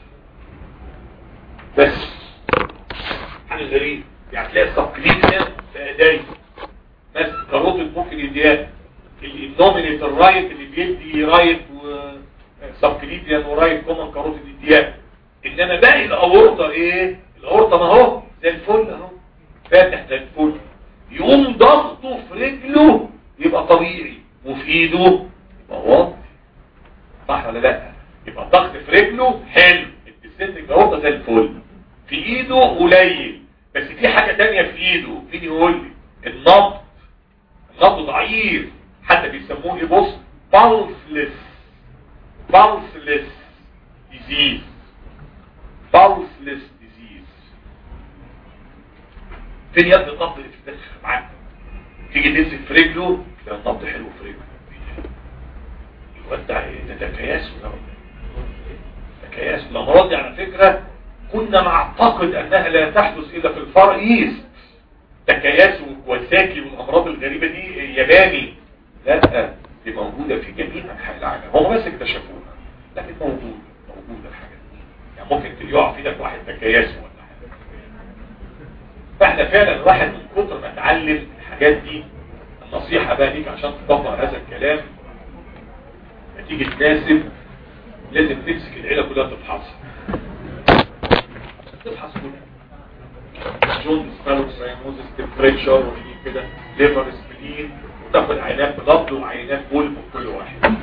بس حاجه غريب يعني تلاقي السبكليت هنا في ايدي بس كاروتيد ممكن يديها النومينيت الرايت اللي بيدي رايت وسبكليديان ورايت كومن كاروتيد يديها انما باقي الاورطه ايه الاورطه ما هو زي الفل اهو فاتح زي الفل يقوم ضغطه في رجله يبقى طبيعي وفي ايده يبقى واطي صح ولا لا يبقى الضغط في رجله حلو الديسنتنج الاورطه زي الفل في ايده قليل بس في حاجة تانية في ايده مين يقول لي النبض النبض ضعيف حتى بيسموه ايه بص pulseless pulseless disease pulseless disease فين يد النبض اللي في الدخل معاك تيجي تمسك في رجله تلاقي النبض حلو في رجله يودع ايه ده تكياس ولا تكياس الامراض دي على فكره كنا نعتقد انها لا تحدث الا في الفار ايست تكياس وكواساكي والامراض الغريبه دي ياباني لا دي موجوده في جميع انحاء العالم هم بس اكتشفوها لكن موجوده موجوده الحاجات دي يعني ممكن يقع في ايدك واحد تكياس ولا حاجه فاحنا فعلا الواحد من كتر ما اتعلم الحاجات دي النصيحه بقى ليك عشان تطبق هذا الكلام لما تيجي تناسب لازم تمسك العيله كلها تفحصها تفحص كلها جون سبالوك سايموزس تمبريتشر وفي كده ليفر سبلين وتاخد عينات بلد وعينات بول كل واحد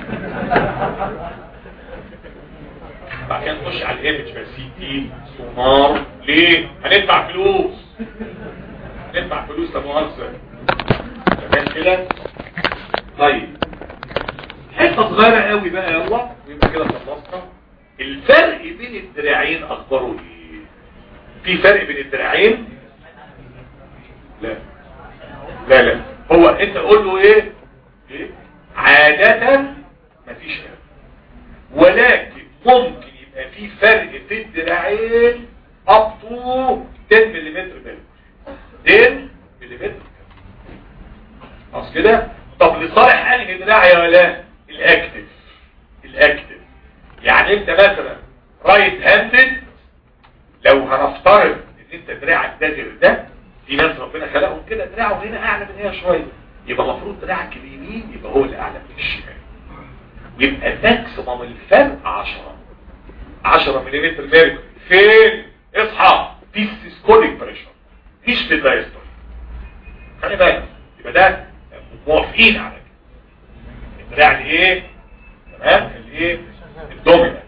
بعد كده نخش على الايمج بقى سي تي سونار ليه؟ هندفع فلوس ندفع فلوس لا مؤاخذه تمام كده طيب حته صغيره قوي بقى يلا ويبقى كده خلصنا الفرق بين الدراعين اخباره ايه في فرق بين الدراعين لا لا لا هو انت قول له ايه ايه عادة مفيش فرق ولكن ممكن يبقى في فرق في الدراعين up to 10 ملم بس 10 ملم خلاص كده طب لصالح انهي دراع يا ولا الاكتف الاكتف يعني انت مثلا رايت هاندد لو هنفترض ان انت دراعك ده غير ده في ناس ربنا خلقهم كده دراعه هنا اعلى من هنا شويه يبقى المفروض دراعك اليمين يبقى هو اللي اعلى من الشمال يبقى ماكسيمم الفرق 10 10 ملم ميركوري فين اصحى في سيستوليك بريشر مش في الدايستول خلي بالك يبقى ده موافقين على كده الدراع الايه تمام الايه الدومينانت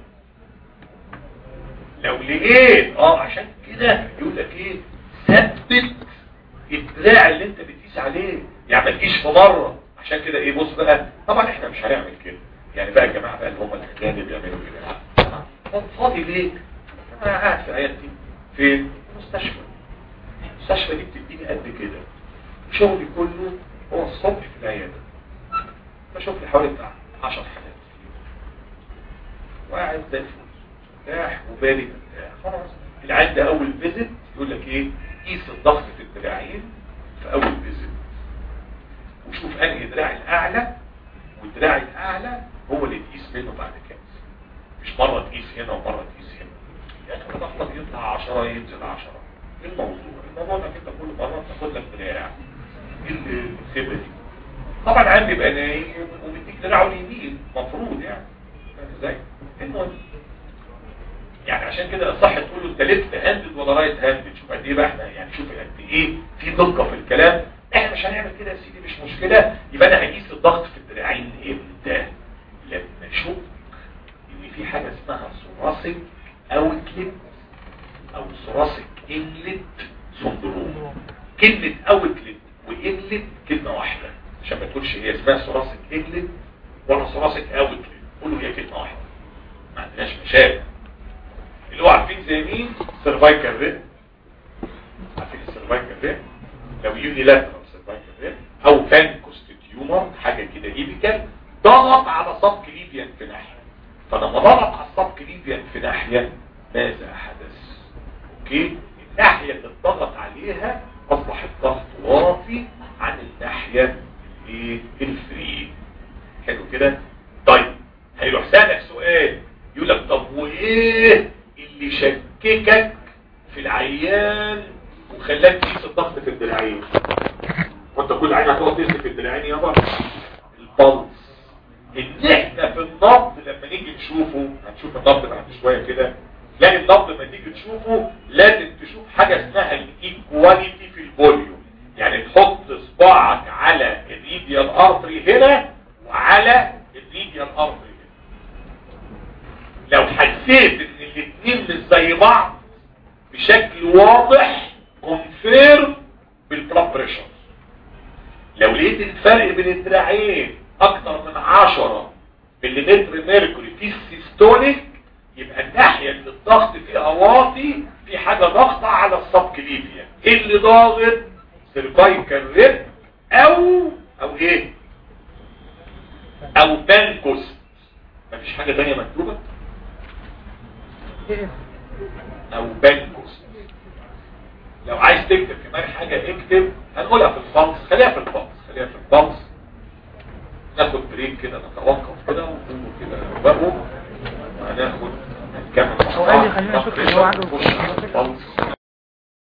لو لقيت اه عشان كده يقول لك ايه ثبت الدراع اللي انت بتقيس عليه يعني ما تقيش في مره عشان كده ايه بص بقى طبعا احنا مش هنعمل كده يعني بقى الجماعه بقى اللي هم الاجانب بيعملوا كده لا فاضي ليه انا قاعد في عيادتي في المستشفى المستشفى دي بتديني قد كده شغلي كله هو الصبح في العياده بشوف لي حوالي بتاع 10 حالات وقاعد زي الفل مرتاح وبالي مرتاح خلاص العيان ده اول فيزيت يقول لك ايه قيس الضغط في الدراعين في اول فيزيت وشوف انهي دراع الاعلى والدراع الاعلى هو اللي تقيس منه بعد كده مش مره تقيس هنا ومره تقيس هنا يعني الضغط يطلع 10 ينزل 10 ايه الموضوع الموضوع انك انت كل مره تاخد لك دراع ايه الخبره دي طبعا عم بيبقى نايم وبيديك دراعه اليمين مفروض يعني فاهم ازاي المهم يعني عشان كده الصح تقول له انت ليفت هاندد ولا رايت هاندد شوف قد ايه بقى احنا يعني شوف قد ايه في دقه في الكلام احنا مش هنعمل كده يا سيدي مش مشكله يبقى انا هقيس الضغط في الدراعين امتى لما اشك ان في حاجه اسمها ثوراسيك اوتلت او ثوراسيك انلت سندروم كلمه اوتلت وانلت كلمه واحده عشان ما تقولش هي اسمها ثوراسيك انلت ولا ثوراسيك اوتلت قولوا هي كلمه واحده ما عندناش مشاكل اللي هو عارفين زي مين سيرفايكال ريت عارفين السيرفايكال ريت لو يونيلاترال سيرفايكال ريت او فانكوست تيومر حاجه كده ايبيكال ضغط على سب كليبيان في ناحيه فلما ضغط على السب كليبيان في ناحيه ماذا حدث اوكي الناحيه اللي اتضغط عليها اصبح الضغط واطي عن الناحيه الايه الفري حلو كده طيب هيروح سالك سؤال يقول لك طب وايه اللي شككك في العيان وخلاك تقيس الضغط في الدراعين وانت كل عين هتقعد تقيس في الدراعين يابا البلس ان احنا في النبض لما نيجي نشوفه هنشوف النبض بعد شويه كده تلاقي النبض لما تيجي تشوفه لازم تشوف حاجه اسمها الايكواليتي في الفوليوم يعني تحط صباعك على الريديال ارتري هنا وعلى الريديال ارتري لو حسيت ان الاثنين مش زي بعض بشكل واضح كونفيرم بالبلاد بريشر لو لقيت الفرق بين الدراعين اكتر من 10 مليمتر ميركوري في السيستوليك يبقى الناحية اللي الضغط فيها واطي في حاجة ضغطة على السب كليفيا ايه اللي ضاغط سيرفايكال ريب او او ايه او بانكوس مفيش حاجة تانية مكتوبة ايه او بانكوس لو عايز تكتب كمان حاجة اكتب هنقولها في الفانس خليها في الفانس خليها في الفانس ناخد بريك كده نتوقف كده ونقوم كده بقوا هناخد هنكمل هو قال لي خلينا نشوف اللي هو عاجبه. نخش على الفانس